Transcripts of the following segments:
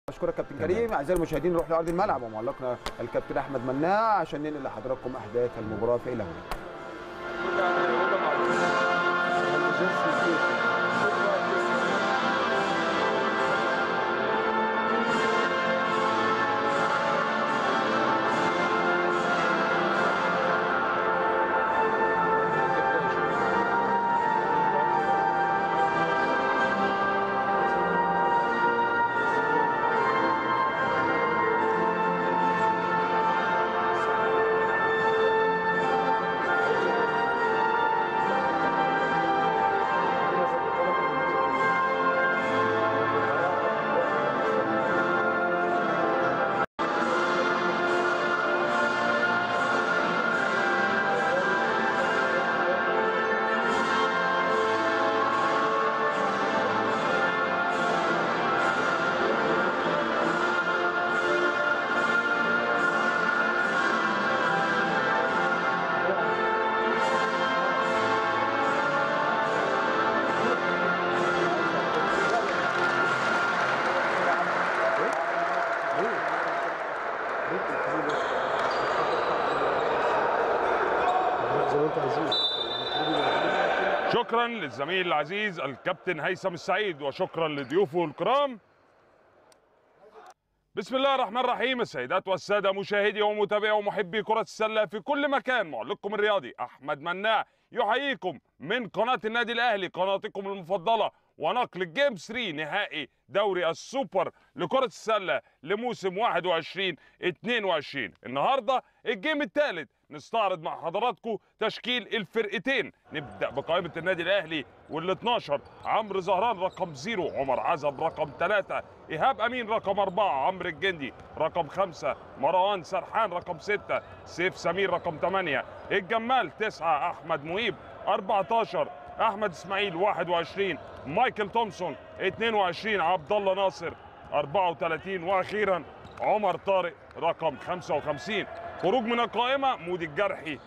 اشكرك كابتن كريم اعزائي المشاهدين نروح لارض الملعب ومعلقنا الكابتن احمد مناع عشان ننقل لحضراتكم احداث المباراه في الهويه شكرا للزميل العزيز الكابتن هيثم السعيد وشكرا لضيوفه الكرام بسم الله الرحمن الرحيم السيدات والساده مشاهدي ومتابعي ومحبي كره السله في كل مكان معلقكم الرياضي احمد مناع يحييكم من قناه النادي الاهلي قناتكم المفضله ونقل الجيم 3 نهائي دوري السوبر لكره السله لموسم 21 22 النهارده الجيم الثالث نستعرض مع حضراتكم تشكيل الفرقتين نبدا بقائمه النادي الاهلي وال 12 عمرو زهران رقم 0 عمر عزب رقم 3 ايهاب امين رقم 4 عمرو الجندي رقم 5 مروان سرحان رقم 6 سيف سمير رقم 8 الجمال 9 احمد مهيب 14 احمد اسماعيل 21 مايكل تومسون 22 عبد الله ناصر 34 واخيرا عمر طارق رقم 55 خروج من القائمه مودي الجرحي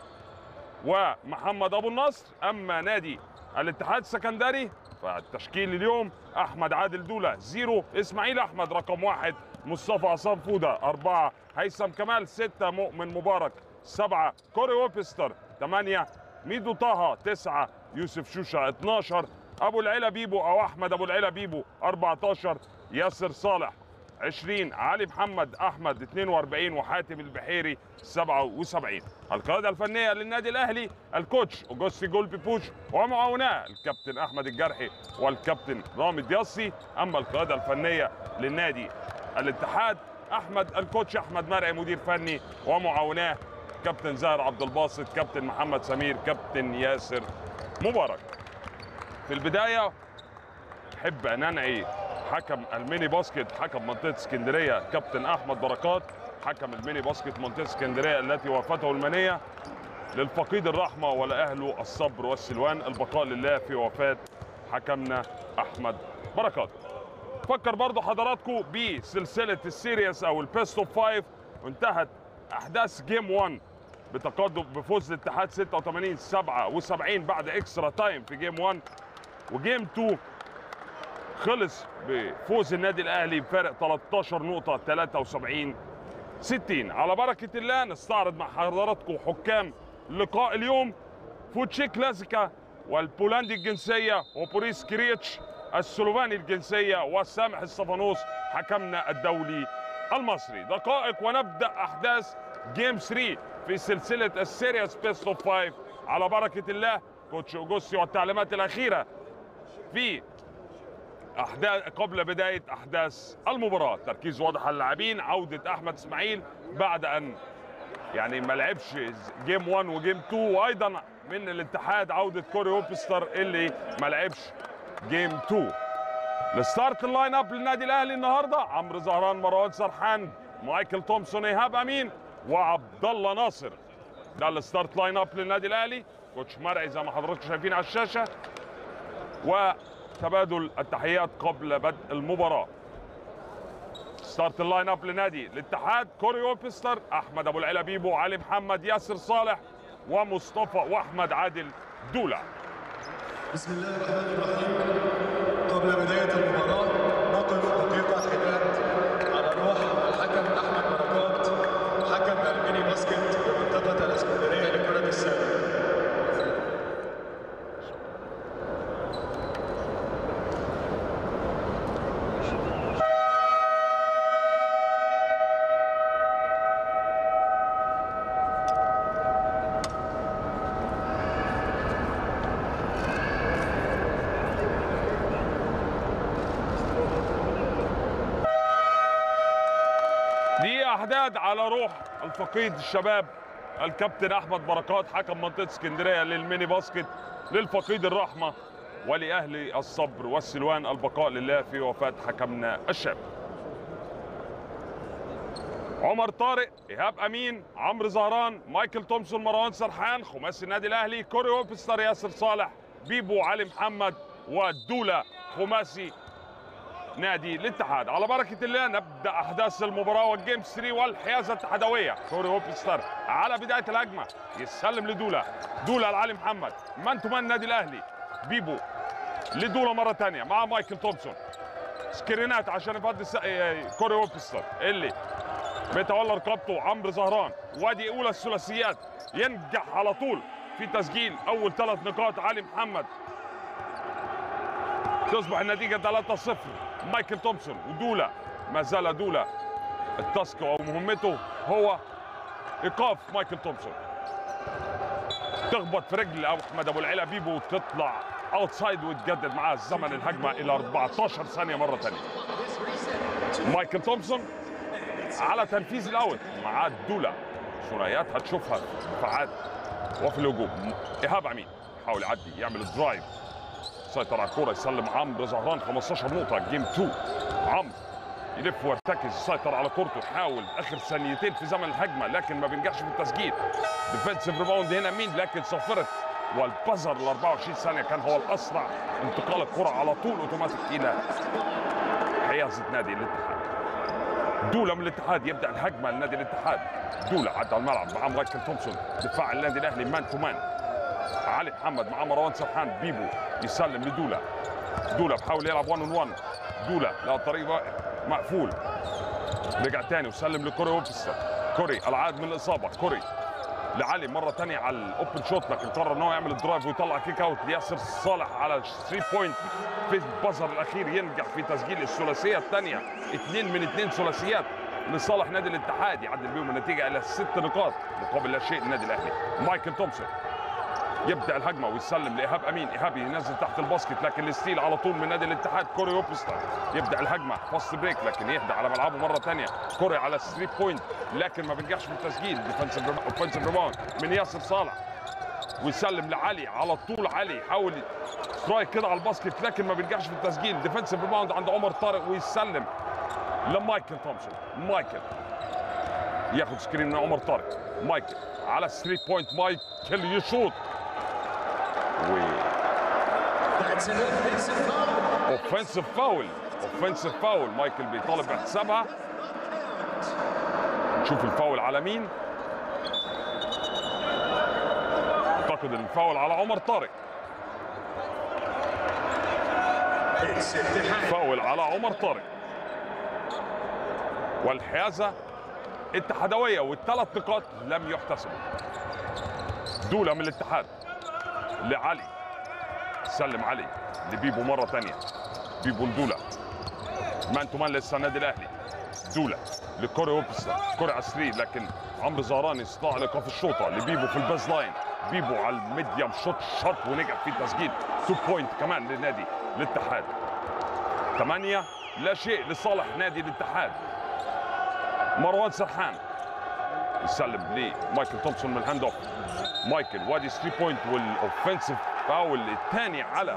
ومحمد ابو النصر اما نادي الاتحاد السكندري فالتشكيل اليوم احمد عادل دوله زيرو اسماعيل احمد رقم واحد مصطفى عصام فوده اربعه هيثم كمال سته مؤمن مبارك سبعه كوري ويبستر ثمانيه ميدو طه تسعه يوسف شوشه 12 ابو العلا بيبو او احمد ابو العلا بيبو 14 ياسر صالح 20 علي محمد احمد 42 وحاتم البحيري 77 القياده الفنيه للنادي الاهلي الكوتش اوجوستي جولبي بوش ومعاوناه الكابتن احمد الجرحي والكابتن رامي دياسي اما القياده الفنيه للنادي الاتحاد احمد الكوتش احمد مرعي مدير فني ومعاوناه كابتن زاهر عبد الباسط كابتن محمد سمير كابتن ياسر مبارك في البدايه احب ان انعي حكم الميني باسكت حكم منطقه اسكندريه كابتن احمد بركات حكم الميني باسكت منطقه اسكندريه التي وافته المنيه للفقيد الرحمه ولاهله الصبر والسلوان البقاء لله في وفاه حكمنا احمد بركات فكر برضو حضراتكم بسلسله السيريس او البيست اوف فايف وانتهت احداث جيم 1 بتقدم بفوز الاتحاد 86 77 بعد اكسترا تايم في جيم 1 وجيم 2 خلص بفوز النادي الاهلي بفارق 13 نقطه 73 60 على بركه الله نستعرض مع حضراتكم حكام لقاء اليوم فوتشيك لازيكا والبولندي الجنسيه وبوريس كريتش السلوفاني الجنسيه وسامح الصفانوس حكمنا الدولي المصري دقائق ونبدا احداث جيم 3 في سلسله السيريس بيست اوف 5 على بركه الله كوتش اوجوستي والتعليمات الاخيره في احداث قبل بدايه احداث المباراه تركيز واضح على اللاعبين عوده احمد اسماعيل بعد ان يعني ما لعبش جيم 1 وجيم 2 وايضا من الاتحاد عوده كوري ووبستر اللي ما لعبش جيم 2 الستارت اللاين اب للنادي الاهلي النهارده عمرو زهران مروان سرحان مايكل تومسون ايهاب امين وعبد الله ناصر ده الستارت لاين اب للنادي الاهلي كوتش مرعي زي ما حضراتكم شايفين على الشاشه وتبادل التحيات قبل بدء المباراه ستارت اللاين اب لنادي الاتحاد كوري ووبستر احمد ابو العلا بيبو علي محمد ياسر صالح ومصطفى واحمد عادل دوله بسم الله الرحمن الرحيم قبل بداية المباراة نقف دقيقة حداد دي احداد على روح الفقيد الشباب الكابتن احمد بركات حكم منطقه اسكندريه للميني باسكت للفقيد الرحمه ولاهل الصبر والسلوان البقاء لله في وفاه حكمنا الشاب عمر طارق ايهاب امين عمرو زهران مايكل تومسون مروان سرحان خماسي النادي الاهلي كوري اوبستر ياسر صالح بيبو علي محمد ودولا خماسي نادي الاتحاد على بركة الله نبدأ أحداث المباراة والجيم 3 والحيازة الاتحادوية كوري هوبستر على بداية الهجمة يسلم لدولا دولا لعلي محمد مان تو مان النادي الأهلي بيبو لدولا مرة تانية مع مايكل تومسون سكرينات عشان يفضي س... آه، كوري هوبستر اللي بيتولى رقابته عمرو زهران وادي أولى الثلاثيات ينجح على طول في تسجيل أول ثلاث نقاط علي محمد تصبح النتيجة 3-0 مايكل تومسون ودولا ما زال دولا التاسك أو مهمته هو إيقاف مايكل تومسون تخبط في رجل أو أحمد أبو العلا بيبو وتطلع اوتسايد وتجدد معاه زمن الهجمة إلى 14 ثانية مرة ثانية مايكل تومسون على تنفيذ الأول مع دولا ثنائيات هتشوفها في الدفاعات وفي الهجوم إيهاب عمين يحاول يعدي يعمل الدرايف سيطر على الكرة يسلم عمرو زهران 15 نقطة جيم 2 عمرو يلف ويرتكز يسيطر على كورته يحاول اخر ثانيتين في زمن الهجمه لكن ما بينجحش في التسجيل ديفensive ريباوند هنا مين لكن صفرت والبزر ال 24 ثانيه كان هو الاسرع انتقال الكره على طول اوتوماتيك الى حيازه نادي الاتحاد دولا من الاتحاد يبدا الهجمه لنادي الاتحاد دولا عدى الملعب مع مايكل تومسون دفاع النادي الاهلي مان تو مان علي محمد مع مروان سرحان بيبو يسلم لدولا دولا بحاول يلعب 1 اون 1 دولا لا الطريق واقف مقفول رجع تاني وسلم لكوري اوبستر كوري العاد من الاصابه كوري لعلي مره تانية على الاوبن شوت لكن قرر ان هو يعمل الدرايف ويطلع كيك اوت لياسر صالح على 3 بوينت في البزر الاخير ينجح في تسجيل الثلاثيه الثانيه اثنين من اثنين ثلاثيات لصالح نادي الاتحاد يعدل بيهم النتيجه الى ست نقاط مقابل لا شيء للنادي الاهلي مايكل تومسون يبدا الهجمه ويسلم لايهاب امين ايهاب ينزل تحت الباسكت لكن الستيل على طول من نادي الاتحاد كوري اوبستر يبدا الهجمه فاست بريك لكن يهدى على ملعبه مره ثانيه كوري على 3 بوينت لكن ما بينجحش في التسجيل ديفنسيف اوفنسيف ريباوند من ياسر صالح ويسلم لعلي على طول علي يحاول سترايك كده على الباسكت لكن ما بينجحش في التسجيل ديفنسيف ريباوند عند عمر طارق ويسلم لمايكل تومسون مايكل ياخد سكرين من عمر طارق مايكل على 3 بوينت مايكل يشوط و That's an offensive foul. اوفنسيف فاول اوفنسيف فاول مايكل بيطالب باحتسابها نشوف الفاول على مين اعتقد ان الفاول على عمر طارق It's Ittihad. فاول على عمر طارق والحيازه اتحادويه والثلاث نقاط لم يحتسبوا دوله من الاتحاد لعلي سلم علي لبيبو مره ثانيه بيبو لدوله مان تو مان لسه النادي الاهلي دوله لكوري اوبستر كوري على الثري لكن عمرو زهران استطاع ايقاف الشوطه لبيبو في الباز لاين بيبو على الميديم شوت شوت ونجح في تسجيل 2 بوينت كمان لنادي الاتحاد ثمانية لا شيء لصالح نادي الاتحاد مروان سرحان يسلم لمايكل تومسون من الهاند اوف مايكل وادي 3 بوينت والاوفنسيف فاول الثاني على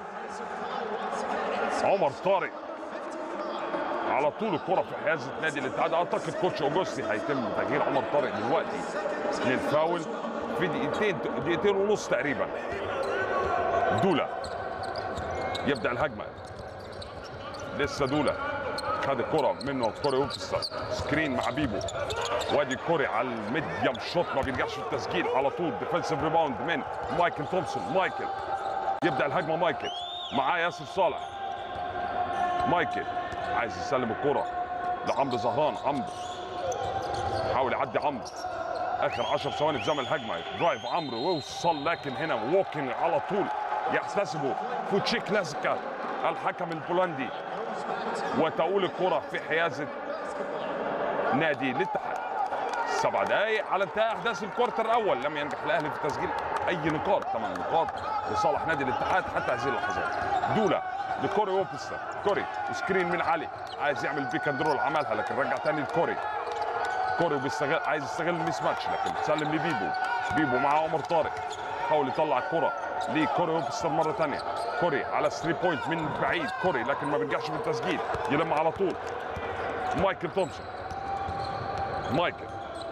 عمر طارق على طول الكرة في حيازة نادي الاتحاد اعتقد كوتش اوجوستي هيتم تغيير عمر طارق دلوقتي للفاول في دقيقتين دقيقتين ونص تقريبا دولا يبدا الهجمه لسه دولا خد الكرة منه كوري اوبستر سكرين مع بيبو وادي كوري على الميديم شوت ما بينجحش في التسجيل على طول ديفنسيف ريباوند من مايكل تومسون مايكل يبدا الهجمه مايكل معاه ياسر صالح مايكل عايز يسلم الكرة لعمرو زهران عمرو حاول يعدي عمرو اخر 10 ثواني في زمن الهجمه درايف عمرو ويوصل لكن هنا ووكينج على طول يحتسبه فوتشيك لاسكا الحكم البولندي وتؤول الكرة في حيازة نادي الاتحاد سبع دقائق على انتهاء احداث الكوارتر الاول لم ينجح الاهلي في تسجيل اي نقاط ثمان نقاط لصالح نادي الاتحاد حتى هذه اللحظات دولا لكوري اوبستر كوري سكرين من علي عايز يعمل بيك اند رول عملها لكن رجع تاني لكوري كوري بيستغل عايز يستغل الميس ماتش لكن سلم لبيبو بيبو مع عمر طارق حاول يطلع الكره لكوري وبستر مره ثانيه كوري على 3 بوينت من بعيد كوري لكن ما بينجحش في التسجيل يلم على طول مايكل تومسون مايكل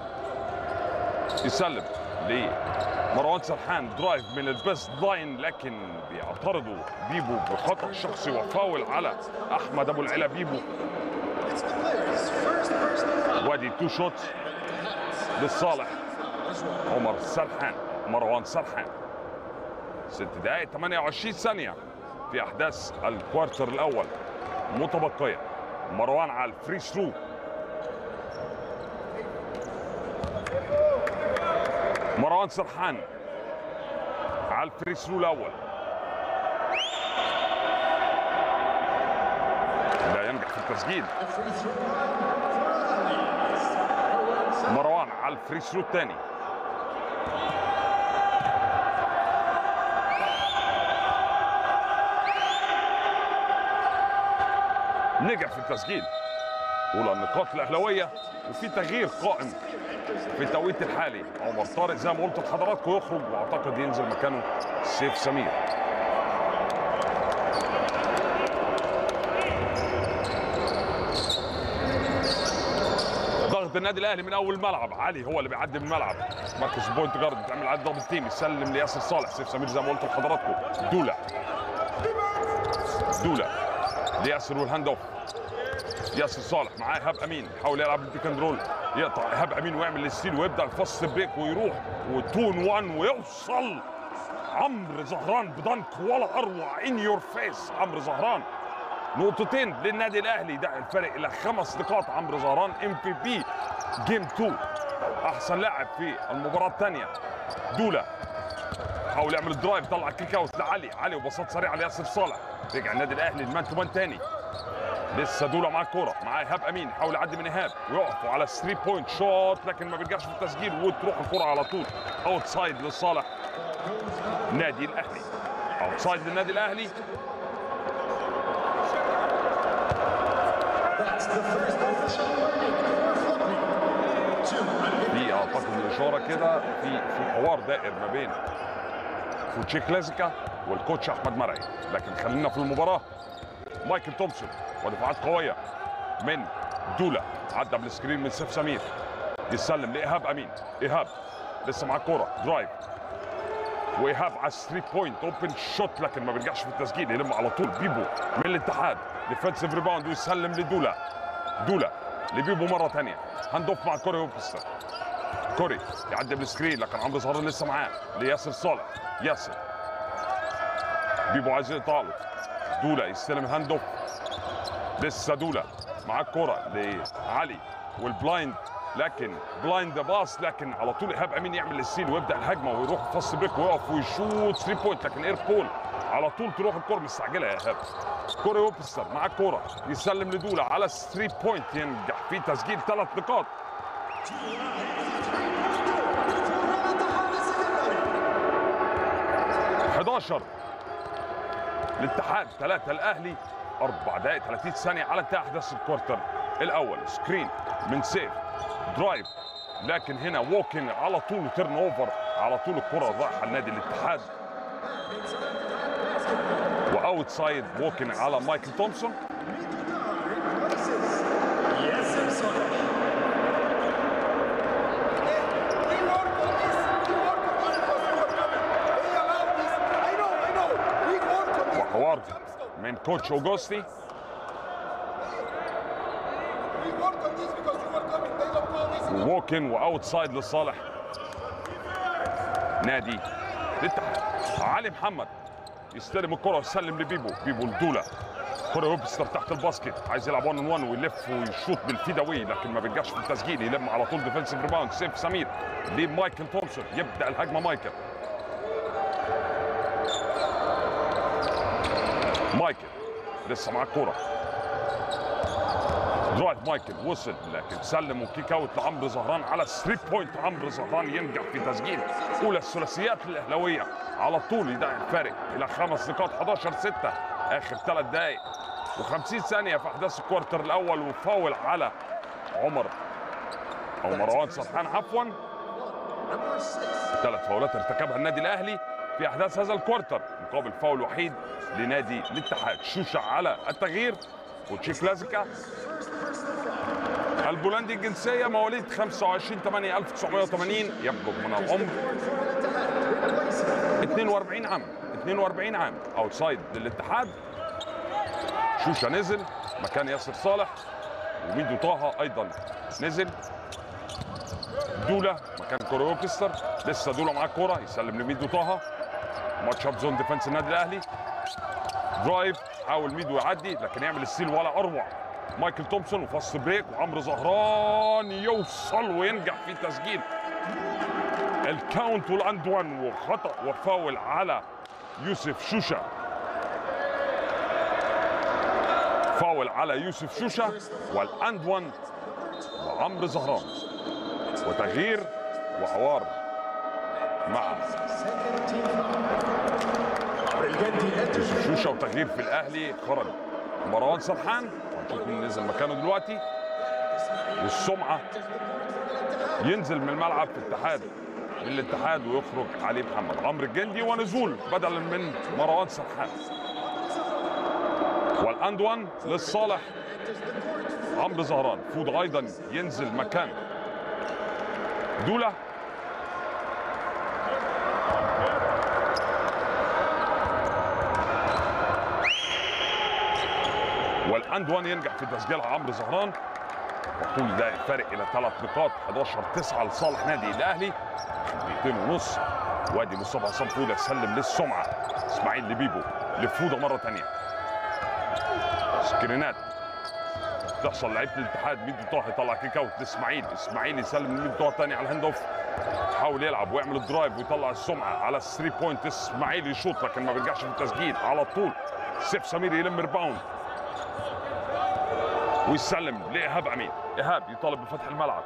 يسلم لمروان سرحان درايف من البيست لاين لكن بيعترضوا بيبو بخطا شخصي وفاول على احمد ابو العلا بيبو It's the players' first personal foul. وادي تو شوت للصالح عمر سرحان مروان سرحان ست دقائق 28 ثانية في أحداث الكوارتر الأول متبقية مروان على الفري ثرو مروان سرحان على الفري ثرو الأول لا ينجح في التسجيل The free throw line for Allies. مروان على الفري ثرو الثاني نجح في التسجيل اولى النقاط الاهلاويه وفي تغيير قائم في التوقيت الحالي عمر طارق زي ما قلت لحضراتكم يخرج واعتقد ينزل مكانه سيف سمير ضغط النادي الاهلي من اول الملعب علي هو اللي بيعدي من الملعب مركز بوينت جارد بتعمل على دبل تيم يسلم لياسر صالح سيف سمير زي ما قلت لحضراتكم دولا دولا لياسر والهاند اوف ياسر صالح معاه ايهاب امين يحاول يلعب البيك اند رول يقطع ايهاب امين ويعمل الستيل ويبدا الفاست بريك ويروح وتون وان ويوصل عمرو زهران بدنك ولا اروع ان يور فيس عمرو زهران نقطتين للنادي الاهلي ده الفرق الى خمس نقاط عمرو زهران ام في بي جيم 2 احسن لاعب في المباراه الثانيه دولا حاول يعمل الدرايف طلع كيك اوت لعلي علي وبساط سريع لياسر صالح رجع النادي الاهلي المان تو مان تاني لسه دولا مع الكوره مع ايهاب امين يحاول يعدي من ايهاب ويقفوا على 3 بوينت شوت لكن ما بيرجعش في التسجيل وتروح الكوره على طول اوت سايد لصالح نادي الاهلي اوت سايد للنادي الاهلي That's the first official warning for flopping. Two minutes. في اعتقد الاشاره كده في في حوار دائر ما بين كوتشي كلاسيكا والكوتش احمد مرعي لكن خلينا في المباراه مايكل تومسون ودفاعات قويه من دولا عدى بالسكرين من سيف سمير يسلم لايهاب امين ايهاب لسه معاه الكوره درايف وايهاب على 3 بوينت اوبن شوت لكن ما بيرجعش في التسجيل يلم على طول بيبو من الاتحاد ديفensive ريباوند ويسلم لدولا دولا لبيبو مره ثانيه هاند اوف مع كوري اوبستر كوري يعدي بالسكرين لكن عمرو زهران لسه معاه لياسر صالح ياسر بيبو عايز يقطع له دولا يستلم هاند اوف لسه دولا مع الكرة لعلي والبلايند لكن بلايند باص لكن على طول ايهاب امين يعمل السيل ويبدا الهجمه ويروح فاست بريك ويقف ويشوت 3 بوينت لكن اير بول على طول تروح الكرة مستعجله يا ايهاب كوري اوبستر مع الكرة يسلم لدولا على 3 بوينت ينجح في تسجيل ثلاث نقاط 11 الاتحاد ثلاثة الأهلي أربع دقائق 30 ثانية على انتهاء أحداث الكوارتر الأول سكرين من سيف درايف لكن هنا ووكن على طول تيرن اوفر على طول الكرة رايحة لنادي الاتحاد واوت سايد ووكن على مايكل تومسون Yes, I'm sorry. وحوار من كوتش اوجوستي ووكن واوت سايد لصالح نادي الاتحاد علي محمد يستلم الكرة ويسلم لبيبو بيبو لدولا كرة ويبستر تحت الباسكت عايز يلعب 1 1 ويلف ويشوط بالفيداوي لكن ما بيرجعش في التسجيل يلم على طول ديفنسيف ريباوند سيف سمير لمايكل تومسون يبدا الهجمه مايكل مايكل لسه معاه الكوره درايف مايكل وصل لكن سلم وكيك اوت لعمرو زهران على 3 بوينت عمرو زهران ينجح في تسجيل اولى الثلاثيات الاهلاويه على طول يدعي الفارق الى خمس نقاط 11 6 اخر ثلاث دقائق و50 ثانيه في احداث الكوارتر الاول وفاول على عمر او مروان سرحان عفوا Number six. ثلاث فاولات ارتكبها النادي الاهلي في احداث هذا الكوارتر مقابل فاول وحيد لنادي الاتحاد شوشة على التغيير وتشيك لازكا البولندي الجنسيه مواليد 25 8 1980 يبلغ من العمر 42 عام 42 عام اوتسايد للاتحاد شوشة نزل مكان ياسر صالح وميدو طه ايضا نزل دولا مكان كورو كيستر لسه دولا معاه الكوره يسلم لميدو طه ماتش اب زون ديفense النادي الاهلي درايف حاول ميدو يعدي لكن يعمل السيل ولا اروع مايكل تومسون وفاست بريك وعمرو زهران يوصل وينجح في تسجيل الكاونت والاند وان وخطا وفاول على يوسف شوشه فاول على يوسف شوشه والاند وان وعمرو زهران وتغيير وحوار مع يوسف شوشه وتغيير في الاهلي خرج مروان سرحان هنشوف مين نزل مكانه دلوقتي والسمعه ينزل من الملعب في الاتحاد للاتحاد ويخرج علي محمد عمرو الجندي ونزول بدلا من مروان سرحان والاند وان للصالح عمرو زهران فود ايضا ينزل مكان دولا والاند وان ينجح في تسجيلها عمرو زهران وطول ده الفارق الى ثلاث نقاط 11 9 لصالح نادي الاهلي دقيقتين ونص وادي مصطفى عصام فوده سلم للسمعه اسماعيل لبيبو لفوده مره ثانيه سكرينات تحصل لعيبه الاتحاد ميدو طه يطلع كيك اوت لاسماعيل اسماعيل يسلم لميدو طه تاني على الهاند اوف يحاول يلعب ويعمل الدرايف ويطلع السمعه على الثري بوينت اسماعيل يشوط لكن ما بيرجعش في التسجيل على طول سيف سمير يلم ريباوند ويسلم لايهاب امين ايهاب يطالب بفتح الملعب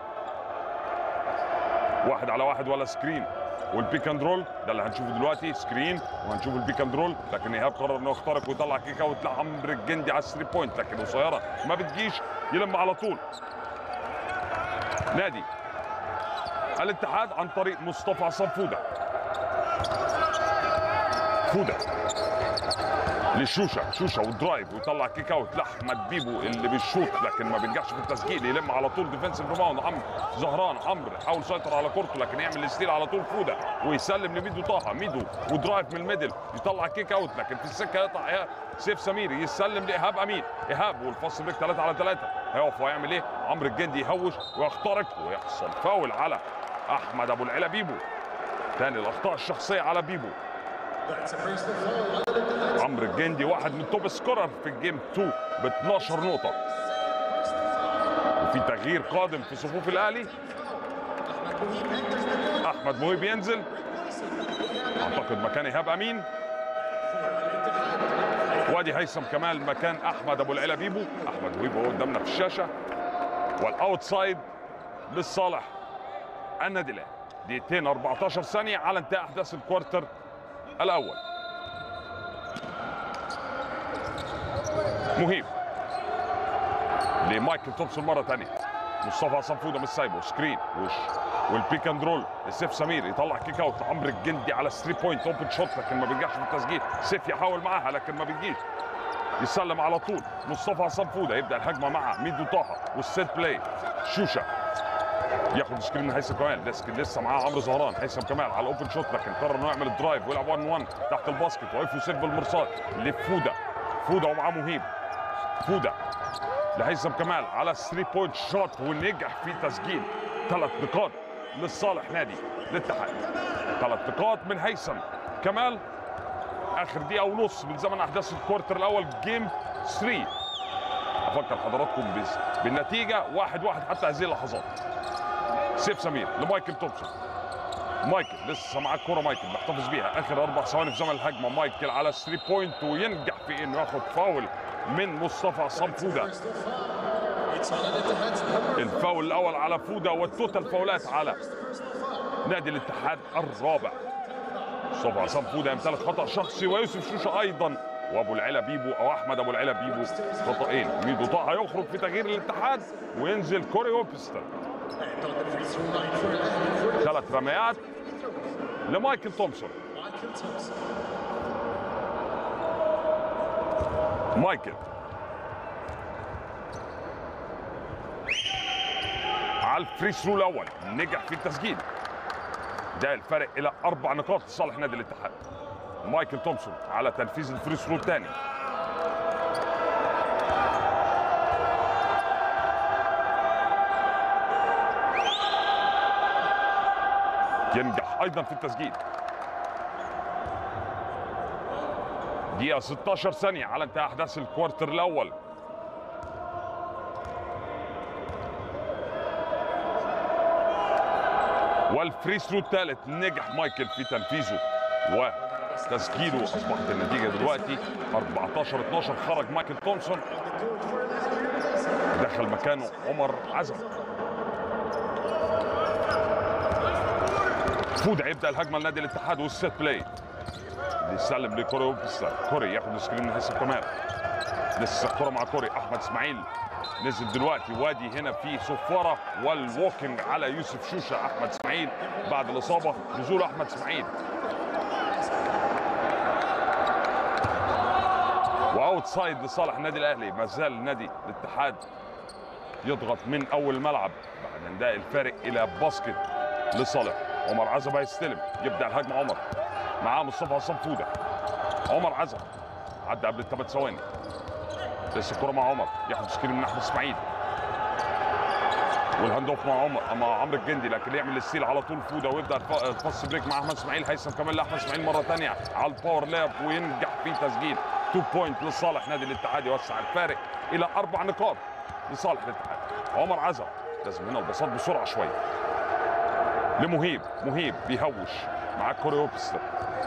واحد على واحد ولا سكرين والبيك اند رول ده اللي هنشوفه دلوقتي سكرين وهنشوف البيك اند رول لكن ايهاب قرر انه يخترق ويطلع كيك اوت لعمرو الجندي على الثري بوينت لكن قصيره ما بتجيش يلم على طول نادي الاتحاد عن طريق مصطفى عصام فوده فوده لشوشه شوشه ودرايف ويطلع كيك اوت لاحمد بيبو اللي بيشوط لكن ما بينجحش في التسجيل يلم على طول ديفنسيف ريباوند عمرو زهران عمرو حاول يسيطر على كورته لكن يعمل الستيل على طول فوده ويسلم لميدو طه ميدو ودرايف من الميدل يطلع كيك اوت لكن في السكه يقطع إيهاب. سيف سمير يسلم لايهاب امين ايهاب والفاست بريك 3 على 3 هيقف ويعمل ايه عمرو الجندي يهوش ويخترق ويحصل فاول على احمد ابو العلا بيبو تاني الاخطاء الشخصيه على بيبو That's a personal foul on the defense. عمرو الجندي واحد من توب سكورر في الجيم 2 ب 12 نقطة وفي تغيير قادم في صفوف الأهلي أحمد مهيب ينزل أعتقد مكان إيهاب أمين وادي هيثم كمال مكان أحمد أبو العلا بيبو أحمد مهيب هو قدامنا في الشاشة والأوتسايد للصالح النادي الأهلي دقيقتين 14 ثانية على انتهاء أحداث الكوارتر الأول مهيب لمايكل تومسون مره ثانيه مصطفى عصام فوده مش سايبه سكرين وش والبيك اند رول لسيف سمير يطلع كيك اوت عمرو الجندي على 3 بوينت اوبن شوت لكن ما بينجحش في التسجيل سيف يحاول معاها لكن ما بيجيش يسلم على طول مصطفى عصام فوده يبدا الهجمه مع ميدو طه والسيت بلاي شوشه ياخد سكرين من هيثم كمال لسه لسه معاه عمرو زهران هيثم كمال على الاوبن شوت لكن قرر انه يعمل الدرايف ويلعب 1 1 تحت الباسكت واقف يسيب بالمرصاد لفوده فوده ومعاه مهيب فوده لهيثم كمال على 3 بوينت شوت ونجح في تسجيل ثلاث نقاط لصالح نادي الاتحاد ثلاث نقاط من هيثم كمال اخر دقيقه ونص من زمن احداث الكوارتر الاول جيم 3 افكر حضراتكم بس بالنتيجه واحد واحد حتى هذه اللحظات سيف سمير لمايكل تومسون مايكل لسه معاه الكوره مايكل محتفظ بيها اخر اربع ثواني في زمن الهجمه مايكل على 3 بوينت وينجح في انه ياخد فاول من مصطفى عصام فوده It's on the defense number الفاول الاول على فوده والتوتال فاولات على نادي الاتحاد الرابع مصطفى عصام فوده يمتلك خطا شخصي ويوسف شوشه ايضا وابو العلا بيبو او احمد ابو العلا بيبو خطأين ميدو طه يخرج في تغيير الاتحاد وينزل كوري اوبستر And on the free throw line for Al-Ahly for the ثلاث رميات لمايكل تومسون Michael Thompson. مايكل على الفري ثرو الاول نجح في التسجيل ده الفرق الى اربع نقاط لصالح نادي الاتحاد مايكل تومسون على تنفيذ الفري ثرو الثاني ينجح ايضا في التسجيل دقيقة 16 ثانية على انتهاء أحداث الكوارتر الأول والفري ثرو الثالث نجح مايكل في تنفيذه وتسجيله أصبحت النتيجة دلوقتي 14 12 خرج مايكل تومسون دخل مكانه عمر عزم فودع يبدأ الهجمة لنادي الاتحاد والسيت بلاي بيسلم لكوري وبيسلم كوري ياخد سكرين من هيثم كمال لسه الكرة مع كوري احمد اسماعيل نزل دلوقتي وادي هنا في صفاره والووكينج على يوسف شوشه احمد اسماعيل بعد الاصابه نزول احمد اسماعيل واوت سايد لصالح النادي الاهلي ما زال نادي الاتحاد يضغط من اول الملعب بعد انتهاء الفارق الى باسكت لصالح عمر عزب هيستلم يبدا الهجمه عمر معاه مصطفى عصام فوده عمر عزب عدى قبل الثمان ثواني لسه الكره مع عمر ياخد سكرين من احمد اسماعيل والهاند اوف مع عمر مع عمرو الجندي لكن يعمل الستيل على طول فوده ويبدا الف- الفاست بريك مع احمد اسماعيل هيثم كمان لاحمد اسماعيل مره ثانيه على الباور لاب وينجح في تسجيل 2 بوينت لصالح نادي الاتحاد يوسع الفارق الى اربع نقاط لصالح الاتحاد عمر عزب لازم هنا البساط بسرعه شويه لمهيب مهيب بيهوش مع كوري ويبستر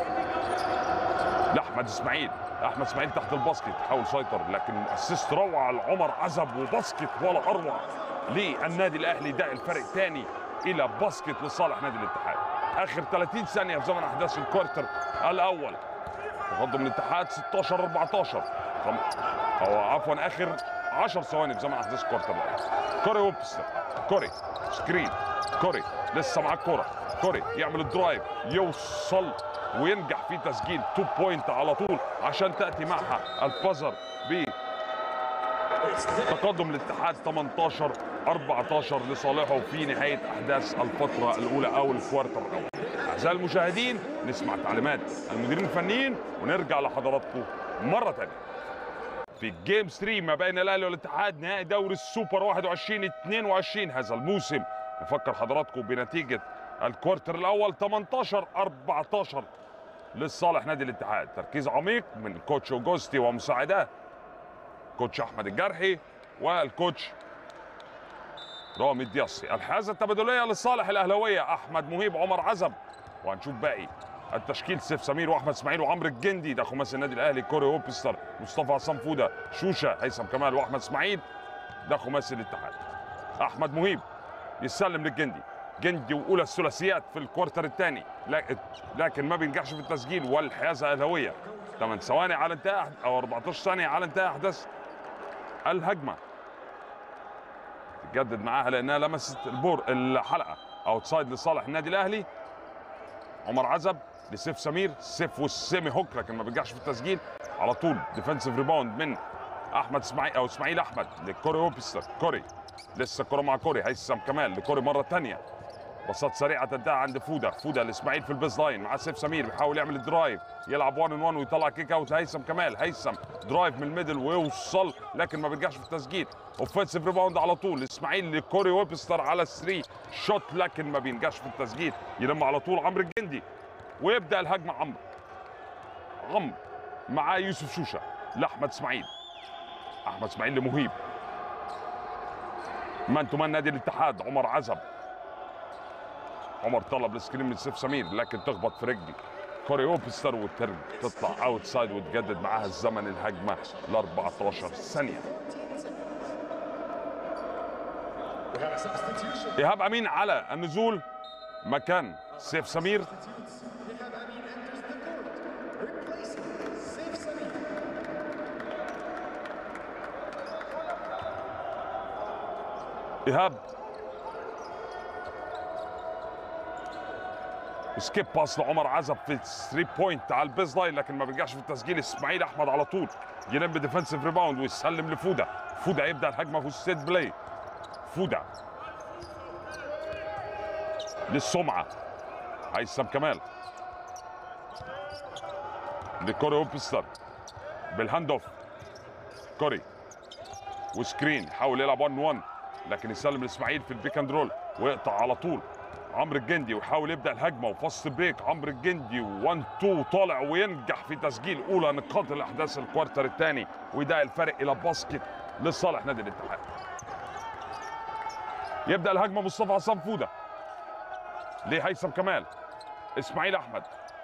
لاحمد اسماعيل احمد اسماعيل تحت الباسكت حاول يسيطر لكن اسيست روعه لعمر عزب وباسكت ولا اروع للنادي الاهلي ده الفرق تاني الى باسكت لصالح نادي الاتحاد اخر 30 ثانيه في زمن احداث الكوارتر الاول تقدم الاتحاد 16 14 خم... او عفوا اخر 10 ثواني في زمن احداث الكوارتر الاول كوري ويبستر كوري سكرين كوري لسه معاه الكوره كوري يعمل الدرايف يوصل وينجح في تسجيل 2 بوينت على طول عشان تاتي معها البازر بتقدم الاتحاد 18 14 لصالحه في نهايه احداث الفتره الاولى او الكوارتر الاول اعزائي المشاهدين نسمع تعليمات المديرين الفنيين ونرجع لحضراتكم مره ثانيه في جيم 3 ما بين الاهلي والاتحاد نهائي دوري السوبر 21 22 هذا الموسم نفكر حضراتكم بنتيجه الكوارتر الاول 18 14 لصالح نادي الاتحاد تركيز عميق من كوتش اوجوستي ومساعداه كوتش احمد الجرحي والكوتش رامي الدياسي الحازه التبادليه لصالح الاهلاويه احمد مهيب عمر عزب وهنشوف باقي التشكيل سيف سمير واحمد اسماعيل وعمرو الجندي ده خماسي النادي الاهلي كوري هوبستر مصطفى عصام فوده شوشه هيثم كمال واحمد اسماعيل ده خماسي الاتحاد احمد مهيب يسلم للجندي جندي واولى الثلاثيات في الكوارتر الثاني لكن ما بينجحش في التسجيل والحيازه اهلاويه 8 ثواني على انتهاء او 14 ثانيه على انتهاء احداث الهجمه تجدد معاها لانها لمست البور الحلقه اوتسايد لصالح النادي الاهلي عمر عزب لسيف سمير سيف والسيمي هوك لكن ما بينجحش في التسجيل على طول ديفensive ريباوند من احمد اسماعيل او اسماعيل احمد لكوري هوبستر كوري لسه الكره مع كوري هيثم كمال لكوري مره ثانيه بساط سريعه تنتهي عند فوده فوده لاسماعيل في البيز لاين مع سيف سمير بيحاول يعمل الدرايف يلعب 1 ان 1 ويطلع كيك اوت لهيثم كمال هيثم درايف من الميدل ويوصل لكن ما بينجحش في التسجيل اوفنسيف ريباوند على طول اسماعيل لكوري ويبستر على 3 شوت لكن ما بينجحش في التسجيل يلم على طول عمرو الجندي ويبدا الهجمه عمرو عمرو مع يوسف شوشه لاحمد اسماعيل احمد اسماعيل لمهيب مان تو مان نادي الاتحاد عمر عزب عمر طلب السكرين من سيف سمير لكن تخبط في رجلي كوري اوبستر وترجع تطلع اوت سايد وتجدد معاها الزمن الهجمه ل 14 ثانيه We have a substitution. ايهاب امين على النزول مكان سيف سمير Ihab Amin enters the court, replacing Saif Samir. ايهاب سكيب باس لعمر عزب في 3 بوينت على البيز لاين لكن ما بيرجعش في التسجيل اسماعيل احمد على طول يلم ديفنسيف ريباوند ويسلم لفوده فوده يبدا الهجمه في السيت بلاي فوده للسمعه هيثم كمال لكوري هوبستر بالهاند اوف كوري وسكرين يحاول يلعب 1 1 لكن يسلم لاسماعيل في البيك اند رول ويقطع على طول عمرو الجندي ويحاول يبدا الهجمه وفاست بريك عمرو الجندي 1 2 طالع وينجح في تسجيل اولى نقاط الاحداث الكوارتر الثاني ويدعي الفرق الى باسكت لصالح نادي الاتحاد يبدا الهجمه مصطفى عصام فوده لهيثم كمال اسماعيل احمد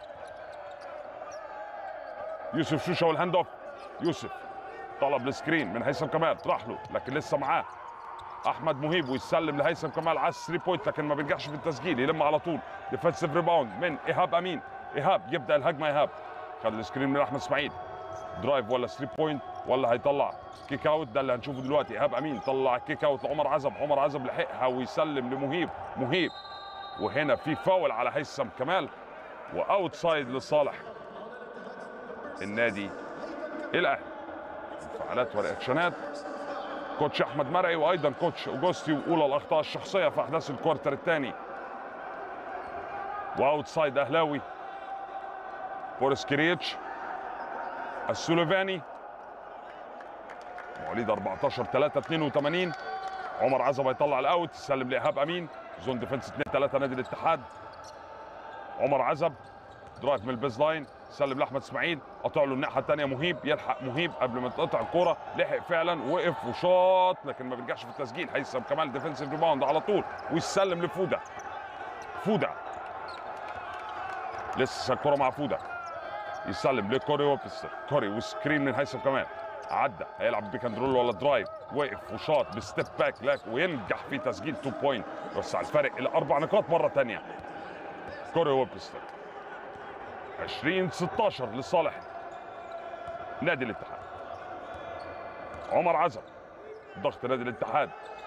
يوسف شوشه والهاند اوف يوسف طلب السكرين من هيثم كمال راح له لكن لسه معاه احمد مهيب ويسلم لهيثم كمال على 3 بوينت لكن ما بينجحش في التسجيل يلم على طول ديفensive ريباوند من ايهاب امين ايهاب يبدا الهجمه ايهاب خد السكرين من احمد اسماعيل درايف ولا 3 بوينت ولا هيطلع كيك اوت ده اللي هنشوفه دلوقتي ايهاب امين طلع كيك اوت لعمر عزب عمر عزب لحقها ويسلم لمهيب مهيب وهنا في فاول على هيثم كمال واوت سايد لصالح النادي الاهلي انفعالات ورياكشنات كوتش احمد مرعي وايضا كوتش اوجوستي واولى الاخطاء الشخصيه في احداث الكوارتر الثاني واوت سايد اهلاوي بوريس كريتش السلوفاني مواليد 14 3 82 عمر عزب هيطلع الاوت يسلم لايهاب امين زون ديفنس 2 3 نادي الاتحاد عمر عزب درايف من البيز لاين سلم لاحمد اسماعيل قطع له الناحيه الثانيه مهيب يلحق مهيب قبل ما تقطع الكوره لحق فعلا وقف وشاط لكن ما بيرجعش في التسجيل هيثم كمال ديفنسيف ريباوند على طول ويسلم لفوده فوده لسه الكوره مع فوده يسلم لكوري وبستر كوري وسكرين من هيثم كمال عدى هيلعب بيك اند رول ولا درايف وقف وشاط بستيب باك لك وينجح في تسجيل 2 بوينت يوسع الفرق الى اربع نقاط مره ثانيه كوري وبستر 20 16 لصالح نادي الاتحاد عمر عزب ضغط نادي الاتحاد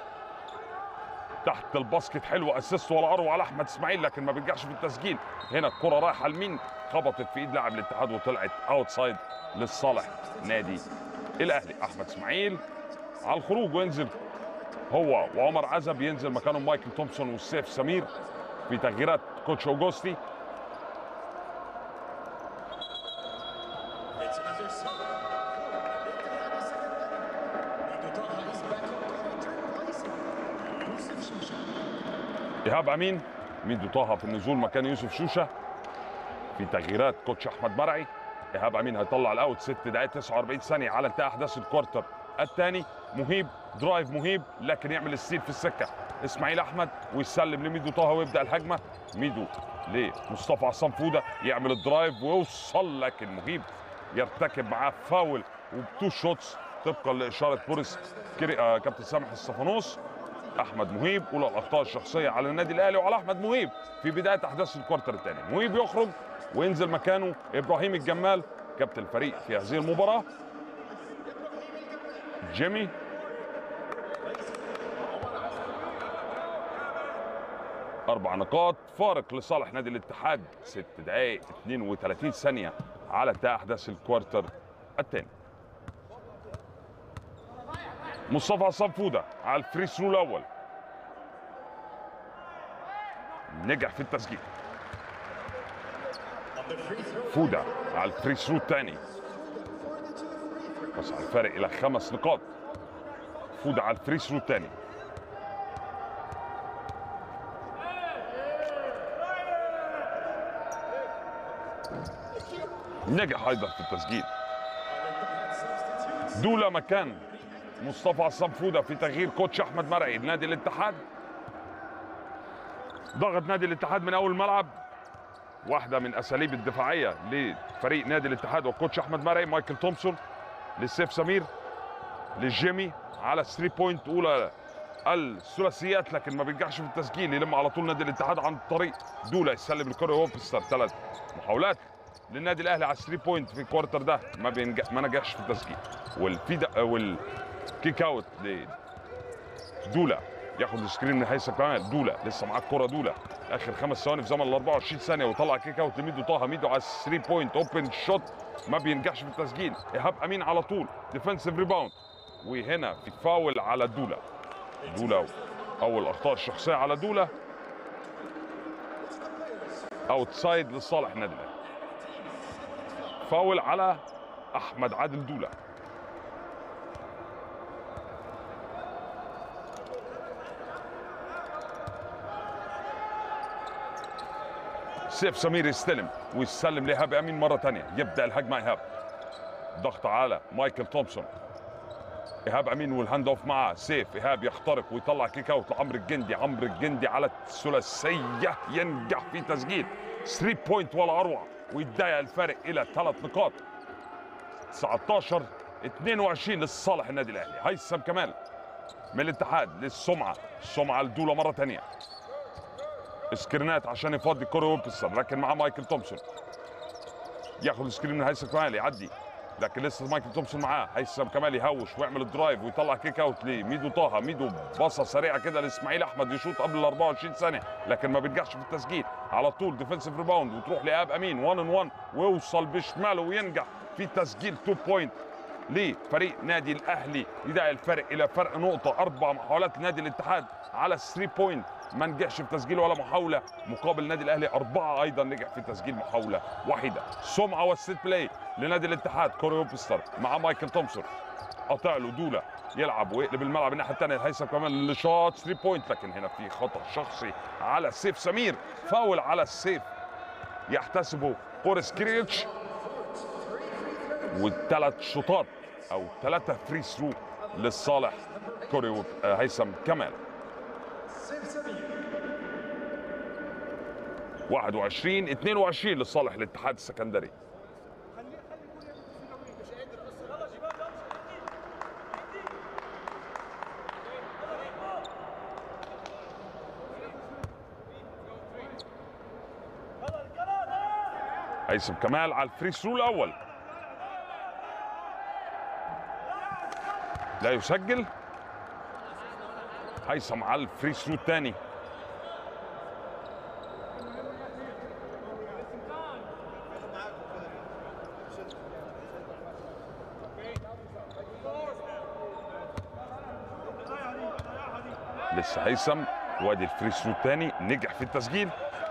تحت الباسكت حلو اسيست ولا اروع على احمد اسماعيل لكن ما بيرجعش في التسجيل هنا الكره رايحه لمين خبطت في ايد لاعب الاتحاد وطلعت اوت سايد لصالح نادي الاهلي احمد اسماعيل على الخروج وينزل هو وعمر عزب ينزل مكانهم مايكل تومسون والسيف سمير في تغييرات كوتش اوجوستي It's another set. Nidutaha is back on court to replace Yusuf Shusha. ايهاب امين ميدو طه في النزول مكان يوسف شوشه في تغييرات كوتش احمد مرعي ايهاب امين هيطلع الاوت 6 دقائق 49 ثانيه على انتهاء احداث الكوارتر الثاني مهيب درايف مهيب لكن يعمل السيل في السكه اسماعيل احمد ويسلم لميدو طه ويبدا الهجمه ميدو لمصطفى عصام فوده يعمل الدرايف ويوصل لكن مهيب يرتكب معاه فاول وبتو شوتس طبقا لاشاره بوريس كري... آه كابتن سامح الصفانوس احمد مهيب اولى الاخطاء الشخصيه على النادي الاهلي وعلى احمد مهيب في بدايه احداث الكوارتر الثاني مهيب يخرج وينزل مكانه ابراهيم الجمال كابتن الفريق في هذه المباراه جيمي اربع نقاط فارق لصالح نادي الاتحاد ست دقائق 32 ثانيه على انتهاء احداث الكوارتر الثاني مصطفى عصام فوده على الفري ثرو الاول نجح في التسجيل On the free throw فوده على الفري ثرو الثاني وسع الفارق الى خمس نقاط فوده على الفري ثرو الثاني نجح ايضا في التسجيل دولا مكان مصطفى عصام فوده في تغيير كوتش احمد مرعي نادي الاتحاد ضغط نادي الاتحاد من اول الملعب واحده من اساليب الدفاعيه لفريق نادي الاتحاد وكوتش احمد مرعي مايكل تومسون للسيف سمير للجيمي على 3 بوينت اولى الثلاثيات لكن ما بينجحش في التسجيل يلم على طول نادي الاتحاد عن طريق دولا يسلم لكوري هوبستر ثلاث محاولات للنادي الاهلي على 3 بوينت في الكوارتر ده ما بينجح ما نجحش في التسجيل والفيدا والكيك اوت لدولا ياخد السكرين من هيثم كمال دولا لسه معاه الكره دولا اخر خمس ثواني في زمن ال 24 ثانيه ويطلع كيك اوت لميدو طه ميدو على 3 بوينت اوبن شوت ما بينجحش في التسجيل ايهاب امين على طول ديفensive ريباوند وهنا في فاول على دولا دولا اول اخطاء الشخصيه على دولا اوتسايد لصالح النادي الاهلي فاول على احمد عادل دولا سيف سمير يستلم ويسلم لايهاب امين مره ثانيه يبدا الهجمه ايهاب ضغط على مايكل تومسون ايهاب امين والهاند اوف معاه سيف ايهاب يخترق ويطلع كيك اوت لعمرو الجندي عمرو الجندي على الثلاثيه ينجح في تسجيل 3 بوينت ولا اروع ويضيق الفارق الى ثلاث نقاط 19 22 لصالح النادي الاهلي هيثم كمال من الاتحاد للسمعه السمعه لدوله مره ثانيه سكرينات عشان يفضي كوري ويبسر لكن معاه مايكل تومسون ياخد سكرين من هيثم كمال يعدي لكن لسه مايكل تومسون معاه هيثم كمال يهوش ويعمل الدرايف ويطلع كيك اوت لميدو طه ميدو باصه سريعه كده لاسماعيل احمد يشوط قبل ال 24 ثانيه لكن ما بينجحش في التسجيل على طول ديفنسيف ريباوند وتروح لإيهاب امين 1 ان 1 ويوصل بشماله وينجح في تسجيل 2 بوينت لفريق نادي الاهلي يدعي الفرق الى فرق نقطه اربع محاولات لنادي الاتحاد على 3 بوينت ما نجحش في تسجيل ولا محاوله مقابل النادي الاهلي اربعه ايضا نجح في تسجيل محاوله واحده سمعه والست بلاي لنادي الاتحاد كوري ويبستر مع مايكل تومسون قاطع له دوله يلعب ويقلب الملعب الناحيه الثانيه هيثم كمان اللي شاط 3 بوينت لكن هنا في خطا شخصي على سيف سمير فاول على السيف يحتسبه قورس كريتش والثلاث شوطات او ثلاثه فري ثرو للصالح كوري وب- آه، هيثم كمال 21 22 لصالح الاتحاد السكندري هيثم كمال على الفري ثرو الاول لا يسجل هيثم على الفري ثرو الثاني لسه هيثم وادي الفري ثرو الثاني نجح في التسجيل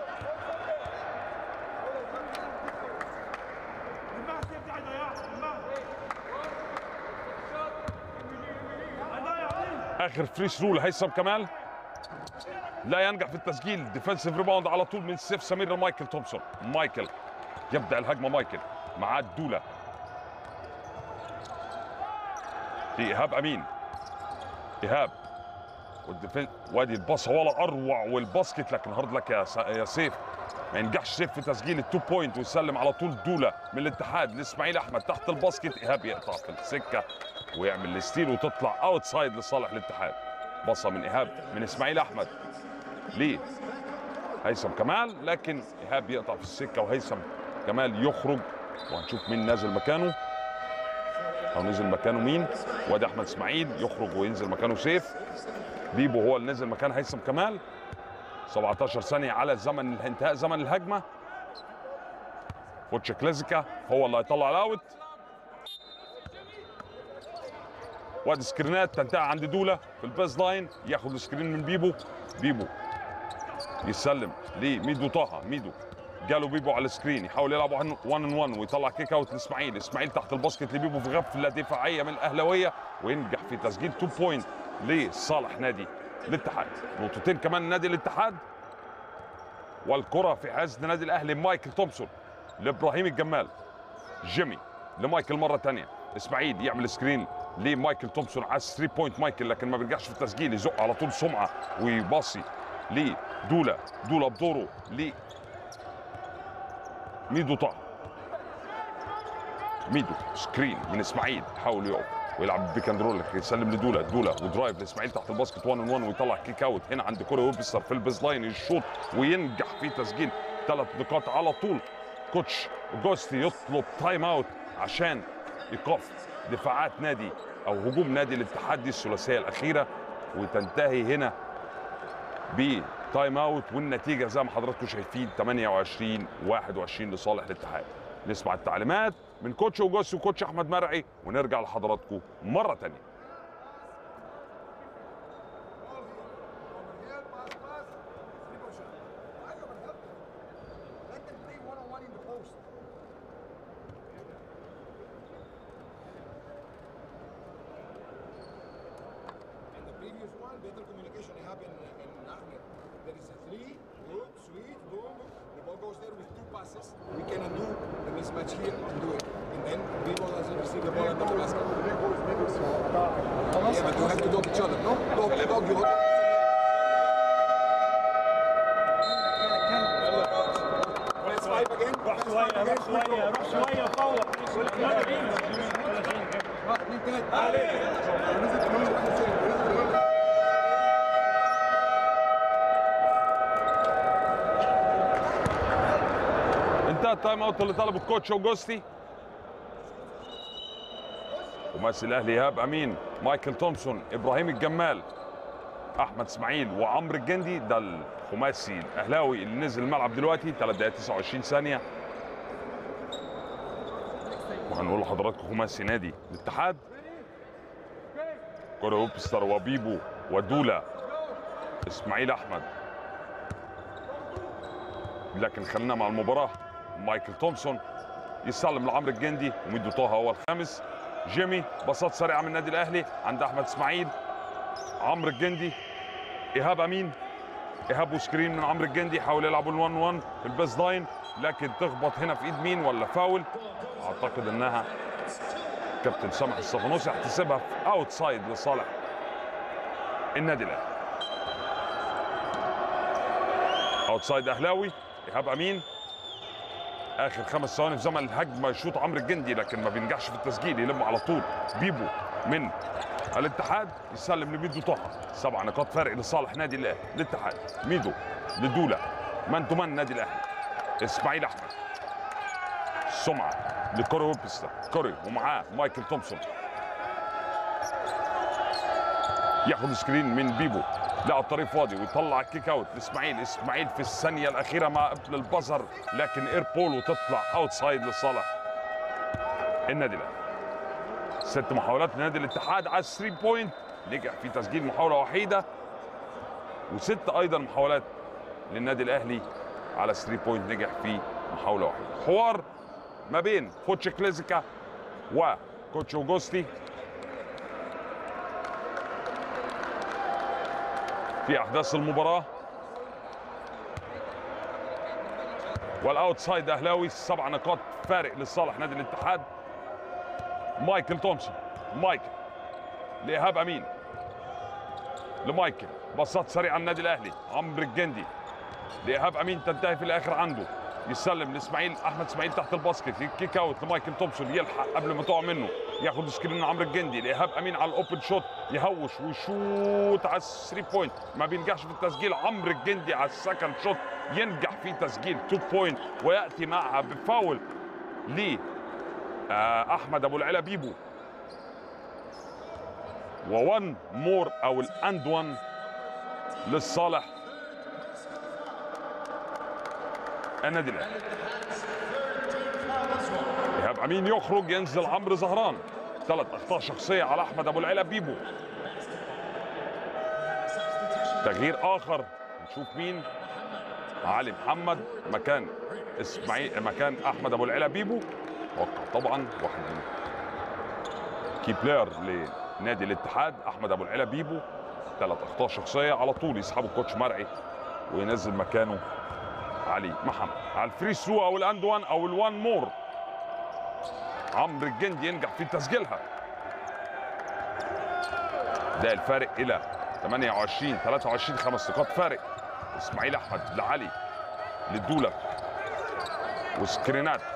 اخر فري ثرو لهيثم كمال لا ينجح في التسجيل ديفensive ريباوند على طول من سيف سمير لمايكل تومسون مايكل يبدا الهجمه مايكل معاه الدوله ايهاب امين ايهاب والديفن وادي الباصه ولا اروع والباسكت لكن هارد لك يا س- يا سيف ما ينجحش سيف في تسجيل التو بوينت ويسلم على طول دوله من الاتحاد لاسماعيل احمد تحت الباسكت ايهاب يقطع في السكه ويعمل الستيل وتطلع اوت سايد لصالح الاتحاد باصه من ايهاب من اسماعيل احمد ليه هيثم كمال لكن ايهاب يقطع في السكه وهيثم كمال يخرج وهنشوف مين نازل مكانه او نزل مكانه مين وادي احمد اسماعيل يخرج وينزل مكانه سيف بيبو هو اللي نزل مكان هيثم كمال 17 ثانيه على زمن انتهاء زمن الهجمه فوتش كلاسيكا هو اللي هيطلع الاوت وادي سكرينات تنتهي عند دوله في البيز لاين ياخد السكرين من بيبو بيبو يسلم لميدو طه ميدو جاله بيبو على السكرين يحاول يلعب 1 ان 1 ويطلع كيك اوت لاسماعيل اسماعيل تحت الباسكت لبيبو في غفله دفاعيه من الاهلاويه وينجح في تسجيل 2 بوينت لصالح نادي الاتحاد نقطتين كمان نادي الاتحاد والكره في حزن نادي الاهلي مايكل تومسون لابراهيم الجمال جيمي لمايكل مره ثانيه اسماعيل يعمل سكرين لمايكل تومسون على 3 بوينت مايكل لكن ما بيرجعش في التسجيل يزق على طول سمعه ويباصي لدولا دولا بدوره ل ميدو طه ميدو سكرين من اسماعيل يحاول يقف ويلعب بيك اند رول يسلم لدولا دولا ودرايف لاسماعيل تحت الباسكت 1 ان 1 ويطلع كيك اوت هنا عند كوري ويبستر في البيز لاين يشوط وينجح في تسجيل ثلاث نقاط على طول كوتش جوستي يطلب تايم اوت عشان ايقاف دفاعات نادي او هجوم نادي الاتحاد دي الثلاثيه الاخيره وتنتهي هنا بتايم اوت والنتيجه زي ما حضراتكم شايفين 28 21 لصالح الاتحاد نسمع التعليمات من كوتش اوجوس وكوتش احمد مرعي ونرجع لحضراتكم مره ثانيه In the previous one, better communication happened in Ahmed. There is a three, good, sweet, boom. The ball goes there with two passes. We cannot do the mismatch here and do it. And then people doesn't receive the ball under the basket. Yeah, but you have to dog each other, no? Dog, dog, you Let's five again. روح Let's شوية five again. روح شوية روح شوية فوق واحد، اثنين، ثلاثة. انتهى التايم اوت اللي طلبه الكوتش اوجوستي ممثل الاهلي ايهاب امين مايكل تومسون ابراهيم الجمال احمد اسماعيل وعمرو الجندي ده الخماسي الاهلاوي اللي نزل الملعب دلوقتي 3 دقائق 29 ثانيه وهنقول لحضراتكم خماسي نادي الاتحاد كوري هوبستر وبيبو ودولا اسماعيل احمد لكن خلينا مع المباراه مايكل تومسون يسلم لعمرو الجندي وميدو طه هو الخامس جيمي بساط سريعه من النادي الاهلي عند احمد اسماعيل عمرو الجندي ايهاب امين ايهاب وسكرين من عمرو الجندي حاول يلعبوا ال 1 1 في البيس لاين لكن تخبط هنا في ايد مين ولا فاول اعتقد انها كابتن سامح الصفنوسي احتسبها في اوت سايد لصالح النادي الاهلي اوت سايد اهلاوي ايهاب امين اخر خمس ثواني في زمن الهجمه يشوط عمرو الجندي لكن ما بينجحش في التسجيل يلم على طول بيبو من الاتحاد يسلم لميدو طه سبع نقاط فرق لصالح نادي الاهلي الاتحاد ميدو لدولا من تو من نادي الاهلي اسماعيل احمد سمعه لكوري ويبستا كوري ومعاه مايكل تومسون ياخد سكرين من بيبو لقى الطريق فاضي ويطلع الكيك اوت لاسماعيل اسماعيل في الثانيه الاخيره مع قبل البزر لكن اير بول وتطلع اوت سايد لصالح النادي الاهلي ست محاولات لنادي الاتحاد على 3 بوينت نجح في تسجيل محاوله وحيده وست ايضا محاولات للنادي الاهلي على 3 بوينت نجح في محاوله واحده حوار ما بين كوتش كليزيكا وكوتش اوجوستي في احداث المباراه والاوتسايد اهلاوي سبع نقاط فارق لصالح نادي الاتحاد مايكل تومسون مايكل لايهاب امين لمايكل بساط سريع النادي الاهلي عمرو الجندي لايهاب امين تنتهي في الاخر عنده يسلم لاسماعيل احمد اسماعيل تحت الباسكت كيك اوت لمايكل تومسون يلحق قبل ما تقع منه ياخد سكرين من عمرو الجندي لايهاب امين على الاوبن شوت يهوش ويشوت على الثري بوينت ما بينجحش في التسجيل عمرو الجندي على السكند شوت ينجح في تسجيل 2 بوينت وياتي معها بفاول ل آه، احمد ابو العلا بيبو وون مور او الاند وان للصالح النادي الاهلي ايهاب امين يخرج ينزل عمرو زهران ثلاث اخطاء شخصيه على احمد ابو العلا بيبو تغيير اخر نشوف مين علي محمد مكان اسماعيل مكان احمد ابو العلا بيبو وقع طبعا واحد من كي بلاير لنادي الاتحاد احمد ابو العلا بيبو ثلاث اخطاء شخصيه على طول يسحبوا الكوتش مرعي وينزل مكانه علي محمد على الفري ثرو او الاند وان او الوان مور عمرو الجندي ينجح في تسجيلها ده الفارق الى 28 23 خمس نقاط فارق اسماعيل احمد لعلي للدوله وسكرينات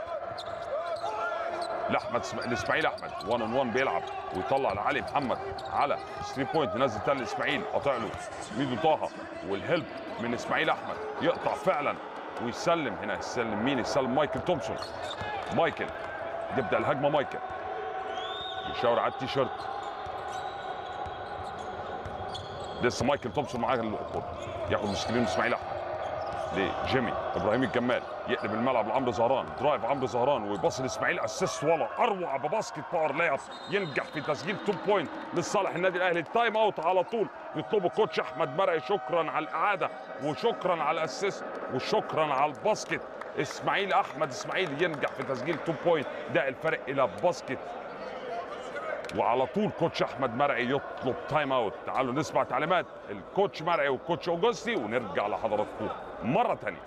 لاحمد اسم- لاسماعيل احمد 1 ان 1 بيلعب ويطلع لعلي محمد على 3 بوينت ينزل تاني لاسماعيل قاطع له ميدو طه والهيلب من اسماعيل احمد يقطع فعلا ويسلم هنا يسلم مين يسلم مايكل تومسون مايكل يبدا الهجمه مايكل يشاور على التيشيرت لسه مايكل تومسون معاه الكوره ياخد سكرين اسماعيل احمد لجيمي ابراهيم الجمال يقلب الملعب لعمرو زهران درايف عمرو زهران ويباص لاسماعيل اسيست ولا اروع بباسكت باور لاعب ينجح في تسجيل 2 بوينت لصالح النادي الاهلي التايم اوت على طول يطلبه كوتش احمد مرعي شكرا على الاعاده وشكرا على الاسيست وشكرا على الباسكت اسماعيل احمد اسماعيل ينجح في تسجيل 2 بوينت ده الفرق الى باسكت وعلى طول كوتش احمد مرعي يطلب تايم اوت تعالوا نسمع تعليمات الكوتش مرعي والكوتش اوجستي ونرجع لحضراتكم مره ثانيه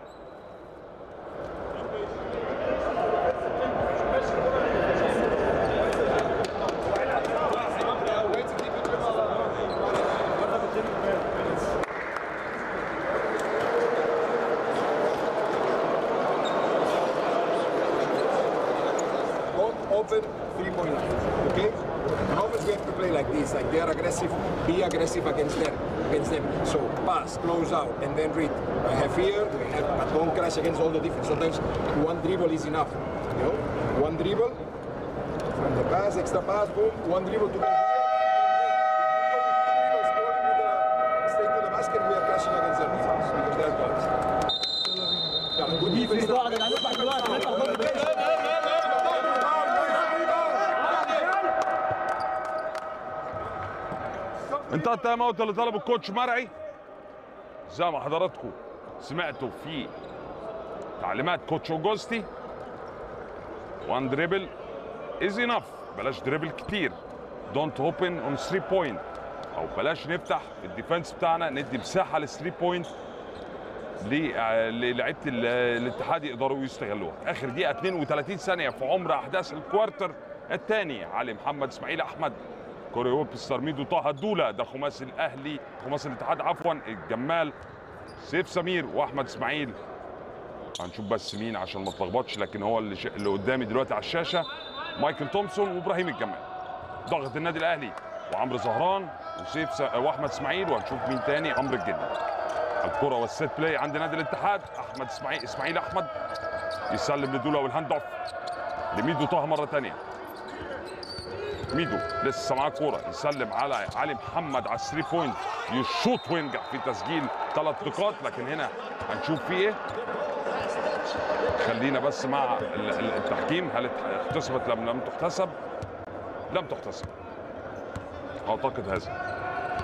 Don't open three-point line, okay? And always we have to play like this, like they are aggressive, be aggressive against them, against them. So pass, close out, and then read. I have here, we have, but don't crash against all the defense. Sometimes one dribble is enough, you know? One dribble, from the pass, extra pass, boom, one dribble to go here. and then wait. Two dribbles, going with the- straight to the basket, we are crashing against their defense because they are guys. Yeah, good defense. انتهى التايم اوت اللي طلبه الكوتش مرعي زي ما حضراتكم سمعتوا في تعليمات كوتش اوجوستي وان دريبل از انف بلاش دريبل كتير دونت اوبن اون 3 بوينت او بلاش نفتح في الديفense بتاعنا ندي مساحه لل 3 بوينت للعيبه ال- الاتحاد يقدروا يستغلوها اخر دقيقه 32 ثانيه في عمر احداث الكوارتر الثاني علي محمد اسماعيل احمد كوري ويبستر ميدو طه الدوله ده خماسي الاهلي خماسي الاتحاد عفوا الجمال سيف سمير واحمد اسماعيل هنشوف بس مين عشان ما اتلخبطش لكن هو اللي, ش... اللي قدامي دلوقتي على الشاشه مايكل تومسون وابراهيم الجمال ضغط النادي الاهلي وعمرو زهران وسيف س... واحمد اسماعيل وهنشوف مين تاني عمرو الجندي الكره والسيت بلاي عند نادي الاتحاد احمد اسماعيل اسماعيل احمد يسلم لدولا والهاند اوف لميدو طه مره تانية ميدو لسه معاه كوره يسلم على علي محمد على الثري بوينت يشوط وينجح في تسجيل ثلاث نقاط لكن هنا هنشوف فيه ايه خلينا بس مع ال- ال- التحكيم هل احتسبت لم لم تحتسب لم تحتسب اعتقد هذا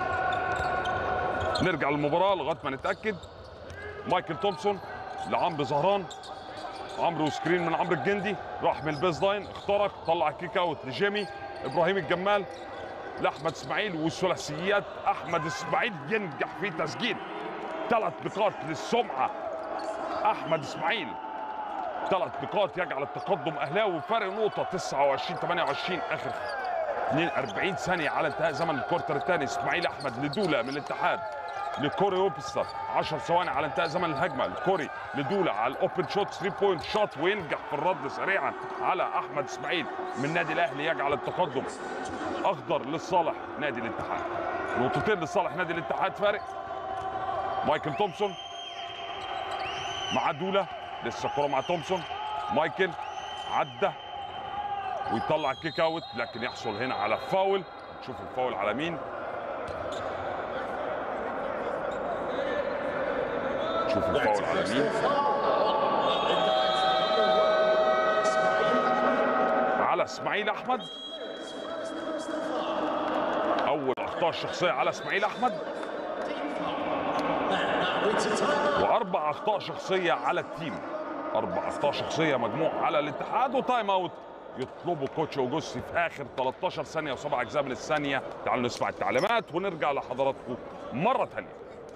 نرجع للمباراه لغايه ما نتاكد مايكل تومسون لعمرو زهران عمرو سكرين من عمرو الجندي راح من البيز لاين اخترق طلع كيك اوت لجيمي ابراهيم الجمال لاحمد اسماعيل والثلاثيات احمد اسماعيل ينجح في تسجيل ثلاث نقاط للسمعه احمد اسماعيل ثلاث نقاط يجعل التقدم اهلاوي فرق نقطه 29 28 اخر 42 ثانيه على انتهاء زمن الكورتر الثاني اسماعيل احمد لدولا من الاتحاد لكوري ويبستر 10 ثواني على انتهاء زمن الهجمه لكوري لدولا على الاوبن شوت 3 بوينت شوت وينجح في الرد سريعا على احمد اسماعيل من نادي الاهلي يجعل التقدم اخضر لصالح نادي الاتحاد نقطتين لصالح نادي الاتحاد فارق مايكل تومسون مع دولا لسه الكره مع تومسون مايكل عدى ويطلع كيك اوت لكن يحصل هنا على فاول نشوف الفاول على مين نشوف الفاول على مين على اسماعيل احمد اول اخطاء شخصيه على اسماعيل احمد واربع اخطاء شخصيه على التيم اربع اخطاء شخصيه مجموع على الاتحاد وتايم اوت يطلبه كوتش اوجوستي في اخر 13 ثانيه وسبع اجزاء من الثانيه تعالوا نسمع التعليمات ونرجع لحضراتكم مره ثانيه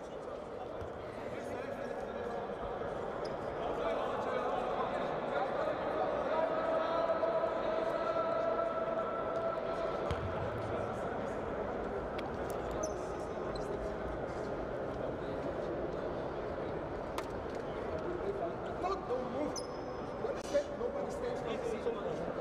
Not, don't move. Nobody stand, nobody stand.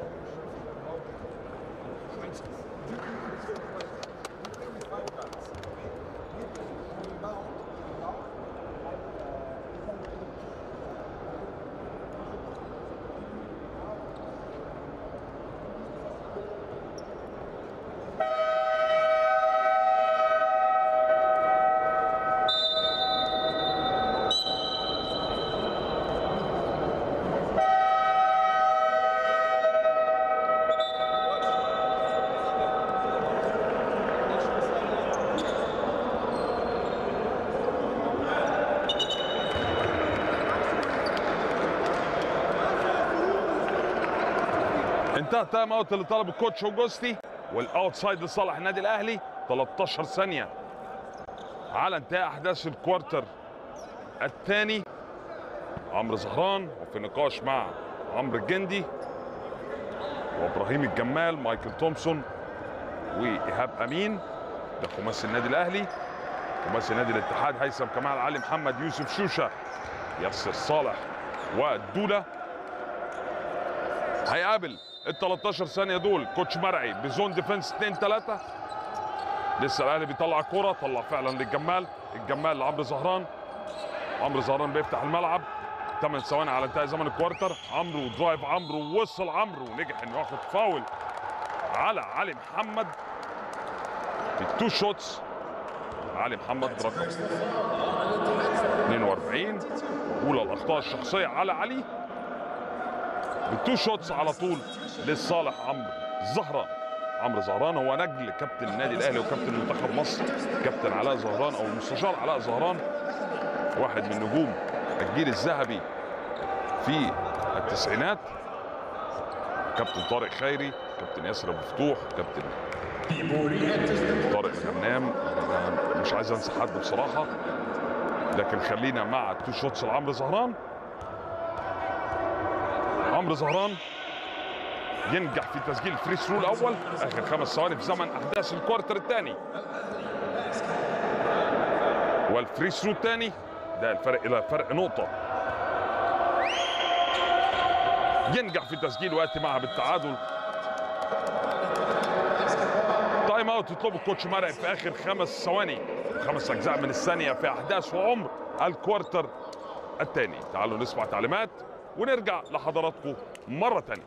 انتهى تايم اوت اللي طلب الكوتش اوجوستي والاوتسايد لصالح النادي الاهلي 13 ثانيه على انتهاء احداث الكوارتر الثاني عمرو زهران وفي نقاش مع عمرو الجندي وابراهيم الجمال مايكل تومسون وايهاب امين ده خماسي النادي الاهلي خماسي نادي الاتحاد هيثم كمال علي محمد يوسف شوشه ياسر صالح والدوله هيقابل ال 13 ثانيه دول كوتش مرعي بزون ديفنس 2 3 لسه الاهلي بيطلع الكوره طلع فعلا للجمال الجمال لعمرو زهران عمرو زهران بيفتح الملعب 8 ثواني على انتهاء زمن الكوارتر عمرو درايف عمرو وصل عمرو ونجح انه ياخد فاول على علي محمد بالتو شوتس علي محمد رقم 42 اولى الاخطاء الشخصيه على علي بالتو شوتس على طول لصالح عمرو زهران عمرو زهران هو نجل كابتن النادي الاهلي وكابتن منتخب مصر كابتن علاء زهران او المستشار علاء زهران واحد من نجوم الجيل الذهبي في التسعينات كابتن طارق خيري كابتن ياسر ابو فتوح كابتن طارق غنام أنا مش عايز انسى حد بصراحه لكن خلينا مع التو شوتس لعمرو زهران عمرو زهران ينجح في تسجيل الفري ثرو الاول اخر خمس ثواني في زمن احداث الكوارتر الثاني والفري ثرو الثاني ده الفرق الى فرق نقطه ينجح في تسجيل وياتي معها بالتعادل تايم اوت يطلبه الكوتش مرعي في اخر خمس ثواني خمس اجزاء من الثانيه في احداث وعمر الكوارتر الثاني تعالوا نسمع تعليمات ونرجع لحضراتكم مره ثانيه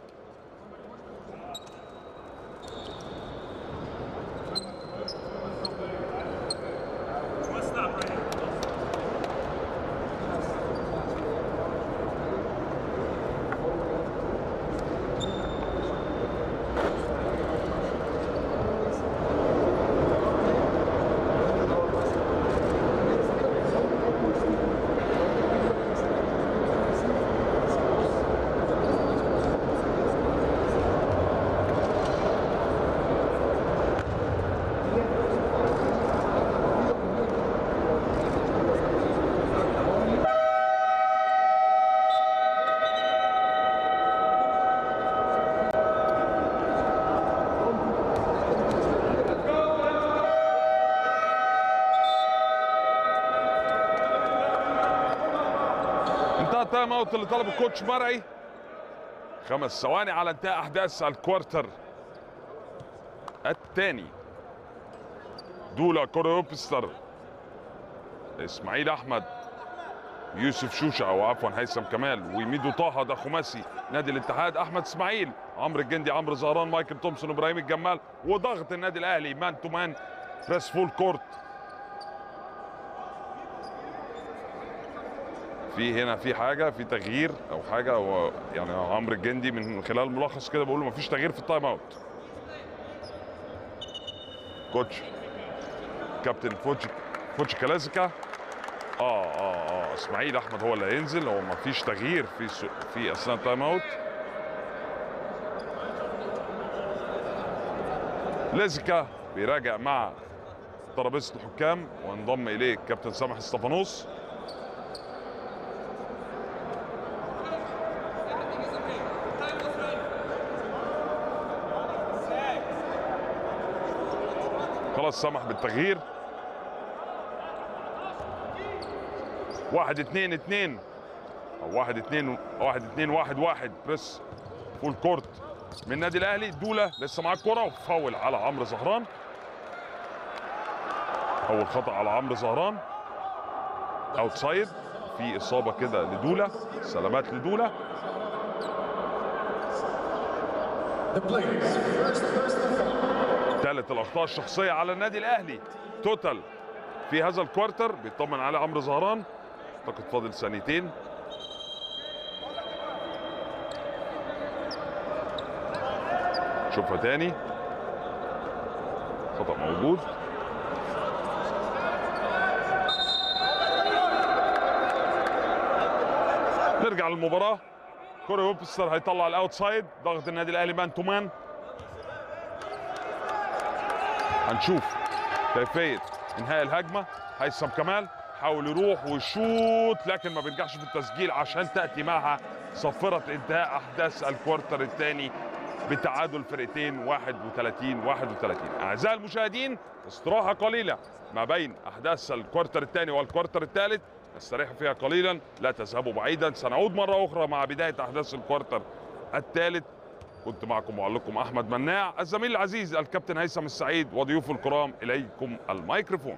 انتهى التايم اوت اللي طلبه الكوتش مرعي خمس ثواني على انتهاء احداث الكوارتر الثاني دولا كوريوبستر اسماعيل احمد يوسف شوشه او عفوا هيثم كمال وميدو طه ده خماسي نادي الاتحاد احمد اسماعيل عمرو الجندي عمرو زهران مايكل تومسون ابراهيم الجمال وضغط النادي الاهلي مان تو مان بريس فول كورت في هنا في حاجه في تغيير او حاجه هو يعني عمرو الجندي من خلال الملخص كده بقول له مفيش تغيير في التايم اوت كوتش كابتن فوتش فوتش كلاسيكا اه اه اه اسماعيل احمد هو اللي هينزل هو مفيش تغيير في سو في اثناء التايم اوت لازكا بيراجع مع ترابيزه الحكام وانضم اليه الكابتن سامح استفانوس خلاص سمح بالتغيير واحد اتنين اتنين او واحد اتنين واحد اتنين واحد واحد بريس فول كورت من النادي الاهلي دوله لسه معاه الكرة وفاول على عمرو زهران اول خطا على عمرو زهران اوتسايد في اصابه كده لدوله سلامات لدوله The players. First personal foul. ثالث الاخطاء الشخصيه على النادي الاهلي توتال في هذا الكوارتر بيطمن عليه عمرو زهران اعتقد فاضل ثانيتين شوفها تاني خطا موجود نرجع للمباراه كوري ويبستر هيطلع الاوتسايد ضغط النادي الاهلي مان تو مان هنشوف كيفيه انهاء الهجمه هيثم كمال حاول يروح ويشوط لكن ما بينجحش في التسجيل عشان تاتي معها صفره انتهاء احداث الكوارتر الثاني بتعادل فرقتين 31 31 اعزائي المشاهدين استراحه قليله ما بين احداث الكوارتر الثاني والكوارتر الثالث نستريح فيها قليلا لا تذهبوا بعيدا سنعود مره اخرى مع بدايه احداث الكوارتر الثالث كنت معكم معلقكم احمد مناع الزميل العزيز الكابتن هيثم السعيد وضيوف الكرام اليكم الميكروفون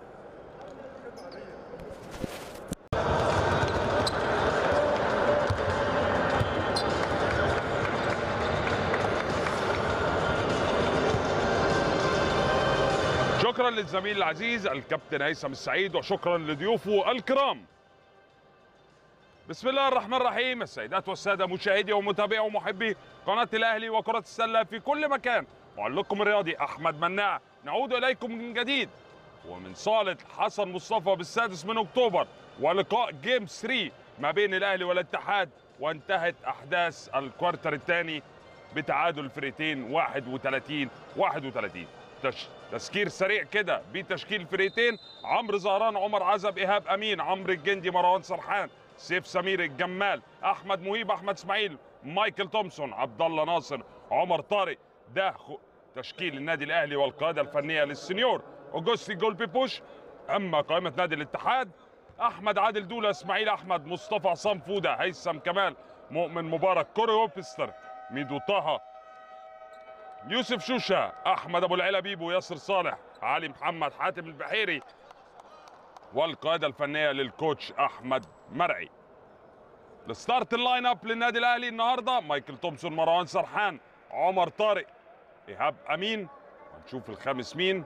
شكرا للزميل العزيز الكابتن هيثم السعيد وشكرا لضيوفه الكرام بسم الله الرحمن الرحيم السيدات والساده مشاهدي ومتابعي ومحبي قناه الاهلي وكره السله في كل مكان معلقكم الرياضي احمد مناع نعود اليكم من جديد ومن صاله حسن مصطفى بالسادس من اكتوبر ولقاء جيم 3 ما بين الاهلي والاتحاد وانتهت احداث الكوارتر الثاني بتعادل الفريقين 31 31 تش... تذكير سريع كده بتشكيل الفريقين عمرو زهران عمر عزب ايهاب امين عمرو الجندي مروان سرحان سيف سمير الجمال احمد مهيب احمد اسماعيل مايكل تومسون عبد الله ناصر عمر طارق ده خ... تشكيل النادي الاهلي والقياده الفنيه للسنيور اوجوستي جولبي بوش اما قائمه نادي الاتحاد احمد عادل دوله اسماعيل احمد مصطفى عصام فوده هيثم كمال مؤمن مبارك كوري ووبستر ميدو طه يوسف شوشة أحمد أبو العلا بيبو ياسر صالح علي محمد حاتم البحيري والقيادة الفنية للكوتش أحمد مرعي الستارت اللاين اب للنادي الأهلي النهاردة مايكل تومسون مروان سرحان عمر طارق إيهاب أمين هنشوف الخامس مين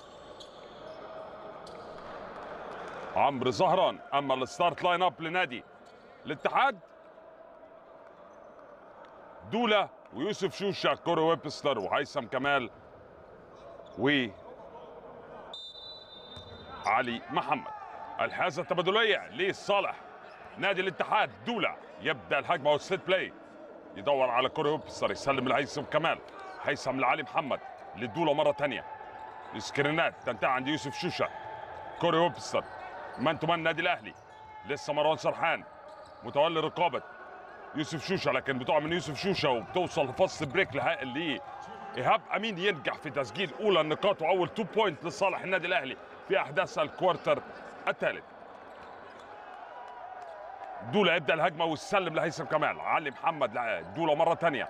عمرو زهران أما الستارت لاين اب لنادي الاتحاد دولا ويوسف شوشة كوري ويبستر وهيثم كمال و علي محمد الحازة التبادلية لصالح نادي الاتحاد دولا يبدا الهجمة والسيت بلاي يدور على كوري ويبستر يسلم لهيثم كمال هيثم لعلي محمد للدولة مرة تانية السكرينات تنتهي عند يوسف شوشة كوري ويبستر مان تو مان النادي الاهلي لسه مروان سرحان متولي رقابة يوسف شوشه لكن بتقع من يوسف شوشه وبتوصل لفصل بريك لها- لايهاب امين ينجح في تسجيل اولى النقاط واول 2 بوينت لصالح النادي الاهلي في احداث الكوارتر الثالث دولا يبدا الهجمه ويسلم لهيثم كمال علي محمد لع- دولا مره ثانيه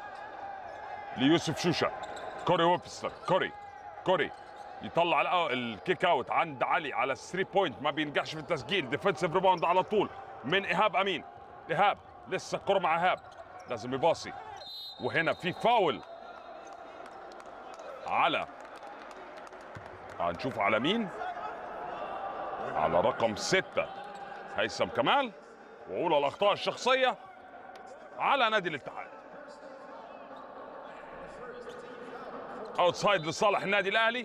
ليوسف شوشه كوري ويبستر كوري كوري يطلع الأو- الكيك اوت عند علي على الثري بوينت ما بينجحش في التسجيل ديفنسيف ريباوند على طول من ايهاب امين ايهاب لسه الكرة مع ايهاب لازم يباصي وهنا في فاول على هنشوف على مين على رقم ستة هيثم كمال وأولى الأخطاء الشخصية على نادي الاتحاد اوتسايد لصالح النادي الاهلي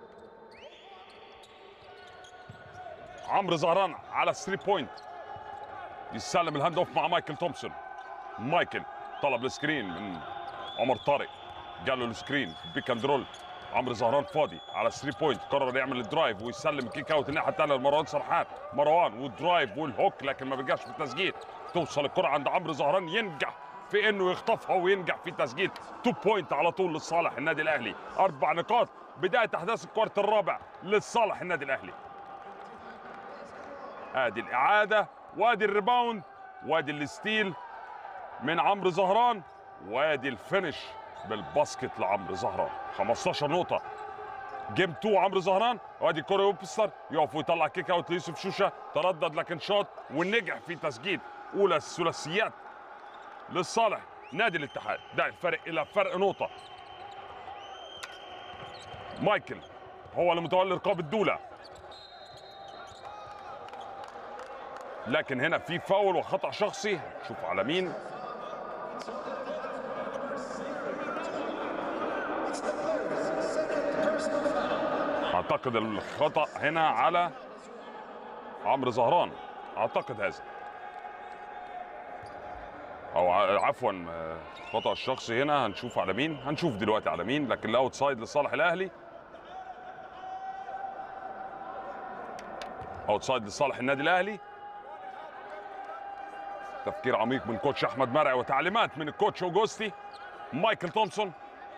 عمرو زهران على 3 بوينت يستلم الهاند اوف مع مايكل تومسون مايكل طلب السكرين من عمر طارق جاله السكرين بيك اند رول عمرو زهران فاضي على 3 بوينت قرر يعمل الدرايف ويسلم الكيك اوت الناحيه الثانيه لمروان سرحان مروان والدرايف والهوك لكن ما بينجحش في التسجيل توصل الكره عند عمرو زهران ينجح في انه يخطفها وينجح في تسجيل 2 بوينت على طول لصالح النادي الاهلي اربع نقاط بدايه احداث الكوارت الرابع لصالح النادي الاهلي ادي الاعاده وادي الريباوند وادي الستيل من عمرو زهران وادي الفينش بالباسكت لعمرو زهران 15 نقطه جيم 2 عمرو زهران وادي كوري ويبستر يقف ويطلع كيك اوت ليوسف شوشه تردد لكن شاط ونجح في تسجيل اولى الثلاثيات لصالح نادي الاتحاد ده الفرق الى فرق نقطه مايكل هو اللي متولي رقابه دوله لكن هنا في فاول وخطا شخصي شوف على مين اعتقد الخطا هنا على عمرو زهران اعتقد هذا او ع- عفوا آه، خطا الشخصي هنا هنشوف على مين هنشوف دلوقتي على مين لكن الاوت سايد لصالح الاهلي اوت سايد لصالح النادي الاهلي تفكير عميق من كوتش احمد مرعي وتعليمات من الكوتش اوجوستي مايكل تومسون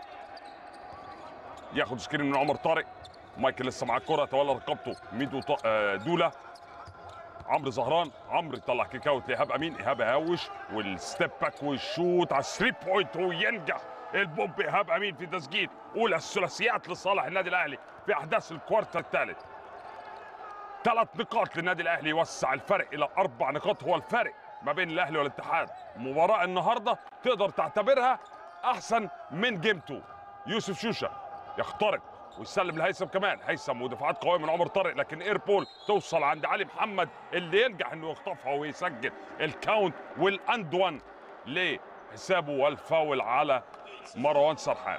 ياخد سكرين من عمر طارق مايكل لسه معاه الكره تولى رقبته ميدو ط... آه، دولا عمرو زهران عمرو طلع كيك اوت لايهاب امين ايهاب هاوش والستيب باك والشوت على الثري بوينت وينجح البوب ايهاب امين في تسجيل اولى الثلاثيات لصالح النادي الاهلي في احداث الكوارتر الثالث ثلاث نقاط للنادي الاهلي يوسع الفرق الى اربع نقاط هو الفرق ما بين الاهلي والاتحاد مباراه النهارده تقدر تعتبرها احسن من جيم 2 يوسف شوشه يخترق ويسلم لهيثم كمان هيثم ودفاعات قويه من عمر طارق لكن ايربول توصل عند علي محمد اللي ينجح انه يخطفها ويسجل الكاونت والاند وان لحسابه والفاول على مروان سرحان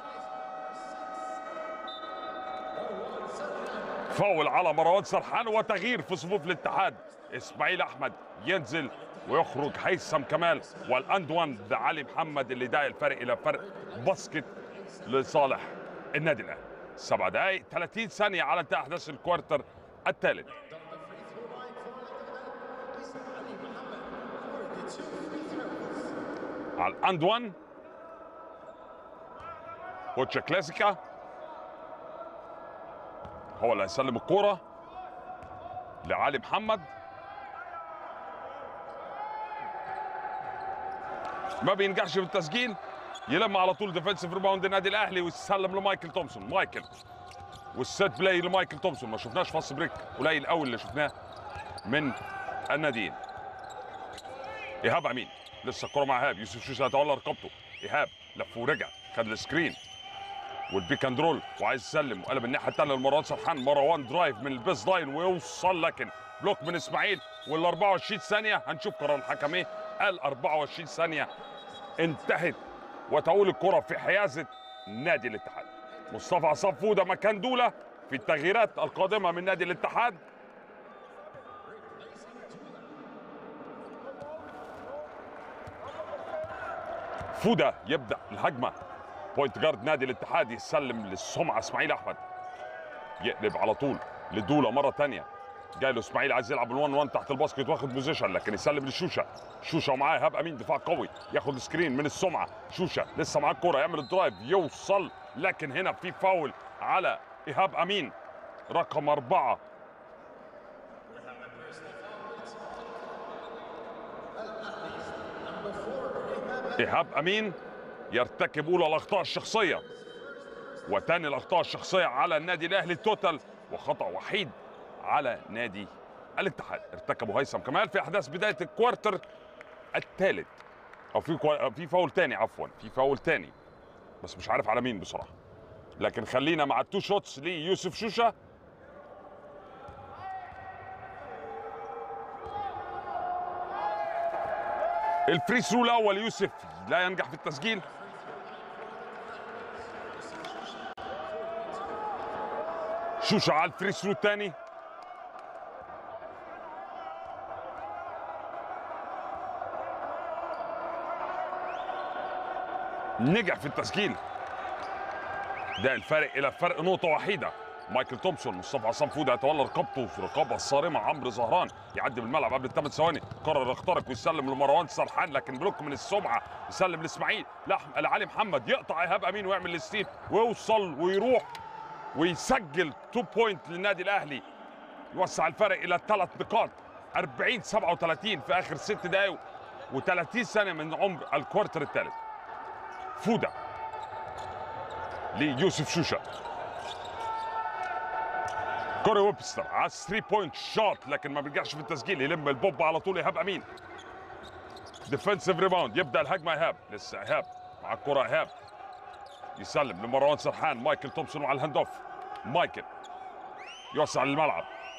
فاول على مروان سرحان وتغيير في صفوف الاتحاد اسماعيل احمد ينزل ويخرج هيثم كمال والاند وان لعلي محمد اللي داعي الفرق الى فرق باسكت لصالح النادي الاهلي سبع دقائق 30 ثانيه على انتهاء احداث الكوارتر الثالث على الاند وان كوتش كلاسيكا هو اللي هيسلم الكوره لعلي محمد ما بينجحش في التسجيل يلم على طول ديفensive ريباوند النادي الاهلي ويسلم لمايكل تومسون مايكل والسيت بلاي لمايكل تومسون ما شفناش فاست بريك قليل قوي اللي شفناه من الناديين ايهاب امين لسه الكره مع ايهاب يوسف شوشه هيتولى رقبته ايهاب لف ورجع خد السكرين والبيك اند رول وعايز يسلم وقلب الناحيه الثانيه لمروان سرحان مروان درايف من البيس لاين ويوصل لكن بلوك من اسماعيل وال 24 ثانيه هنشوف قرار الحكم ايه قال 24 ثانيه انتهت وتؤول الكره في حيازه نادي الاتحاد مصطفى عصام فوده مكان دوله في التغييرات القادمه من نادي الاتحاد فوده يبدا الهجمه بوينت جارد نادي الاتحاد يسلم للسمعه اسماعيل احمد يقلب على طول لدوله مره تانية جاي له اسماعيل عايز يلعب ال1 1 تحت الباسكت واخد بوزيشن لكن يسلم للشوشه شوشه ومعاه ايهاب امين دفاع قوي ياخد سكرين من السمعه شوشه لسه معاه الكوره يعمل الدرايف يوصل لكن هنا في فاول على ايهاب امين رقم اربعه ايهاب امين يرتكب اولى الاخطاء الشخصيه وتاني الاخطاء الشخصيه على النادي الاهلي التوتال وخطا وحيد على نادي الاتحاد ارتكبه هيثم كمال في احداث بدايه الكوارتر الثالث او في كوا... في فاول تاني عفوا في فاول تاني بس مش عارف على مين بصراحه لكن خلينا مع التو شوتس ليوسف شوشه الفري ثرو الاول يوسف لا ينجح في التسجيل شوشه على الفري ثرو الثاني نجح في التسجيل ده الفارق الى فرق نقطه وحيده مايكل تومسون مصطفى عصام فوده يتولى رقبته في رقابه الصارمه عمرو زهران يعدي بالملعب قبل الثمان ثواني قرر يخترق ويسلم لمروان سرحان لكن بلوك من السمعه يسلم لاسماعيل لح- لعلي محمد يقطع ايهاب امين ويعمل الستيل ويوصل ويروح ويسجل 2 بوينت للنادي الاهلي يوسع الفرق الى ثلاث نقاط 40 37 في اخر ست دقائق و30 ثانيه من عمر الكوارتر الثالث فوده ليوسف شوشه كوري ويبستر على 3 بوينت شوت لكن ما بيرجعش في التسجيل يلم البوب على طول ايهاب امين ديفensive ريباوند يبدا الهجمه ايهاب لسه ايهاب مع الكره ايهاب يسلم لمروان سرحان مايكل تومسون وعلى الهاند اوف مايكل يوسع للملعب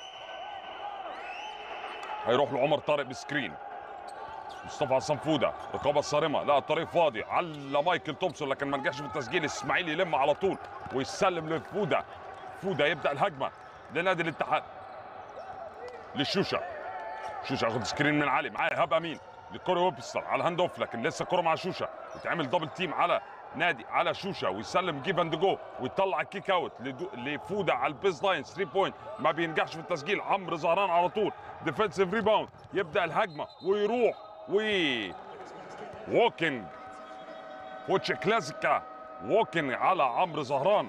هيروح لعمر طارق بسكرين مصطفى عصام فوده رقابه صارمه لا الطريق فاضي على مايكل تومسون لكن ما نجحش في التسجيل اسماعيل يلم على طول ويسلم لفوده فوده يبدا الهجمه لنادي الاتحاد للشوشه شوشه ياخد سكرين من علي معاه ايهاب امين لكوري ويبستر على الهاند اوف لكن لسه الكره مع شوشه يتعمل دبل تيم على نادي على شوشه ويسلم جيف اند جو ويطلع الكيك اوت لدو- لفوده على البيز لاين 3 بوينت ما بينجحش في التسجيل عمرو زهران على طول ديفensive ريباوند يبدا الهجمه ويروح وي ووكينج كوتش كلاسيكا ووكينج على عمرو زهران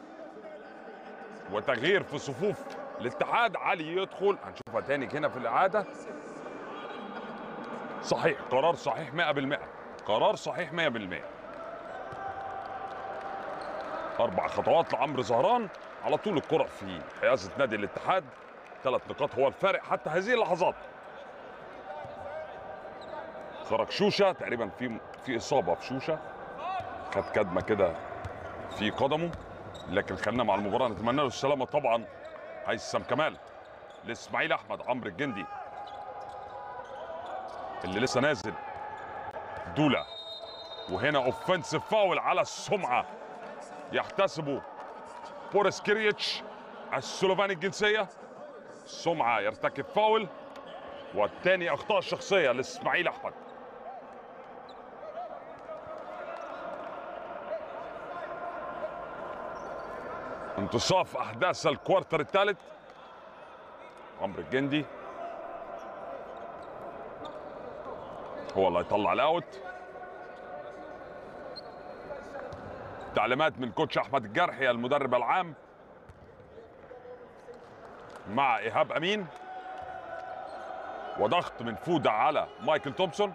وتغيير في صفوف الاتحاد علي يدخل هنشوفها تاني هنا في الاعاده صحيح قرار صحيح 100% قرار صحيح 100% اربع خطوات لعمرو زهران على طول الكره في حيازه نادي الاتحاد ثلاث نقاط هو الفارق حتى هذه اللحظات خرج شوشه تقريبا في في اصابه في شوشه خد كدمه كده في قدمه لكن خلينا مع المباراه نتمنى له السلامه طبعا هيثم كمال لاسماعيل احمد عمرو الجندي اللي لسه نازل دولا وهنا اوفنسيف فاول على السمعه يحتسبه بوريس كيريتش السلوفاني الجنسيه السمعه يرتكب فاول والثاني اخطاء شخصيه لاسماعيل احمد انتصاف احداث الكوارتر الثالث عمرو الجندي هو اللي هيطلع الاوت تعليمات من كوتش احمد الجرحي المدرب العام مع ايهاب امين وضغط من فوده على مايكل تومسون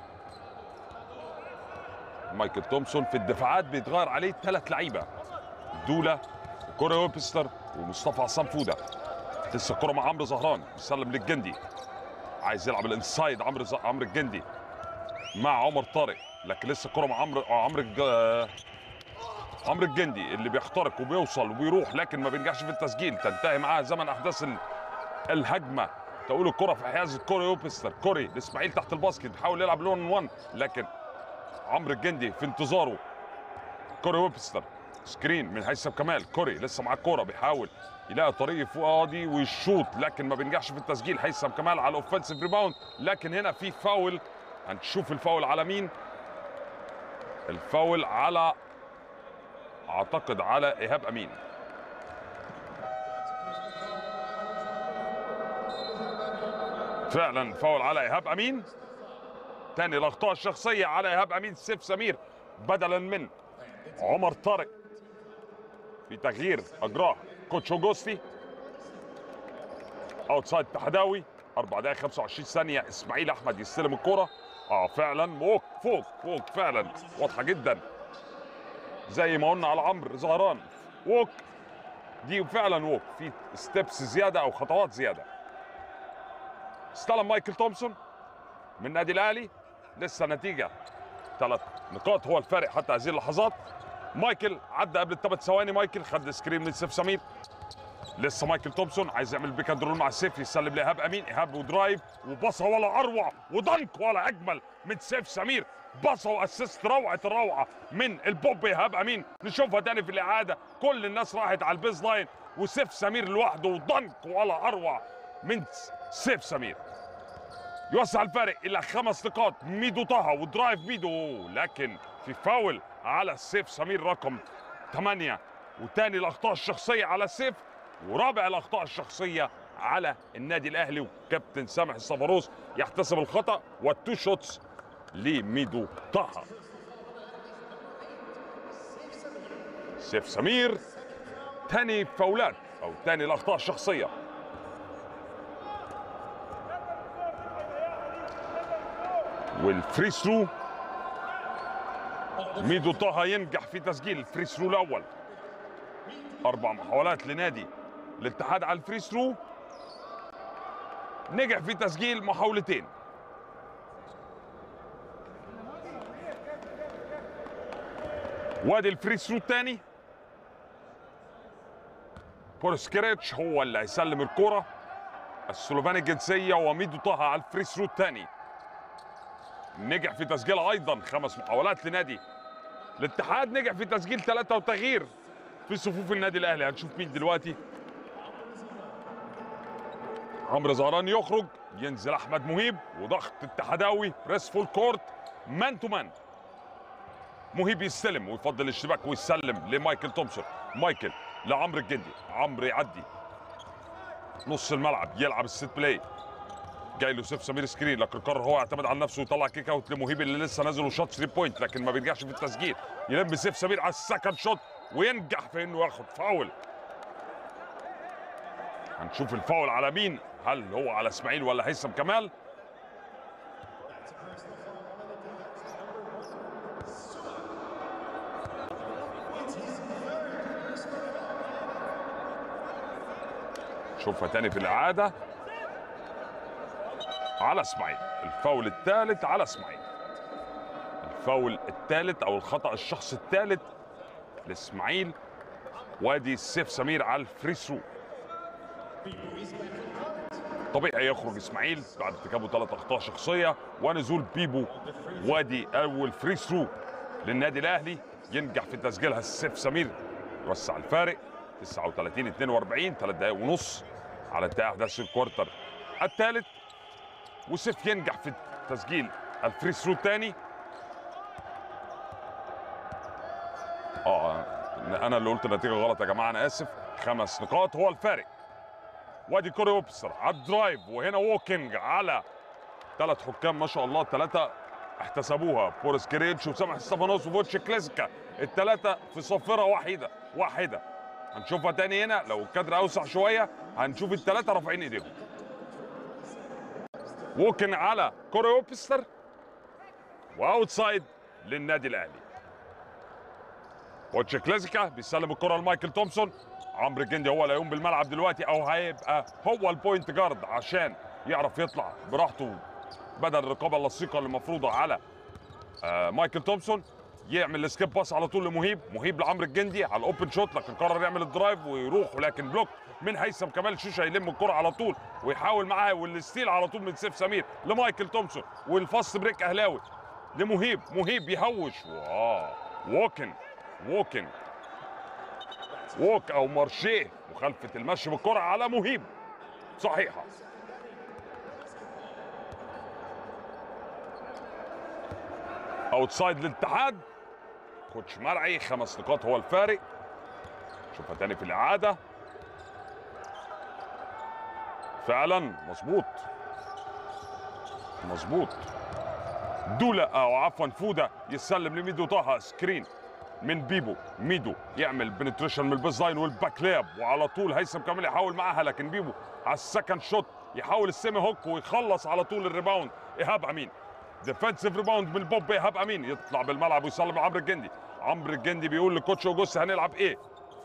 مايكل تومسون في الدفاعات بيتغير عليه ثلاث لعيبه دولا وكوري ويبستر ومصطفى عصام فوده لسه الكره مع عمرو زهران بيسلم للجندي عايز يلعب الانسايد عمرو ز... عمرو الجندي مع عمر طارق لكن لسه الكره مع عمرو آه، عمرو الج... عمرو الجندي اللي بيخترق وبيوصل وبيروح لكن ما بينجحش في التسجيل تنتهي معاه زمن احداث ال... الهجمه تقول الكره في حيازه كوري ويبستر كوري لاسماعيل تحت الباسكت بيحاول يلعب لون 1 لكن عمرو الجندي في انتظاره كوري ويبستر سكرين من هيثم كمال كوري لسه معاه الكوره بيحاول يلاقي طريق فؤادي ويشوط لكن ما بينجحش في التسجيل هيثم كمال على الاوفنسيف ريباوند لكن هنا في فاول هنشوف الفاول على مين الفاول على اعتقد على ايهاب امين فعلا فاول على ايهاب امين تاني الاخطاء الشخصيه على ايهاب امين سيف سمير بدلا من عمر طارق في تغيير اجراه كوتش اوجوستي اوتسايد تحداوي 4 دقائق 25 ثانيه اسماعيل احمد يستلم الكره اه فعلا ووك فوق فوق فعلا واضحه جدا زي ما قلنا على عمرو زهران ووك دي فعلا ووك في ستيبس زياده او خطوات زياده استلم مايكل تومسون من النادي الاهلي لسه نتيجه ثلاث نقاط هو الفارق حتى هذه اللحظات مايكل عدى قبل الثلاث ثواني مايكل خد سكرين من سيف سمير لسه مايكل تومسون عايز يعمل بيك اند رول مع سيف يسلم لايهاب امين ايهاب ودرايف وبصه ولا اروع ودنك ولا اجمل من سيف سمير بصه واسيست روعه الروعه من البوب ايهاب امين نشوفها تاني في الاعاده كل الناس راحت على البيز لاين وسيف سمير لوحده ودنك ولا اروع من سيف سمير يوسع الفارق الى خمس نقاط ميدو طه ودرايف ميدو لكن في فاول على سيف سمير رقم 8 وتاني الاخطاء الشخصيه على سيف ورابع الاخطاء الشخصيه على النادي الاهلي وكابتن سامح الصفروس يحتسب الخطا والتو شوتس لميدو طه سيف سمير تاني فاولات او تاني الاخطاء الشخصيه والفري ثرو ميدو طه ينجح في تسجيل الفري ثرو الاول اربع محاولات لنادي الاتحاد على الفري ثرو نجح في تسجيل محاولتين وادي الفري ثرو الثاني بورسكريتش هو اللي هيسلم الكرة السلوفاني الجنسية وميدو طه على الفري ثرو الثاني نجح في تسجيل ايضا خمس محاولات لنادي الاتحاد نجح في تسجيل ثلاثة وتغيير في صفوف النادي الاهلي هنشوف مين دلوقتي عمرو زهران يخرج ينزل احمد مهيب وضغط التحداوي بريس فول كورت مان تو مان مهيب يستلم ويفضل الاشتباك ويسلم لمايكل تومسون مايكل لعمرو الجندي عمرو يعدي نص الملعب يلعب الست بلاي جاي له سيف سمير سكرين لكن قرر هو يعتمد على نفسه ويطلع كيك اوت لمهيب اللي لسه نازل وشاط 3 بوينت لكن ما بينجحش في التسجيل يلم سيف سمير على السكند شوت وينجح في انه ياخد فاول هنشوف الفاول على مين هل هو على اسماعيل ولا هيثم كمال شوفها تاني في الاعاده على اسماعيل الفاول الثالث على اسماعيل الفاول الثالث او الخطا الشخص الثالث لاسماعيل وادي السيف سمير على الفري ثرو طبيعي يخرج اسماعيل بعد ارتكابه ثلاث اخطاء شخصيه ونزول بيبو وادي اول فري ثرو للنادي الاهلي ينجح في تسجيلها السيف سمير يوسع الفارق 39 42 ثلاث دقائق ونص على انتهاء احداث الكوارتر الثالث وسيف ينجح في تسجيل الفري ثرو الثاني اه انا اللي قلت النتيجه غلط يا جماعه انا اسف خمس نقاط هو الفارق وادي كوري اوبستر على الدرايف وهنا ووكينج على ثلاث حكام ما شاء الله الثلاثه احتسبوها بوريس كريتش وسامح ستافانوس وفوتش كلاسيكا الثلاثه في صفره واحده واحده هنشوفها تاني هنا لو الكادر اوسع شويه هنشوف الثلاثه رافعين ايديهم ووكن على كوري اوبستر واوتسايد للنادي الاهلي واتش كلاسيكا بيسلم الكره لمايكل تومسون عمرو الجندي هو اللي هيقوم بالملعب دلوقتي او هيبقى هو البوينت جارد عشان يعرف يطلع براحته بدل الرقابه اللصيقه اللي مفروضه على آه مايكل تومسون يعمل السكيب باس على طول لمهيب مهيب لعمرو الجندي على الاوبن شوت لكن قرر يعمل الدرايف ويروح ولكن بلوك من هيثم كمال شوشه يلم الكره على طول ويحاول معاها والستيل على طول من سيف سمير لمايكل تومسون والفاست بريك اهلاوي لمهيب مهيب يهوش واو ووكن ووكن ووك او مارشيه مخالفه المشي بالكره على مهيب صحيحه اوتسايد للاتحاد كوتش مرعي خمس نقاط هو الفارق شوفها تاني في الاعاده فعلا مظبوط مظبوط دولا او عفوا فوده يسلم لميدو طه سكرين من بيبو ميدو يعمل بنتريشن من البيز لاين والباك لاب وعلى طول هيثم كامل يحاول معاها لكن بيبو على السكند شوت يحاول السيمي هوك ويخلص على طول الريباوند ايهاب امين ديفensive ريباوند من بوب ايهاب امين يطلع بالملعب ويسلم لعمرو الجندي عمرو الجندي بيقول لكوتش اوجوستي هنلعب ايه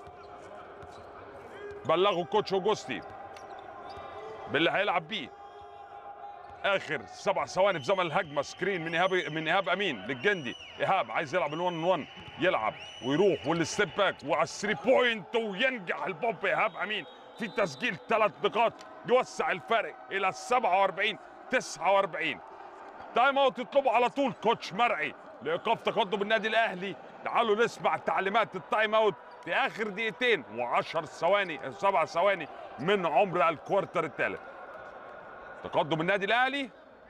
بلغوا كوتش اوجوستي باللي هيلعب بيه اخر سبع ثواني في زمن الهجمه سكرين من ايهاب من ايهاب امين للجندي ايهاب عايز يلعب ال1 1 يلعب ويروح والستيب باك وعلى الثري بوينت وينجح البوب ايهاب امين في تسجيل ثلاث نقاط يوسع الفارق الى 47 49 تايم اوت يطلبوا على طول كوتش مرعي لايقاف تقدم النادي الاهلي تعالوا نسمع تعليمات التايم اوت في اخر دقيقتين و10 ثواني سبع ثواني من عمر الكوارتر الثالث تقدم النادي الاهلي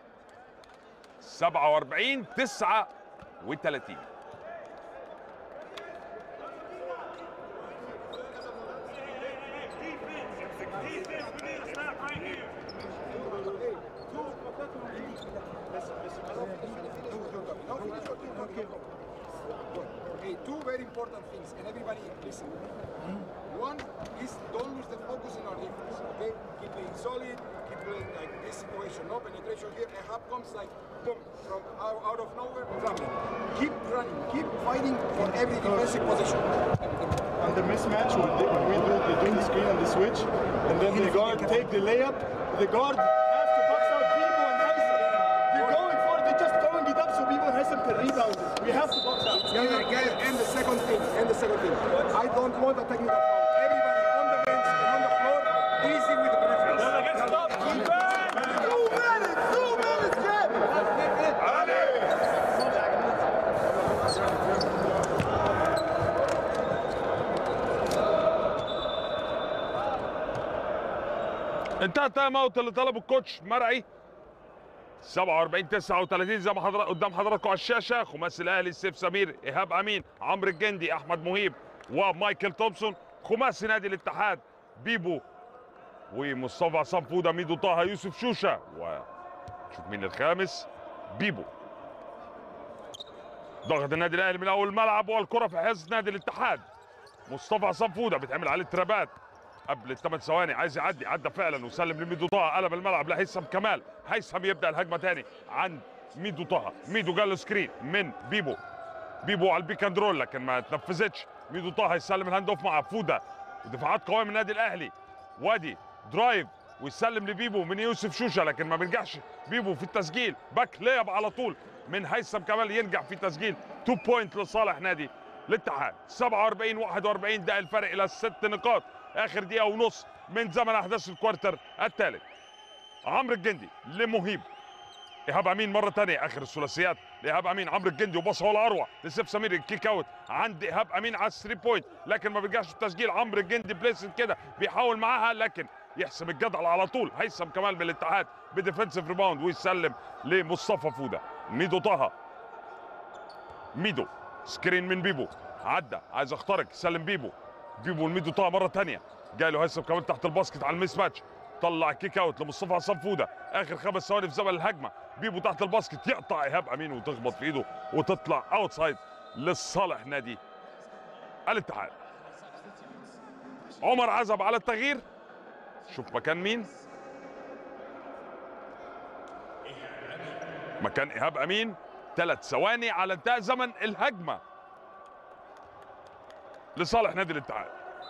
47 39 Okay, two very important things, and everybody listen. One is don't lose the focus in our defense. Okay, keep playing solid, keep playing like this situation. No penetration here. A hub comes like boom from out, out of nowhere. Traveling. Keep running. Keep fighting for every defensive position. On the mismatch, when they- when we do the doing the screen and the switch, and then the guard take the layup, the guard have to box out Bibo and Heisen. They're going for it, they're just throwing it up so Bibo and Heisen can rebound it. We have to box out. Yeah, yeah, yeah, and the second thing, and the second thing, I don't want a technical foul. Everybody on the bench and on the floor, easy with the preference. Two minutes, two minutes, Jim! انتهى التايم اوت اللي طلبه الكوتش مرعي 47 39 زي ما حضرتك قدام حضراتكم على الشاشه خماسي الاهلي سيف سمير ايهاب امين عمرو الجندي احمد مهيب ومايكل تومسون خماسي نادي الاتحاد بيبو ومصطفى عصام فوده ميدو طه يوسف شوشه وشوف مين الخامس بيبو ضغط النادي الاهلي من اول الملعب والكره في حصن نادي الاتحاد مصطفى عصام فوده بيتعمل عليه ترابات قبل الثمان ثواني عايز يعدي عدى فعلا وسلم لميدو طه قلب الملعب لهيثم كمال هيثم يبدا الهجمه تاني عند ميدو طه ميدو جاله سكرين من بيبو بيبو على البيك اند رول لكن ما اتنفذتش ميدو طه هيسلم الهاند اوف مع فوده ودفاعات قويه من النادي الاهلي وادي درايف ويسلم لبيبو من يوسف شوشه لكن ما بينجحش بيبو في التسجيل باك لياب على طول من هيثم كمال ينجح في تسجيل 2 بوينت لصالح نادي الاتحاد 47 41 ده الفرق الى ست نقاط اخر دقيقه ونص من زمن احداث الكوارتر الثالث عمرو الجندي لمهيب ايهاب امين مره ثانيه اخر الثلاثيات لايهاب امين عمرو الجندي وباص هو الاروع لسيف سمير الكيك اوت عند ايهاب امين على الثري بوينت لكن ما بيرجعش التسجيل عمرو الجندي بليسن كده بيحاول معاها لكن يحسم الجدل على طول هيثم كمال من الاتحاد بديفنسيف ريباوند ويسلم لمصطفى فوده ميدو طه ميدو سكرين من بيبو عدى عايز اخترق سلم بيبو بيبو لميدو طه مره ثانيه جاي له هيثم كمال تحت الباسكت على الميس ماتش طلع كيك اوت لمصطفى عصام فوده اخر خمس ثواني في زمن الهجمه بيبو تحت الباسكت يقطع ايهاب امين وتخبط في ايده وتطلع اوت سايد لصالح نادي الاتحاد عمر عزب على التغيير شوف مكان مين مكان ايهاب امين ثلاث ثواني على انتهاء زمن الهجمه لصالح نادي الاتحاد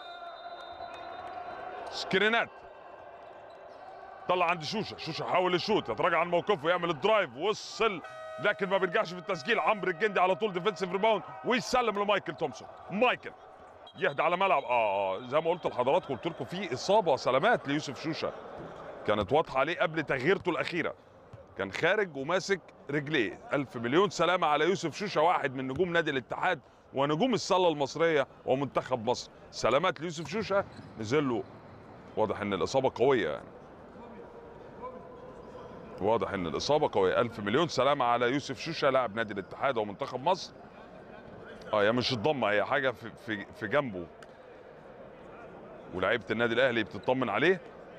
سكرينات طلع عند شوشه شوشه حاول يشوط يتراجع عن موقفه يعمل الدرايف وصل لكن ما بيرجعش في التسجيل عمرو الجندي على طول ديفنسيف ريباوند ويسلم لمايكل تومسون مايكل يهدى على ملعب اه زي ما قلت لحضراتكم قلت لكم في اصابه وسلامات ليوسف شوشه كانت واضحه عليه قبل تغييرته الاخيره كان خارج وماسك رجليه ألف مليون سلامة على يوسف شوشة واحد من نجوم نادي الاتحاد ونجوم الصالة المصرية ومنتخب مصر سلامات ليوسف شوشة نزل له واضح ان الإصابة قوية يعني واضح ان الإصابة قوية ألف مليون سلامة على يوسف شوشة لاعب نادي الاتحاد ومنتخب مصر اه هي مش الضمة هي حاجة في في في جنبه ولاعيبة النادي الأهلي بتطمن عليه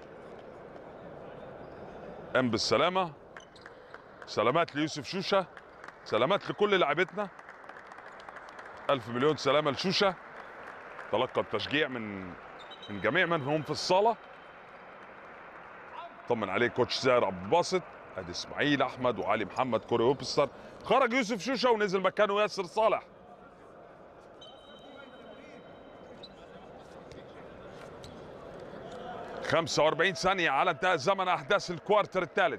قام بالسلامة سلامات ليوسف شوشة سلامات لكل لاعبتنا ألف مليون سلامة لشوشة تلقى التشجيع من من جميع من هم في الصالة طمن عليه كوتش زاهر عبد الباسط ادي اسماعيل احمد وعلي محمد كوري ويبستر خرج يوسف شوشة ونزل مكانه ياسر صالح خمسة وأربعين ثانية على انتهاء زمن أحداث الكوارتر الثالث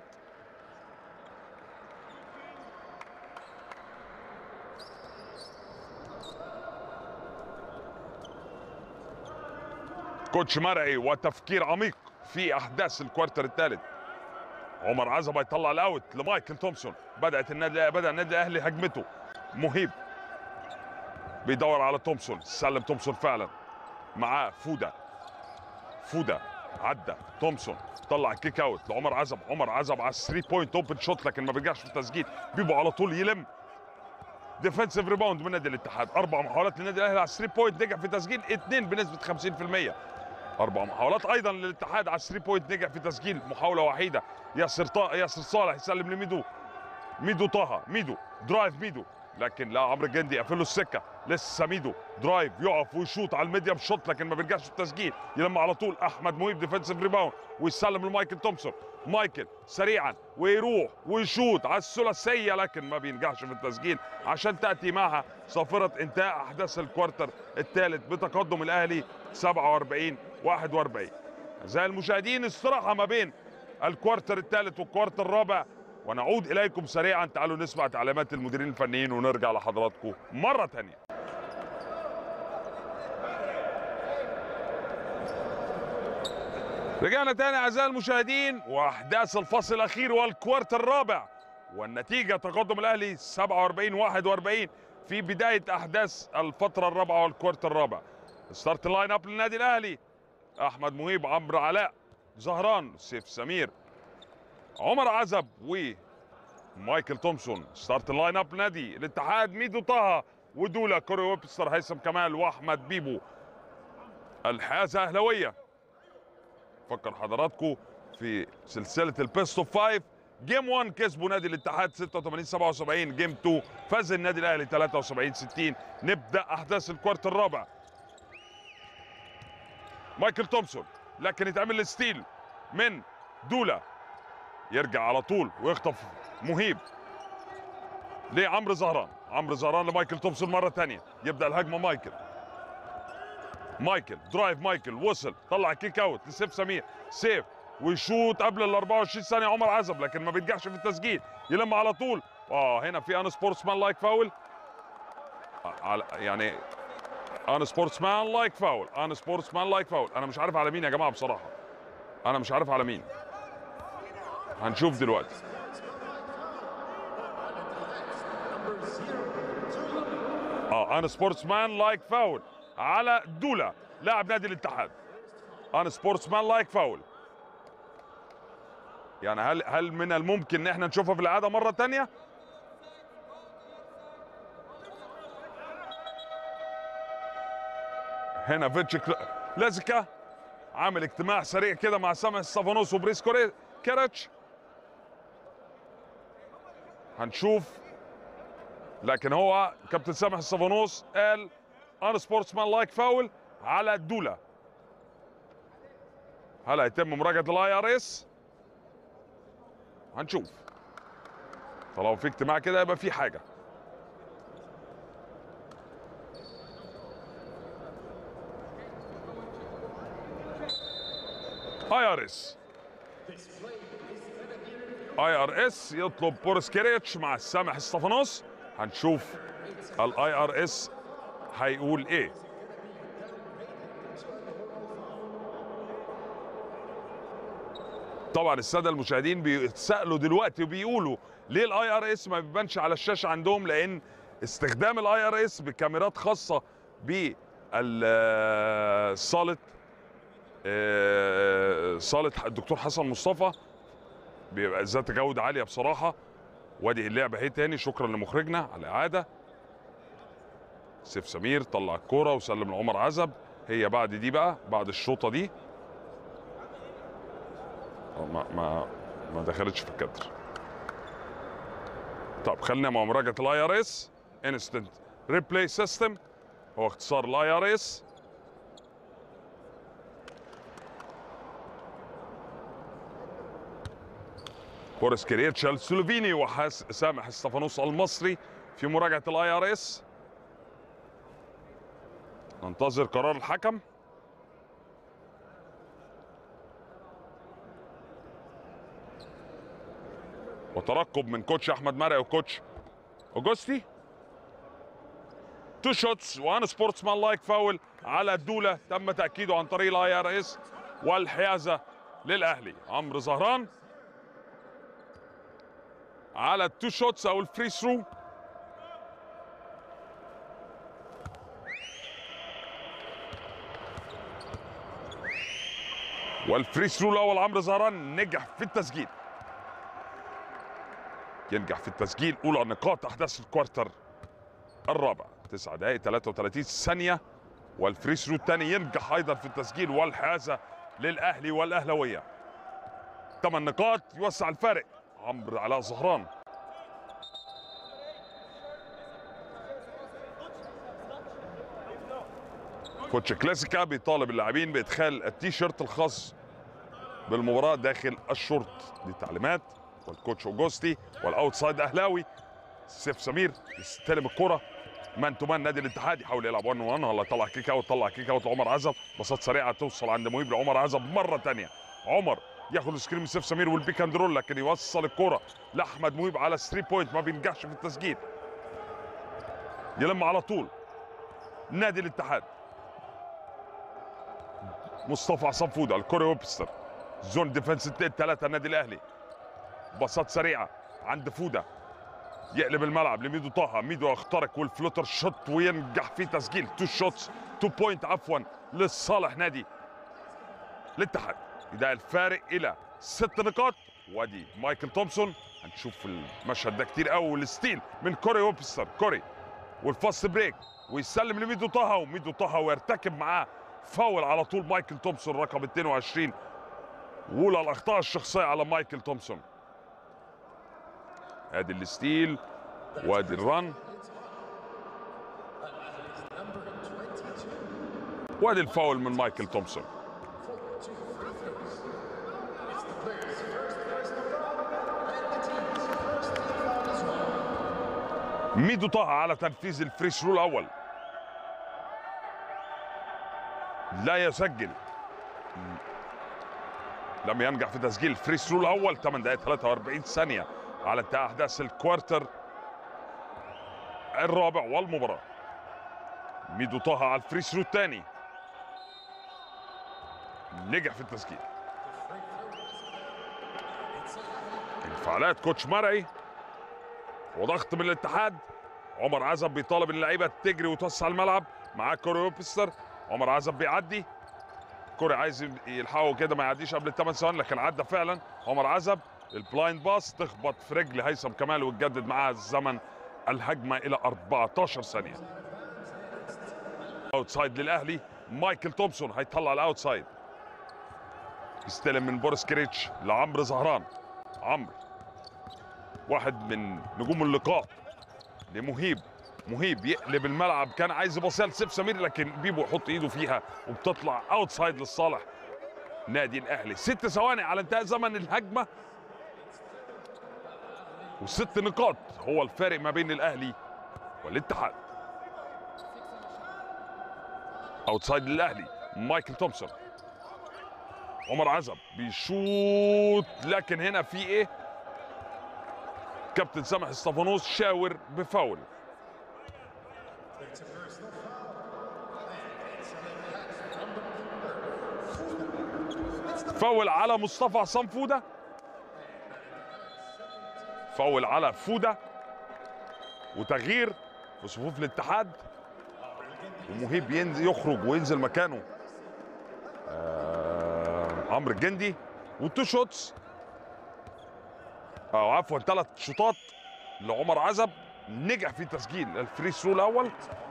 كوتش مرعي وتفكير عميق في احداث الكوارتر الثالث عمر عزبه يطلع الاوت لمايكل تومسون بدات النادي بدا النادي الاهلي هجمته مهيب بيدور على تومسون سلم تومسون فعلا معاه فوده فوده عدى تومسون طلع كيك اوت لعمر عزب عمر عزب على 3 بوينت اوبن شوت لكن ما بيرجعش في التسجيل بيبو على طول يلم ديفensive ريباوند من نادي الاتحاد اربع محاولات للنادي الاهلي على 3 بوينت نجح في تسجيل اثنين بنسبه 50% اربع محاولات ايضا للاتحاد على 3 بوينت نجح في تسجيل محاوله وحيده ياسر طه ياسر صالح يسلم لميدو ميدو طه ميدو درايف ميدو لكن لا عمرو الجندي يقفل له السكه لسه ميدو درايف يقف ويشوط على الميديم شوت لكن ما بيرجعش في التسجيل يلم على طول احمد مهيب ديفensive ريباوند ويسلم لمايكل تومسون مايكل سريعا ويروح ويشوط على الثلاثيه لكن ما بينجحش في التسجيل عشان تاتي معها صافره انتهاء احداث الكوارتر الثالث بتقدم الاهلي 47 41 اعزائي المشاهدين استراحه ما بين الكوارتر الثالث والكوارتر الرابع ونعود اليكم سريعا تعالوا نسمع تعليمات المديرين الفنيين ونرجع لحضراتكم مره ثانيه رجعنا تاني اعزائي المشاهدين واحداث الفصل الاخير والكوارتر الرابع والنتيجه تقدم الاهلي 47 41 في بدايه احداث الفتره الرابعه والكوارتر الرابع ستارت لاين اب للنادي الاهلي احمد مهيب عمرو علاء زهران سيف سمير عمر عزب مايكل تومسون ستارت اللاين اب نادي الاتحاد ميدو طه ودولا كوري ويبستر هيثم كمال واحمد بيبو الحازه اهلاويه فكر حضراتكم في سلسله البيست اوف فايف جيم 1 كسبوا نادي الاتحاد 86 77 جيم 2 فاز النادي الاهلي 73 60 نبدا احداث الكوارت الرابع مايكل تومسون لكن يتعمل الستيل من دولا يرجع على طول ويخطف مهيب لعمرو زهران عمرو زهران لمايكل تومسون مره ثانيه يبدا الهجمه مايكل مايكل درايف مايكل وصل طلع كيك اوت لسيف سمير سيف ويشوط قبل ال 24 ثانيه عمر عزب لكن ما بينجحش في التسجيل يلم على طول اه هنا في ان سبورتسمان لايك فاول يعني ان سبورتسمان لايك فاول ان سبورتسمان لايك فاول انا مش عارف على مين يا جماعه بصراحه انا مش عارف على مين هنشوف دلوقتي اه انا سبورتسمان لايك فاول على دولا لاعب نادي الاتحاد انا سبورتسمان لايك فاول يعني هل هل من الممكن ان احنا نشوفها في العاده مره تانية هنا فيتش لازكا عامل اجتماع سريع كده مع سامح ستافانوس وبريس كوري كيرتش هنشوف لكن هو كابتن سامح ستافانوس قال ان سبورتسمان لايك فاول على دولا هل هيتم مراجعه الاي ار اس هنشوف طالما في اجتماع كده يبقى في حاجه اي ار اس اي ار اس يطلب بورس كيريتش مع سامح استفانوس هنشوف الاي ار اس هيقول ايه طبعا الساده المشاهدين بيتسالوا دلوقتي وبيقولوا ليه الاي ار اس ما بيبانش على الشاشه عندهم لان استخدام الاي ار اس بكاميرات خاصه ب صاله آه، صاله الدكتور حسن مصطفى بيبقى ذات جوده عاليه بصراحه وادي اللعبه اهي تاني شكرا لمخرجنا على الاعاده سيف سمير طلع الكوره وسلم لعمر عزب هي بعد دي بقى بعد الشوطه دي آه، ما ما ما دخلتش في الكادر طب خلينا مع مراجعه الاي ار اس انستنت ريبلاي سيستم هو اختصار الاي ار اس بوريس كريتشا السلوفيني وحاس سامح استفانوس المصري في مراجعه الاي ار اس ننتظر قرار الحكم وترقب من كوتش احمد مرعي وكوتش اوجوستي تو شوتس وان سبورتسمان لايك فاول على الدوله تم تاكيده عن طريق الاي ار اس والحيازه للاهلي عمرو زهران على التو شوتس او الفري ثرو والفري ثرو الاول عمرو زهران نجح في التسجيل ينجح في التسجيل اولى نقاط احداث الكوارتر الرابع 9 دقائق 33 ثانيه والفري ثرو الثاني ينجح ايضا في التسجيل والحازه للاهلي والاهلاويه 8 نقاط يوسع الفارق عمرو علاء زهران كوتش كلاسيكا بيطالب اللاعبين بادخال التيشيرت الخاص بالمباراه داخل الشورت دي تعليمات والكوتش اوجوستي والاوتسايد اهلاوي سيف سمير يستلم الكره مان تو مان نادي الاتحاد يحاول يلعب 1 1 هلا طلع كيك اوت طلع كيك اوت لعمر عزب بساط سريعه توصل عند مهيب لعمر عزب مره ثانيه عمر ياخد سكرين من سيف سمير والبيك اند رول لكن يوصل الكره لاحمد مهيب على 3 بوينت ما بينجحش في التسجيل يلم على طول نادي الاتحاد مصطفى عصام فوده الكوري ويبستر زون ديفنس 2 3 النادي الاهلي باصات سريعه عند فوده يقلب الملعب لميدو طه ميدو يخترق والفلوتر شوت وينجح في تسجيل تو شوتس تو بوينت عفوا لصالح نادي الاتحاد يبقى الفارق الى ست نقاط وادي مايكل تومسون هنشوف المشهد ده كتير قوي والستيل من كوري ويبستر كوري والفاست بريك ويسلم لميدو طه وميدو طه ويرتكب معاه فاول على طول مايكل تومسون رقم 22 ولا الاخطاء الشخصيه على مايكل تومسون ادي الستيل وادي الرن وادي الفاول من مايكل تومسون ميدو طه على تنفيذ الفري ثرو الاول لا يسجل لم ينجح في تسجيل الفري ثرو الاول 8 دقائق 43 ثانيه على انتهاء احداث الكوارتر الرابع والمباراه ميدو طه على الفري ثرو الثاني نجح في التسجيل انفعالات كوتش مرعي وضغط من الاتحاد عمر عزب بيطالب اللعيبه تجري وتوسع الملعب معاه كوري ويبستر عمر عزب بيعدي كوري عايز يلحقه كده ما يعديش قبل الثمان ثواني لكن عدى فعلا عمر عزب البلايند باس تخبط في رجل هيثم كمال وتجدد معاها الزمن الهجمه الى 14 ثانيه اوتسايد للاهلي مايكل تومسون هيطلع الاوتسايد يستلم من بوريس كريتش لعمرو زهران عمرو واحد من نجوم اللقاء لمهيب مهيب يقلب الملعب كان عايز يبصيها لسيف سمير لكن بيبو يحط ايده فيها وبتطلع اوتسايد للصالح نادي الاهلي ست ثواني على انتهاء زمن الهجمه وست نقاط هو الفارق ما بين الاهلي والاتحاد اوتسايد للاهلي مايكل تومسون عمر عزب بيشوط لكن هنا في ايه كابتن سامح اسطفانوس شاور بفاول فاول على مصطفى عصام فوده فاول على فوده وتغيير في صفوف الاتحاد ومهيب ينزل يخرج وينزل مكانه آه عمرو الجندي وتو شوتس او عفوا ثلاث شوطات لعمر عزب نجح في تسجيل الفري ثرو الاول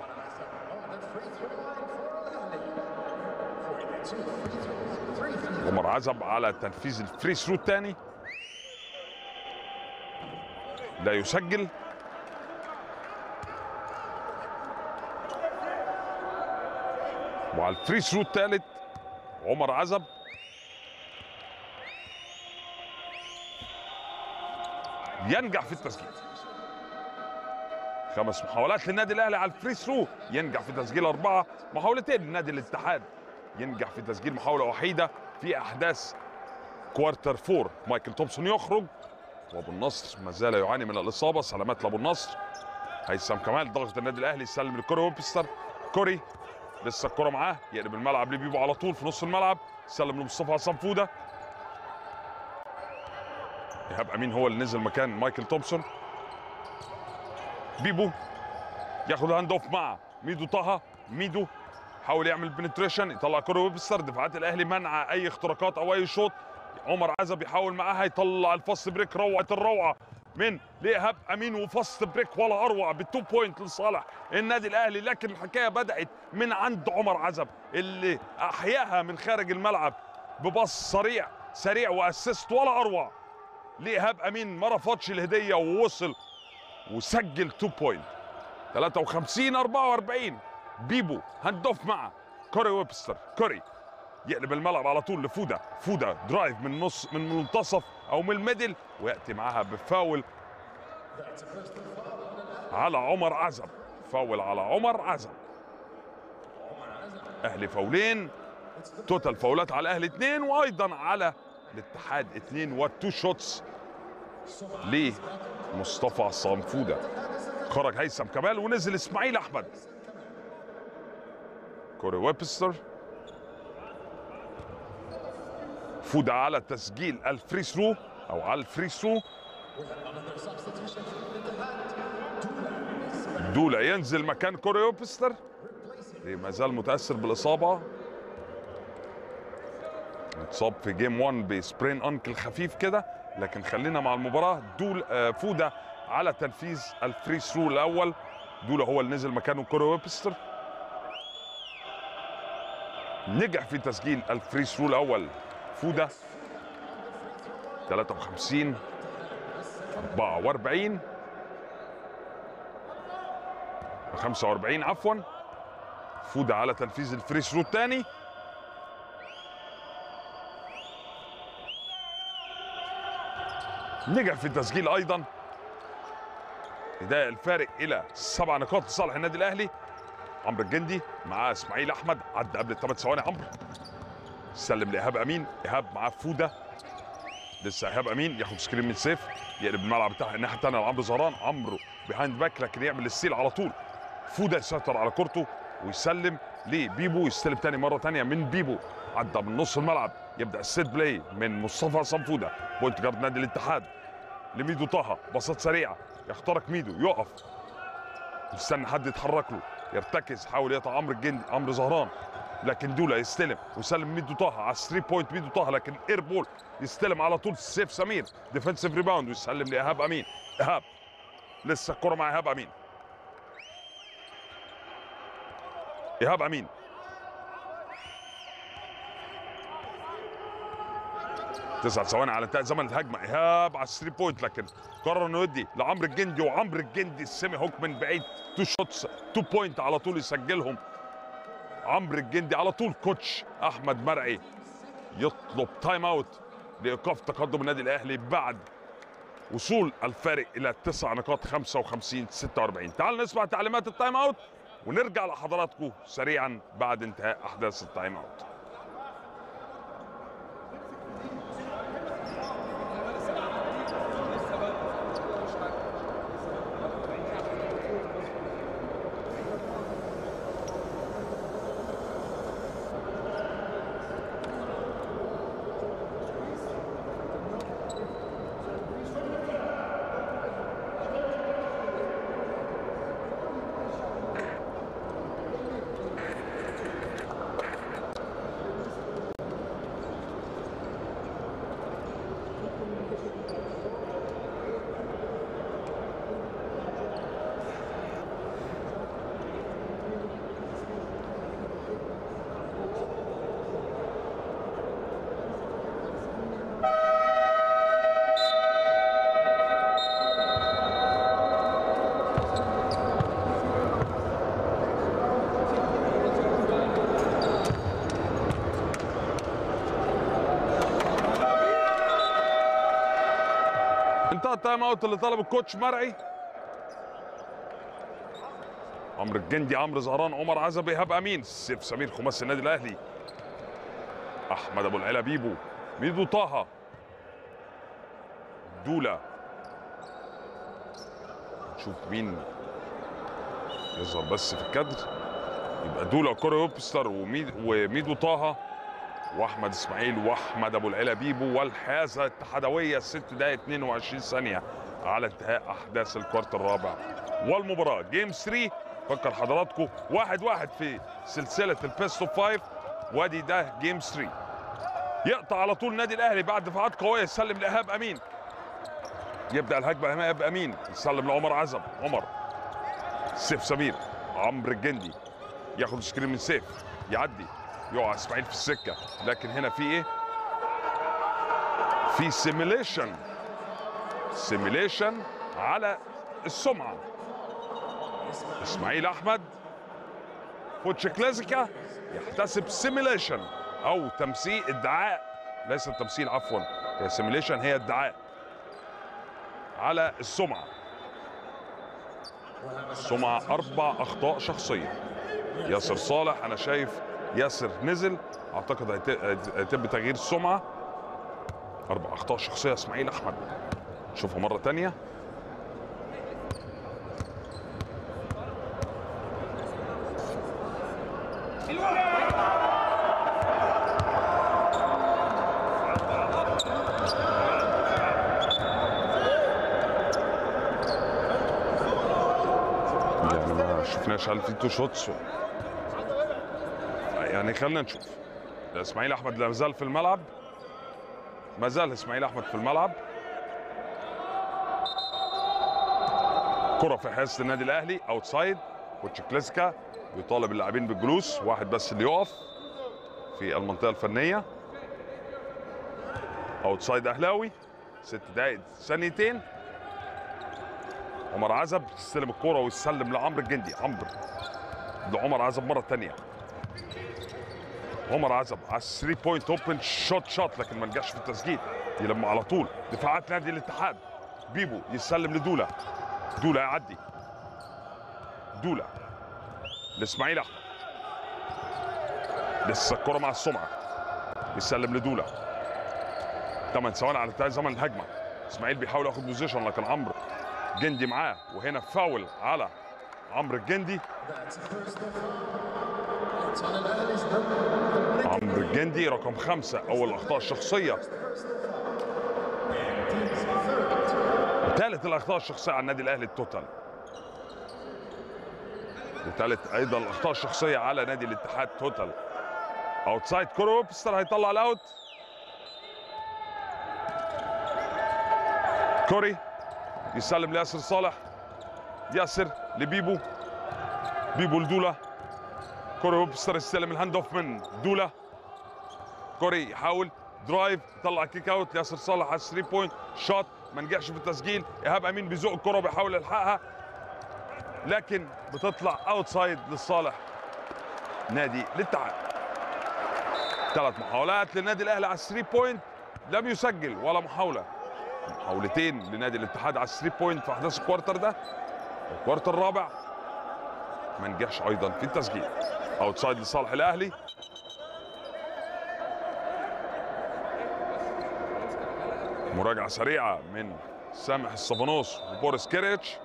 عمر عزب على تنفيذ الفري ثرو الثاني لا يسجل وعلى الفري ثرو الثالث عمر عزب ينجح في التسجيل خمس محاولات للنادي الاهلي على الفري ثرو ينجح في تسجيل اربعه محاولتين لنادي الاتحاد ينجح في تسجيل محاوله وحيده في احداث كوارتر فور مايكل تومسون يخرج وابو النصر ما زال يعاني من الاصابه سلامات لابو النصر هيثم كمال ضغط النادي الاهلي يسلم لكوري ويبستر كوري لسه الكره معاه يقلب الملعب لبيبو على طول في نص الملعب يسلم لمصطفى عصام فوده ايهاب امين هو اللي نزل مكان مايكل تومسون بيبو ياخد هاند اوف مع ميدو طه ميدو حاول يعمل بنتريشن يطلع كره ويبستر دفاعات الاهلي منع اي اختراقات او اي شوط عمر عزب يحاول معاها يطلع الفاست بريك روعه الروعه من لايهاب امين وفاست بريك ولا اروع بالتو بوينت لصالح النادي الاهلي لكن الحكايه بدات من عند عمر عزب اللي احياها من خارج الملعب بباص سريع سريع واسيست ولا اروع لايهاب امين ما رفضش الهديه ووصل وسجل 2 بوينت 53 44 بيبو هاند اوف مع كوري ويبستر كوري يقلب الملعب على طول لفودا فودا درايف من نص من منتصف او من الميدل وياتي معاها بفاول على عمر عزب فاول على عمر عزب اهلي فاولين توتال فاولات على الاهلي اثنين وايضا على الاتحاد اثنين والتو شوتس لمصطفى عصام فوده خرج هيثم كمال ونزل اسماعيل احمد كوري ويبستر فوده على تسجيل الفري ثرو او على الفري ثرو دولا ينزل مكان كوري ويبستر ما زال متاثر بالاصابه اتصاب في جيم 1 بسبرين انكل خفيف كده لكن خلينا مع المباراه دول آه، فوده على تنفيذ الفري ثرو الاول دولا هو اللي نزل مكانه كوري ويبستر نجح في تسجيل الفري ثرو الاول فوده 53 44 45 عفوا فوده على تنفيذ الفري ثرو الثاني نجح في التسجيل ايضا بداية الفارق الى سبع نقاط لصالح النادي الاهلي عمرو الجندي معاه اسماعيل احمد عدى قبل الثمان ثواني عمرو سلم لايهاب امين ايهاب معاه فوده لسه ايهاب امين ياخد سكرين من سيف يقلب الملعب بتاع الناحيه الثانيه لعمرو زهران عمرو بيهايند باك لكن يعمل السيل على طول فوده يسيطر على كورته ويسلم لبيبو يستلم تاني مره تانيه من بيبو عدى من نص الملعب يبدا السيت بلاي من مصطفى عصام فوده بوينت جارد نادي الاتحاد لميدو طه باصات سريعه يخترق ميدو يقف يستنى حد يتحرك له يرتكز حاول يقطع عمرو الجندي عمرو زهران لكن دولا يستلم ويسلم ميدو طه على 3 بوينت ميدو طه لكن اير بول يستلم على طول سيف سمير ديفنسيف ريباوند ويسلم لايهاب امين ايهاب لسه الكره مع ايهاب امين ايهاب امين تسع ثواني على انتهاء زمن الهجمه ايهاب على 3 بوينت لكن قرر انه يدي لعمرو الجندي وعمرو الجندي السيمي هوك من بعيد تو شوتس تو بوينت على طول يسجلهم عمرو الجندي على طول كوتش احمد مرعي يطلب تايم اوت لايقاف تقدم النادي الاهلي بعد وصول الفارق الى تسع نقاط 55 46 تعال نسمع تعليمات التايم اوت ونرجع لحضراتكم سريعا بعد انتهاء احداث التايم اوت انتهى التايم اوت اللي طلب الكوتش مرعي عمرو الجندي عمرو زهران عمر عزب ايهاب امين سيف سمير خماسي النادي الاهلي احمد ابو العلا بيبو ميدو طه دولا نشوف مين يظهر بس في الكادر يبقى دولا كوري ويبستر وميد وميدو طه واحمد اسماعيل واحمد ابو العلا بيبو والحازه الاتحادويه 6 دقائق 22 ثانيه على انتهاء احداث الكوارت الرابع والمباراه جيم 3 فكر حضراتكم واحد واحد في سلسله البيست اوف 5 وادي ده جيم 3 يقطع على طول النادي الاهلي بعد دفاعات قويه يسلم لايهاب امين يبدا الهجمه ايهاب امين يسلم لعمر عزب عمر سيف سمير عمرو الجندي ياخد سكرين من سيف يعدي يقع اسماعيل في السكه لكن هنا في ايه في سيميليشن سيميليشن على السمعه اسماعيل احمد كوتش كلاسيكا يحتسب سيميليشن او تمثيل ادعاء ليس التمثيل عفوا هي سيميليشن هي ادعاء على السمعه السمعه اربع اخطاء شخصيه ياسر صالح انا شايف ياسر نزل اعتقد هيت- هيتم تغيير السمعه اربع اخطاء شخصيه اسماعيل احمد نشوفها مره تانية يعني ما شفناش هل في تو شوتس يعني خلينا نشوف اسماعيل احمد لا زال في الملعب ما زال اسماعيل احمد في الملعب كره في حراسه النادي الاهلي اوتسايد وتشيكليسكا بيطالب اللاعبين بالجلوس واحد بس اللي يقف في المنطقه الفنيه اوتسايد اهلاوي ست دقائق ثانيتين عمر عزب يستلم الكرة ويسلم لعمرو الجندي عمرو لعمر عزب مرة تانية عمر عزب على 3 بوينت اوبن شوت شوت لكن ما نجحش في التسجيل يلم على طول دفاعات نادي الاتحاد بيبو يسلم لدولا دولا يعدي دولا لاسماعيل احمد لسه الكرة مع السمعة يسلم لدولا 8 ثواني على انتهاء زمن الهجمة اسماعيل بيحاول ياخد بوزيشن لكن عمرو جندي معاه وهنا فاول على عمرو الجندي That's the first foul. It's on an Ali's number. عمرو الجندي رقم خمسة أول الأخطاء الشخصية ثالث الأخطاء الشخصية على النادي الأهلي التوتال وثالث أيضا الأخطاء الشخصية على نادي الاتحاد توتال أوتسايد كورة ويبستر هيطلع الأوت كوري يسلم لياسر صالح ياسر لبيبو بيبو لدولا كوري ويبستر يستلم الهاند اوف من دولا كوري يحاول درايف يطلع كيك اوت ياسر صالح على 3 بوينت شوت ما نجحش في التسجيل ايهاب امين بيزق الكره وبيحاول يلحقها لكن بتطلع اوتسايد لصالح نادي الاتحاد ثلاث محاولات للنادي الاهلي على 3 بوينت لم يسجل ولا محاوله محاولتين لنادي الاتحاد على 3 بوينت في احداث الكوارتر ده الكوارتر الرابع ما نجحش ايضا في التسجيل اوتسايد لصالح الاهلي مراجعة سريعة من سامح الصفانوس وبوريس كيريتش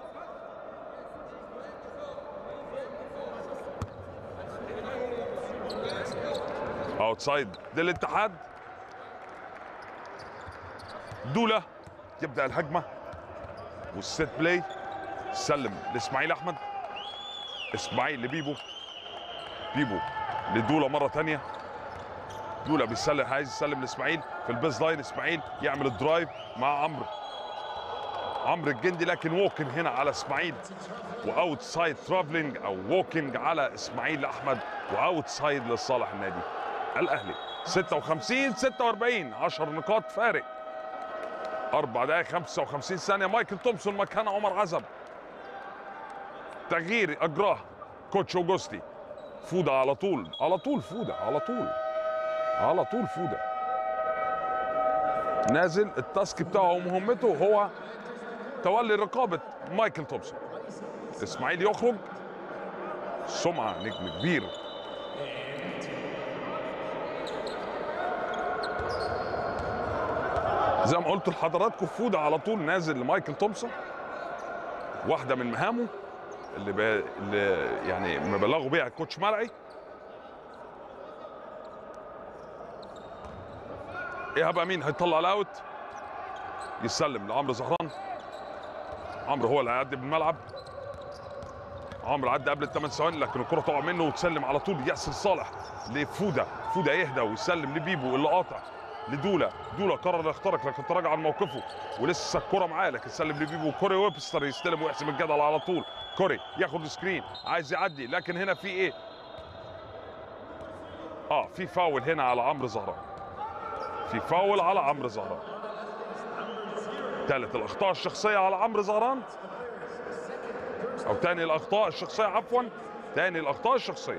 اوتسايد للاتحاد دولا يبدا الهجمه والست بلاي سلم لاسماعيل احمد اسماعيل لبيبو بيبو لدولا مره تانية دولا بيسلم عايز يسلم لاسماعيل في البيز لاين اسماعيل يعمل الدرايف مع عمرو عمرو الجندي لكن ووكن هنا على اسماعيل واوت سايد ترافلينج او ووكينج على اسماعيل احمد واوت سايد لصالح النادي الاهلي 56 46 10 نقاط فارق أربع دقائق 55 ثانية مايكل تومسون مكان عمر عزب تغيير أجراه كوتش أوجوستي فودة على طول على طول فودة على طول على طول فودة نازل التاسك بتاعه ومهمته هو تولي رقابة مايكل تومسون إسماعيل يخرج سمعة نجم كبير زي ما قلت لحضراتكم فودة على طول نازل لمايكل تومسون واحدة من مهامه اللي, ب... اللي يعني مبلغوا بيها الكوتش مرعي ايهاب امين هيطلع الاوت يسلم لعمرو زهران عمرو هو اللي هيعدي بالملعب عمرو عدى قبل الثمان ثواني لكن الكره تقع منه وتسلم على طول ياسر صالح لفوده فوده يهدى ويسلم لبيبو اللي قاطع لدولا دولا قرر يخترق لكن تراجع عن موقفه ولسه الكره معاه لكن سلم لبيبو كوري ويبستر يستلم ويحسم الجدل على طول كوري ياخد سكرين عايز يعدي لكن هنا في ايه اه في فاول هنا على عمرو زهران في فاول على عمرو زهران ثالث الاخطاء الشخصيه على عمرو زهران او تاني الاخطاء الشخصيه عفوا تاني الاخطاء الشخصيه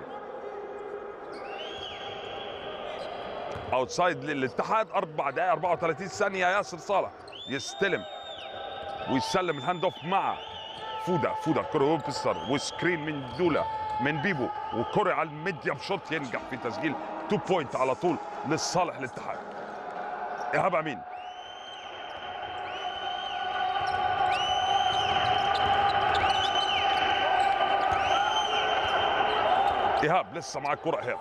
اوتسايد للاتحاد 4 دقائق 34 ثانيه ياسر صالح يستلم ويسلم الهاند اوف مع فودا فودا كوري ويبستر وسكرين من دولا من بيبو وكوري على الميديم شوت ينجح في تسجيل 2 بوينت على طول لصالح الاتحاد ايهاب امين ايهاب لسه معاك كرة ايهاب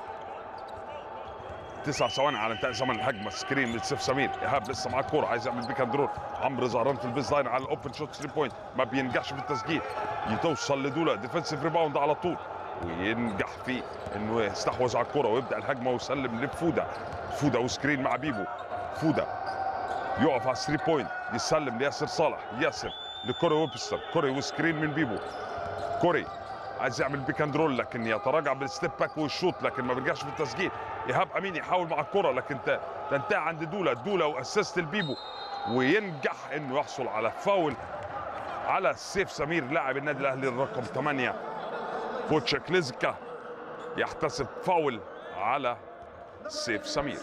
تسع ثواني على انتهاء زمن الهجمه سكرين لسيف سمير ايهاب لسه معاه كوره عايز يعمل بيك اند رول عمرو زهران في البيز لاين على الاوبن شوت 3 بوينت ما بينجحش في التسجيل يتوصل لدولا ديفensive ريباوند على طول وينجح في انه يستحوذ على الكوره ويبدا الهجمه ويسلم لفودا فودا وسكرين مع بيبو فودا يقف على 3 بوينت يسلم لياسر صالح ياسر لكوري ويبستر كوري وسكرين من بيبو كوري عايز يعمل بيك اند رول لكن يتراجع بالستيب باك والشوط لكن ما بيرجعش في التسجيل ايهاب امين يحاول مع الكره لكن ت- تنتهي عند دولا دولا واسيست البيبو وينجح انه يحصل على فاول على سيف سمير لاعب النادي الاهلي الرقم 8 فوتشا كليزكا يحتسب فاول على سيف سمير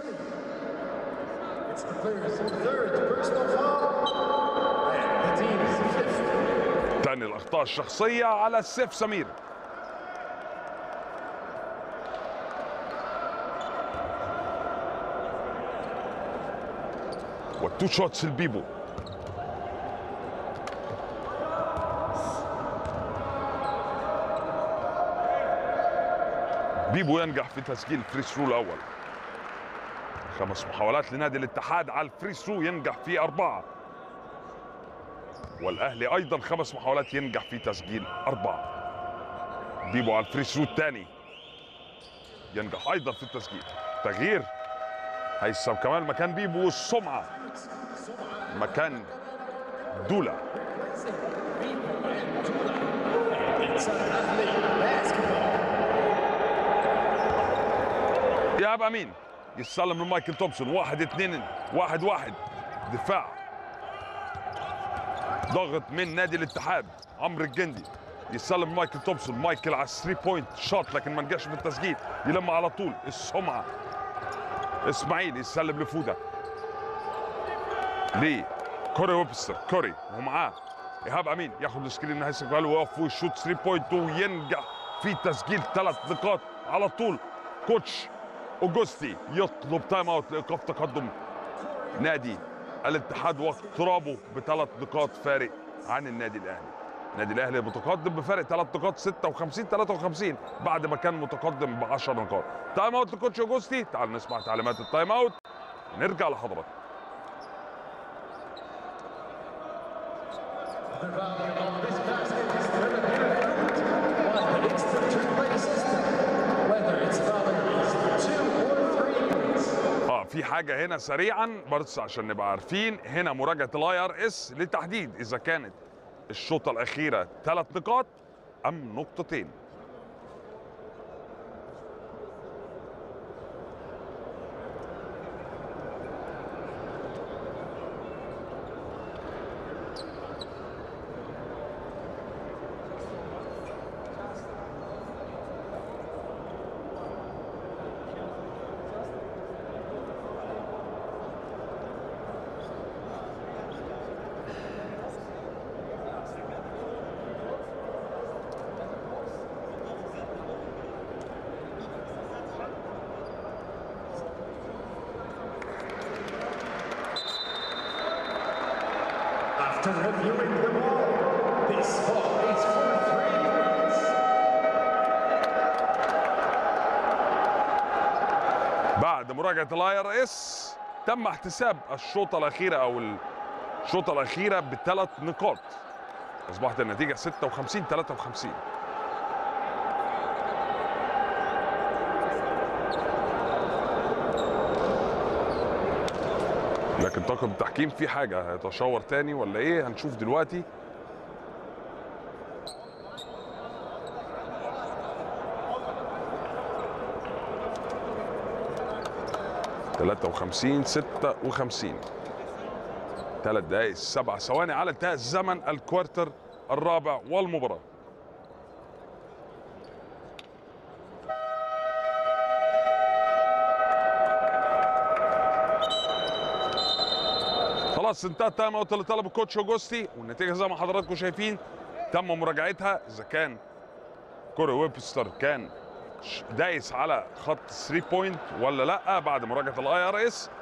It's the player's third personal foul. And the team's fifth. تاني الاخطاء الشخصيه على سيف سمير والتو شوتس البيبو بيبو ينجح في تسجيل الفري ثرو الاول خمس محاولات لنادي الاتحاد على الفري ثرو ينجح في اربعه والاهلي ايضا خمس محاولات ينجح في تسجيل اربعه بيبو على الفري ثرو الثاني ينجح ايضا في التسجيل تغيير هيثم كمال مكان بيبو والسمعه مكان دولا It's an athlete basketball. يا امين يستلم من مايكل تومسون واحد اثنين واحد واحد دفاع ضغط من نادي الاتحاد عمرو الجندي يستلم من مايكل تومسون مايكل على 3 بوينت شوت لكن ما نجحش في التسجيل يلم على طول السمعه اسماعيل يسلم لفوده ليه كوري ويبستر كوري ومعاه ايهاب امين ياخد السكرين من هيثم كمال ويقف ويشوت 3 بوينت وينجح في تسجيل ثلاث نقاط على طول كوتش اوجوستي يطلب تايم اوت لايقاف تقدم نادي الاتحاد واقترابه بثلاث نقاط فارق عن النادي الاهلي النادي الاهلي متقدم بفارق ثلاث نقاط 56 53 بعد ما كان متقدم ب 10 نقاط تايم اوت لكوتش اوجوستي تعال نسمع تعليمات التايم اوت نرجع لحضرتك The value of this basket is determined by the instant replay system. Whether it's volleys, two or three points. اه في حاجه هنا سريعا بس عشان نبقى عارفين هنا مراجعه الاي ار اس لتحديد اذا كانت الشوطه الاخيره ثلاث نقاط ام نقطتين After reviewing them all, this ball is for three points. بعد مراجعه الاي ار اس تم احتساب الشوطه الاخيره او الشوطه الاخيره بثلاث نقاط اصبحت النتيجه 56 53 لكن طاقم التحكيم في حاجه هيتشاور تاني ولا ايه هنشوف دلوقتي تلاتة وخمسين ستة وخمسين ثلاث دقايق سبع ثواني على انتهاء زمن الكوارتر الرابع والمباراة خلاص انتهى التايم اوت اللي طلبه الكوتش اوجوستي والنتيجه زي ما حضراتكم شايفين تم مراجعتها اذا كان كوري ويبستر كان ش- دايس على خط 3 بوينت ولا لا بعد مراجعه الاي ار اس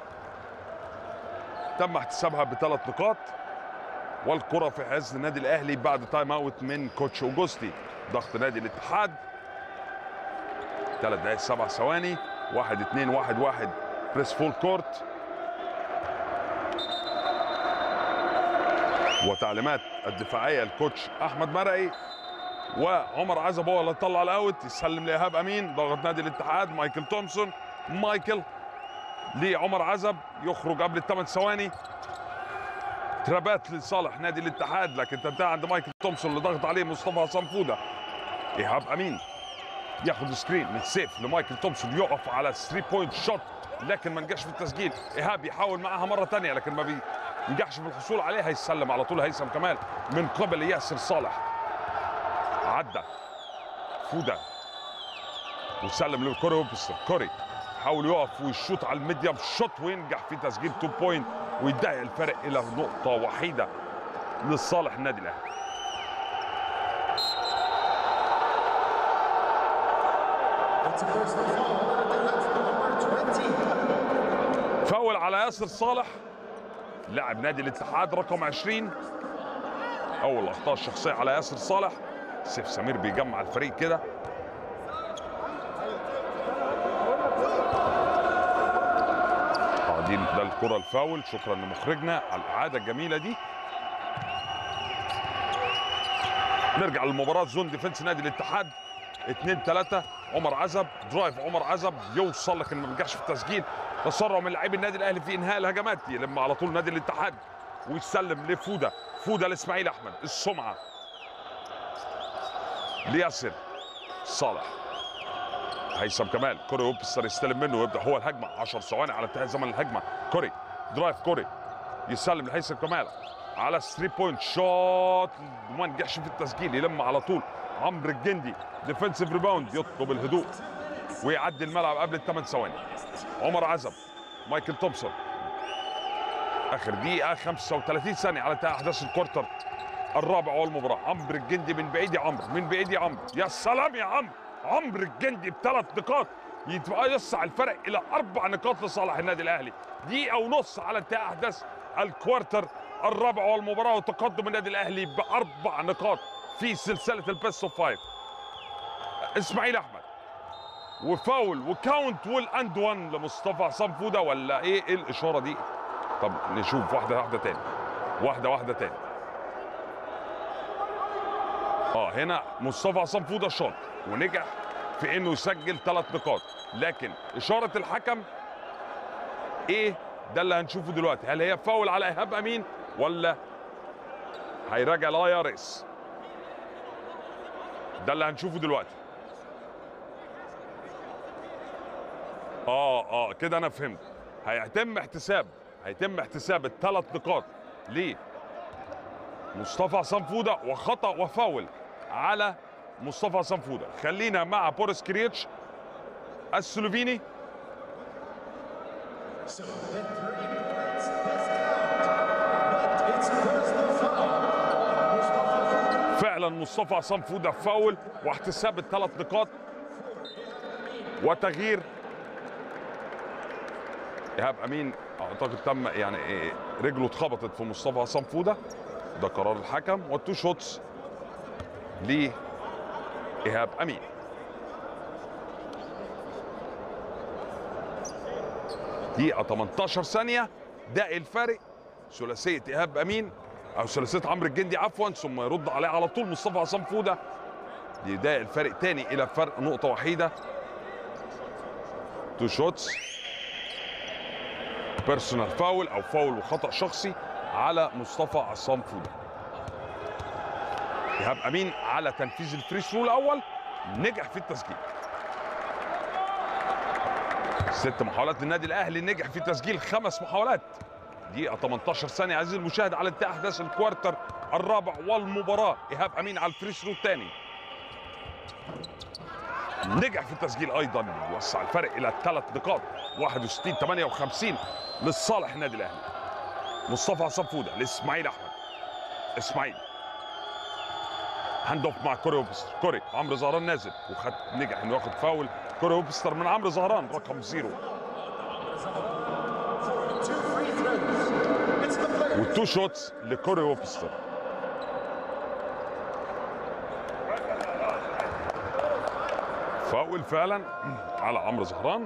تم احتسابها بثلاث نقاط والكره في حيز النادي الاهلي بعد تايم اوت من كوتش اوجوستي ضغط نادي الاتحاد ثلاث دقائق سبع ثواني واحد اتنين واحد واحد بريس فول كورت وتعليمات الدفاعيه الكوتش احمد مرعي وعمر عزب هو اللي طلع الاوت يسلم لايهاب امين ضغط نادي الاتحاد مايكل تومسون مايكل لعمر عزب يخرج قبل الثمان ثواني ترابات لصالح نادي الاتحاد لكن تنتهي عند مايكل تومسون اللي ضغط عليه مصطفى حسام فوده ايهاب امين ياخد سكرين من سيف لمايكل تومسون يقف على 3 بوينت شوت لكن ما نجحش في التسجيل ايهاب يحاول معاها مره ثانيه لكن ما بينجحش في الحصول عليها هيسلم على طول هيثم كمال من قبل ياسر صالح عدى فوده وسلم للكوري وبستر كوري حاول يقف ويشوط على الميديم شوت وينجح في تسجيل 2 بوينت ويضيق الفرق الى نقطه وحيده لصالح النادي الاهلي It's a personal foul. That's number 20. فاول على ياسر صالح لاعب نادي الاتحاد رقم 20 اول اخطاء الشخصيه على ياسر صالح سيف سمير بيجمع الفريق كده آه، دي ده الكره الفاول شكرا لمخرجنا على الاعاده الجميله دي نرجع للمباراه زون ديفنس نادي الاتحاد 2 3 عمر عزب درايف عمر عزب يوصل لكن ما بينجحش في التسجيل تسرع من لاعبي النادي الاهلي في انهاء الهجمات يلم على طول نادي الاتحاد ويسلم لفوده فوده لاسماعيل احمد السمعه لياسر صالح هيثم كمال كوري وبستر يستلم منه ويبدا هو الهجمه 10 ثواني على انتهاء زمن الهجمه كوري درايف كوري يسلم لهيثم كمال على 3 بوينت شوت وما نجحش في التسجيل يلم على طول عمرو الجندي ديفنسيف ريباوند يطلب الهدوء ويعدي الملعب قبل الثمان ثواني عمر عزب مايكل تومسون اخر دقيقه 35 ثانيه على انتهاء احداث الكورتر الرابع والمباراه عمرو الجندي من بعيد يا عمرو من بعيد يا عمرو يا سلام يا عمرو عمرو الجندي بثلاث نقاط يبقى يسع الفرق الى اربع نقاط لصالح النادي الاهلي دقيقه ونص على انتهاء احداث الكوارتر الرابع والمباراه وتقدم النادي الاهلي باربع نقاط في سلسله البيست اوف فايف اسماعيل احمد وفاول وكاونت والاند وان لمصطفى عصام فوده ولا ايه ايه الاشاره دي طب نشوف واحده واحده تاني واحده واحده تاني اه هنا مصطفى عصام فوده شاط ونجح في انه يسجل ثلاث نقاط لكن اشاره الحكم ايه ده اللي هنشوفه دلوقتي هل هي فاول على ايهاب امين ولا هيراجع لا يارس ده اللي هنشوفه دلوقتي اه اه كده انا فهمت هيتم احتساب هيتم احتساب الثلاث نقاط ليه مصطفى عصام فوده وخطا وفاول على مصطفى عصام فوده خلينا مع بوريس كريتش السلوفيني So then three points does count. But it's a personal foul on Mustafa Fouda. فعلا مصطفى عصام فوده فاول واحتساب الثلاث نقاط وتغيير ايهاب امين اعتقد تم يعني إيه، رجله اتخبطت في مصطفى عصام فوده ده قرار الحكم والتو شوتس ل ايهاب امين دقيقة 18 ثانية ده الفارق ثلاثية ايهاب امين او ثلاثية عمرو الجندي عفوا ثم يرد عليه على طول مصطفى عصام فوده يضايق الفرق تاني الى فرق نقطة وحيدة تو شوتس بيرسونال فاول او فاول وخطأ شخصي على مصطفى عصام فوده ايهاب امين على تنفيذ الفري ثرو الاول نجح في التسجيل ست محاولات للنادي الاهلي نجح في تسجيل خمس محاولات دقيقة 18 ثانية عزيزي المشاهد على انتهاء احداث الكوارتر الرابع والمباراة ايهاب امين على الفري ثرو الثاني نجح في التسجيل ايضا وسع الفرق الى ثلاث نقاط 61 58 لصالح النادي الاهلي مصطفى عصام فوده لاسماعيل احمد اسماعيل هاند اوف مع كوري وبستر كوري عمرو زهران نازل وخد نجح انه ياخد فاول كوري وبستر من عمرو زهران رقم زيرو Two free throws. It's the player. والتو شوتس لكوري وبستر فاول فعلا على عمرو زهران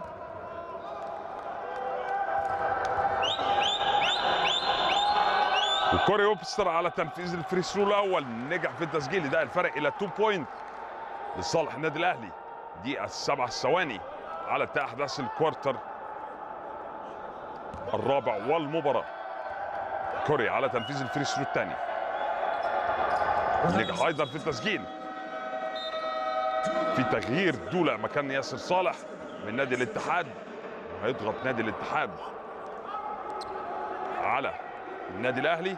وكوري وبستر على تنفيذ الفري ثرو الاول نجح في التسجيل ده الفرق الى 2 بوينت لصالح النادي الاهلي دقيقه سبع ثواني على انتهاء احداث الكوارتر الرابع والمباراه كوري على تنفيذ الفري ثرو الثاني نجح ايضا في التسجيل في تغيير دولا مكان ياسر صالح من نادي الاتحاد هيضغط نادي الاتحاد على النادي الاهلي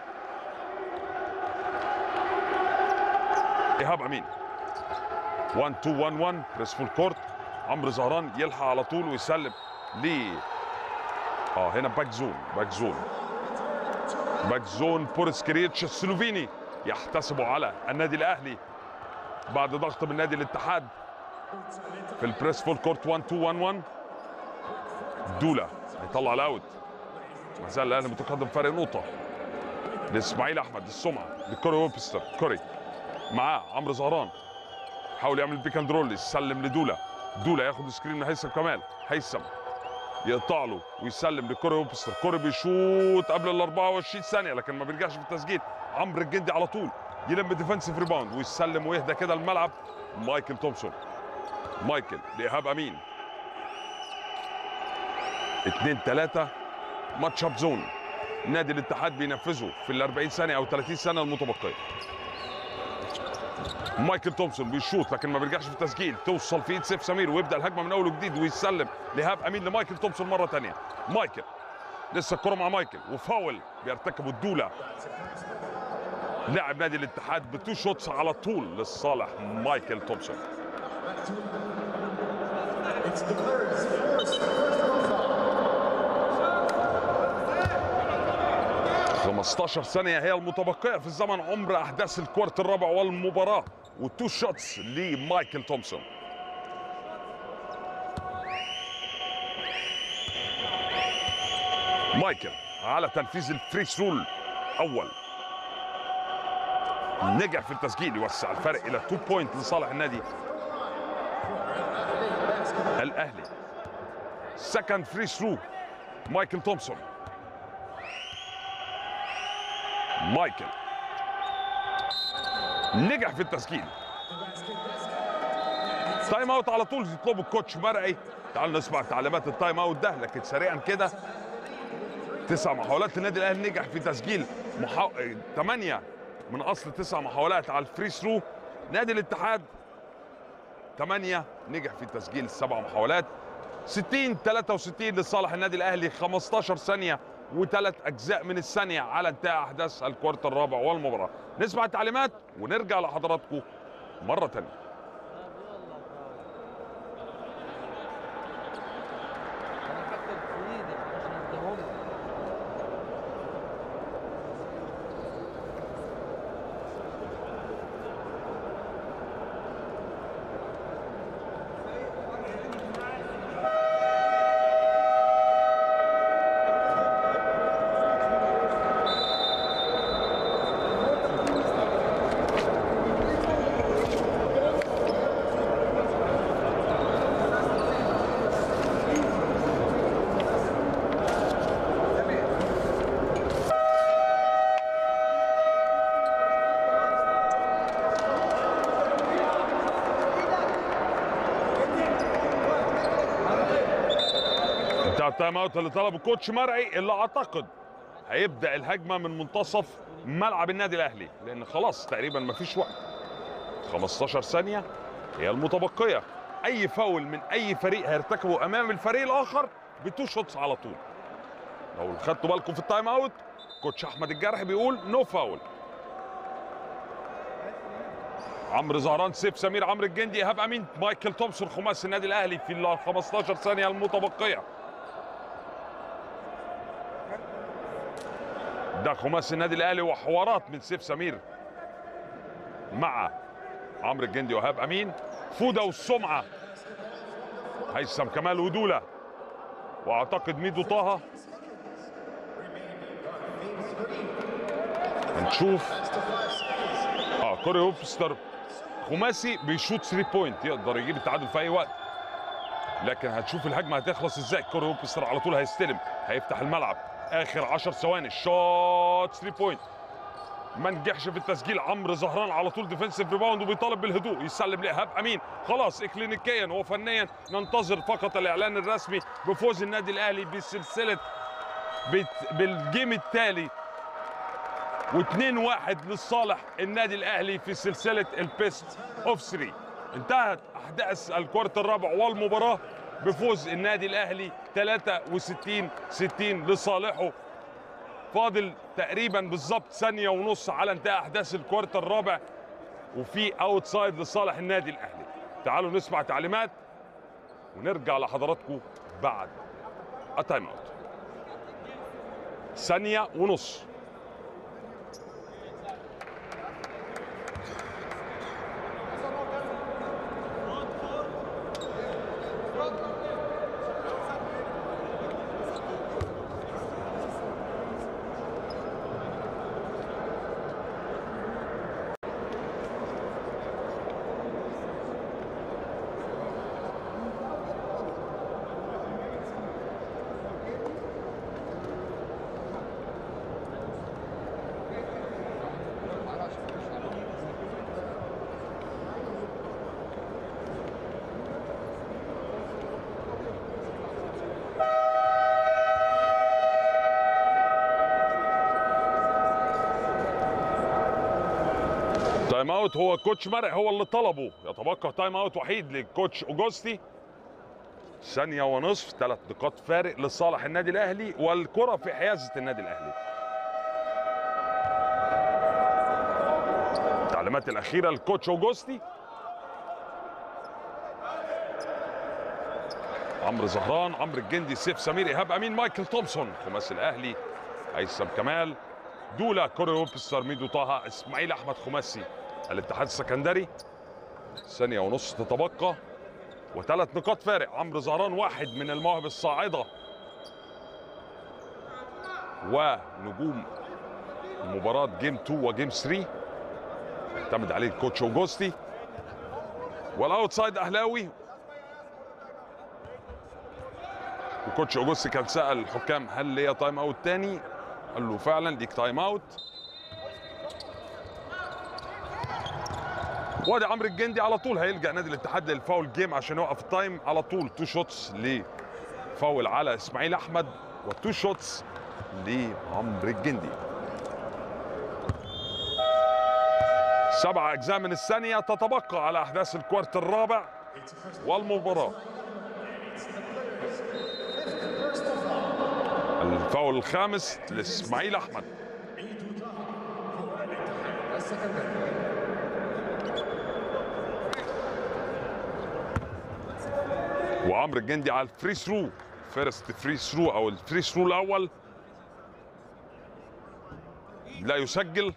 ايهاب امين 1 2 1 1 بريس فول كورت عمرو زهران يلحق على طول ويسلم ل اه هنا باك زون باك زون باك زون بوريس كريتش السلوفيني يحتسبه على النادي الاهلي بعد ضغط من نادي الاتحاد في البريس فول كورت 1 2 1 1 دولا هيطلع الاوت ما زال الاهلي متقدم فرق نقطه لاسماعيل احمد السمعه لكوري ويبستر كوري معاه عمرو زهران حاول يعمل بيك اند رول يسلم لدولا دولا ياخد سكرين من هيثم كمال هيثم يقطع له ويسلم لكوري ويبستر كوري بيشوط قبل ال 24 ثانيه لكن ما بيرجعش في التسجيل عمرو الجندي على طول يلم ديفensive ريباوند ويسلم ويهدى كده الملعب مايكل تومسون مايكل لايهاب امين 2 3 ماتش اب زون نادي الاتحاد بينفذه في ال 40 ثانيه او 30 ثانيه المتبقيه مايكل تومسون بيشوط لكن ما بيرجعش في التسجيل توصل في ايد سيف سمير ويبدا الهجمه من اول وجديد ويسلم لهاب امين لمايكل تومسون مره ثانيه مايكل لسه الكره مع مايكل وفاول بيرتكبه الدوله لاعب نادي الاتحاد بتو شوتس على طول لصالح مايكل تومسون It's declared forced first foul. 15 ثانية هي المتبقية في الزمن عمر أحداث الكوارت الرابع والمباراة والتو شوتس لمايكل تومسون مايكل على تنفيذ الفري ثرو الأول نجح في التسجيل يوسع الفرق إلى 2 بوينت لصالح النادي الأهلي سكند فري ثرو مايكل تومسون مايكل نجح في التسجيل تايم اوت على طول يطلبه الكوتش مرعي تعالوا نسمع تعليمات التايم اوت ده لكن سريعا كده تسع محاولات النادي الاهلي نجح في تسجيل محا... ثمانية من اصل تسع محاولات على الفري ثرو نادي الاتحاد ثمانية نجح في تسجيل سبع محاولات 60 63 لصالح النادي الاهلي 15 ثانيه وثلاث اجزاء من الثانيه على انتهاء احداث الكوارت الرابع والمباراه نسمع التعليمات ونرجع لحضراتكم مره ثانيه انا فاكر في ايدي عشان اديهم لك. انتهى التايم اوت اللي طلبه كوتش مرعي اللي اعتقد هيبدا الهجمه من منتصف ملعب النادي الاهلي لان خلاص تقريبا ما فيش وقت 15 ثانيه هي المتبقيه اي فاول من اي فريق هيرتكبه امام الفريق الاخر بتو شوتس على طول لو خدتوا بالكم في التايم اوت كوتش احمد الجرحي بيقول نو فاول عمرو زهران سيف سمير عمرو الجندي ايهاب امين مايكل تومسون خماسي النادي الاهلي في ال 15 ثانيه المتبقيه ده خماسي النادي الاهلي وحوارات من سيف سمير مع عمرو الجندي وهاب امين فوده والسمعه هيثم كمال ودوله واعتقد ميدو طه هنشوف اه كوري هوبستر خماسي بيشوط 3 بوينت يقدر يجيب التعادل في اي وقت لكن هتشوف الهجمه هتخلص ازاي كوري هوبستر على طول هيستلم هيفتح الملعب اخر 10 ثواني شوت 3 بوينت ما نجحش في التسجيل عمرو زهران على طول ديفنسيف ريباوند وبيطالب بالهدوء يسلم لايهاب امين خلاص اكلينيكيا وفنيا ننتظر فقط الاعلان الرسمي بفوز النادي الاهلي بسلسله بت- بالجيم التالي واثنين واحد لصالح النادي الاهلي في سلسله البيست اوف 3 انتهت احداث الكوارت الرابع والمباراه بفوز النادي الاهلي 63 60 لصالحه فاضل تقريبا بالظبط ثانيه ونص على انتهاء احداث الكوارت الرابع وفي اوتسايد لصالح النادي الاهلي تعالوا نسمع تعليمات ونرجع لحضراتكم بعد التايم اوت ثانيه ونص تايم اوت هو كوتش مرعي هو اللي طلبه يتبقى تايم اوت وحيد للكوتش اوجوستي ثانية ونصف ثلاث نقاط فارق لصالح النادي الاهلي والكرة في حيازة النادي الاهلي التعليمات الاخيرة للكوتش اوجوستي عمرو زهران عمرو الجندي سيف سمير ايهاب امين مايكل تومسون خماسي الاهلي هيثم كمال دولا كوري ويبستر ميدو طه اسماعيل احمد خماسي الاتحاد السكندري ثانيه ونص تتبقى وثلاث نقاط فارق عمرو زهران واحد من المواهب الصاعده ونجوم مباراه جيم 2 وجيم 3 يعتمد عليه الكوتش اوجوستي والاوتسايد اهلاوي وكوتش اوجوستي كان سال الحكام هل ليا تايم اوت تاني قال له فعلا ليك تايم اوت وادي عمرو الجندي على طول هيلجا نادي الاتحاد للفاول جيم عشان يوقف التايم على طول تو شوتس لفاول على اسماعيل احمد وتو شوتس لعمرو الجندي سبع اجزاء من الثانيه تتبقى على احداث الكوارت الرابع والمباراه الفاول الخامس لاسماعيل احمد وعمرو الجندي على الفري ثرو فيرست فري ثرو او الفري ثرو الاول لا يسجل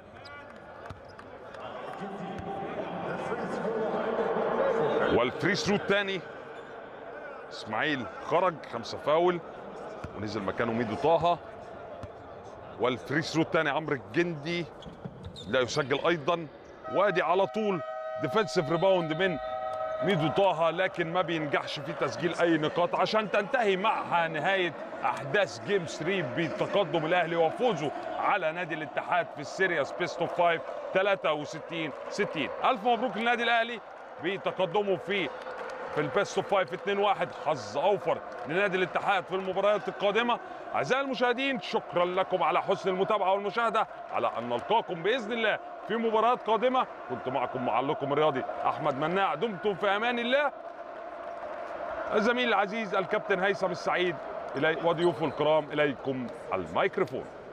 والفري ثرو الثاني اسماعيل خرج خمسه فاول ونزل مكانه ميدو طه والفري ثرو الثاني عمرو الجندي لا يسجل ايضا وادي على طول ديفensive ريباوند من ميدو طه لكن ما بينجحش في تسجيل اي نقاط عشان تنتهي معها نهايه احداث جيم 3 بتقدم الاهلي وفوزه على نادي الاتحاد في السيريس بيست اوف 5 63 60 الف مبروك للنادي الاهلي بتقدمه في في البيست اوف 5 2 1 حظ اوفر لنادي الاتحاد في المباريات القادمه اعزائي المشاهدين شكرا لكم على حسن المتابعه والمشاهده على ان نلقاكم باذن الله في مباريات قادمه كنت معكم معلقكم الرياضي احمد مناع دمتم في امان الله الزميل العزيز الكابتن هيثم السعيد إلي وضيوفه الكرام اليكم الميكروفون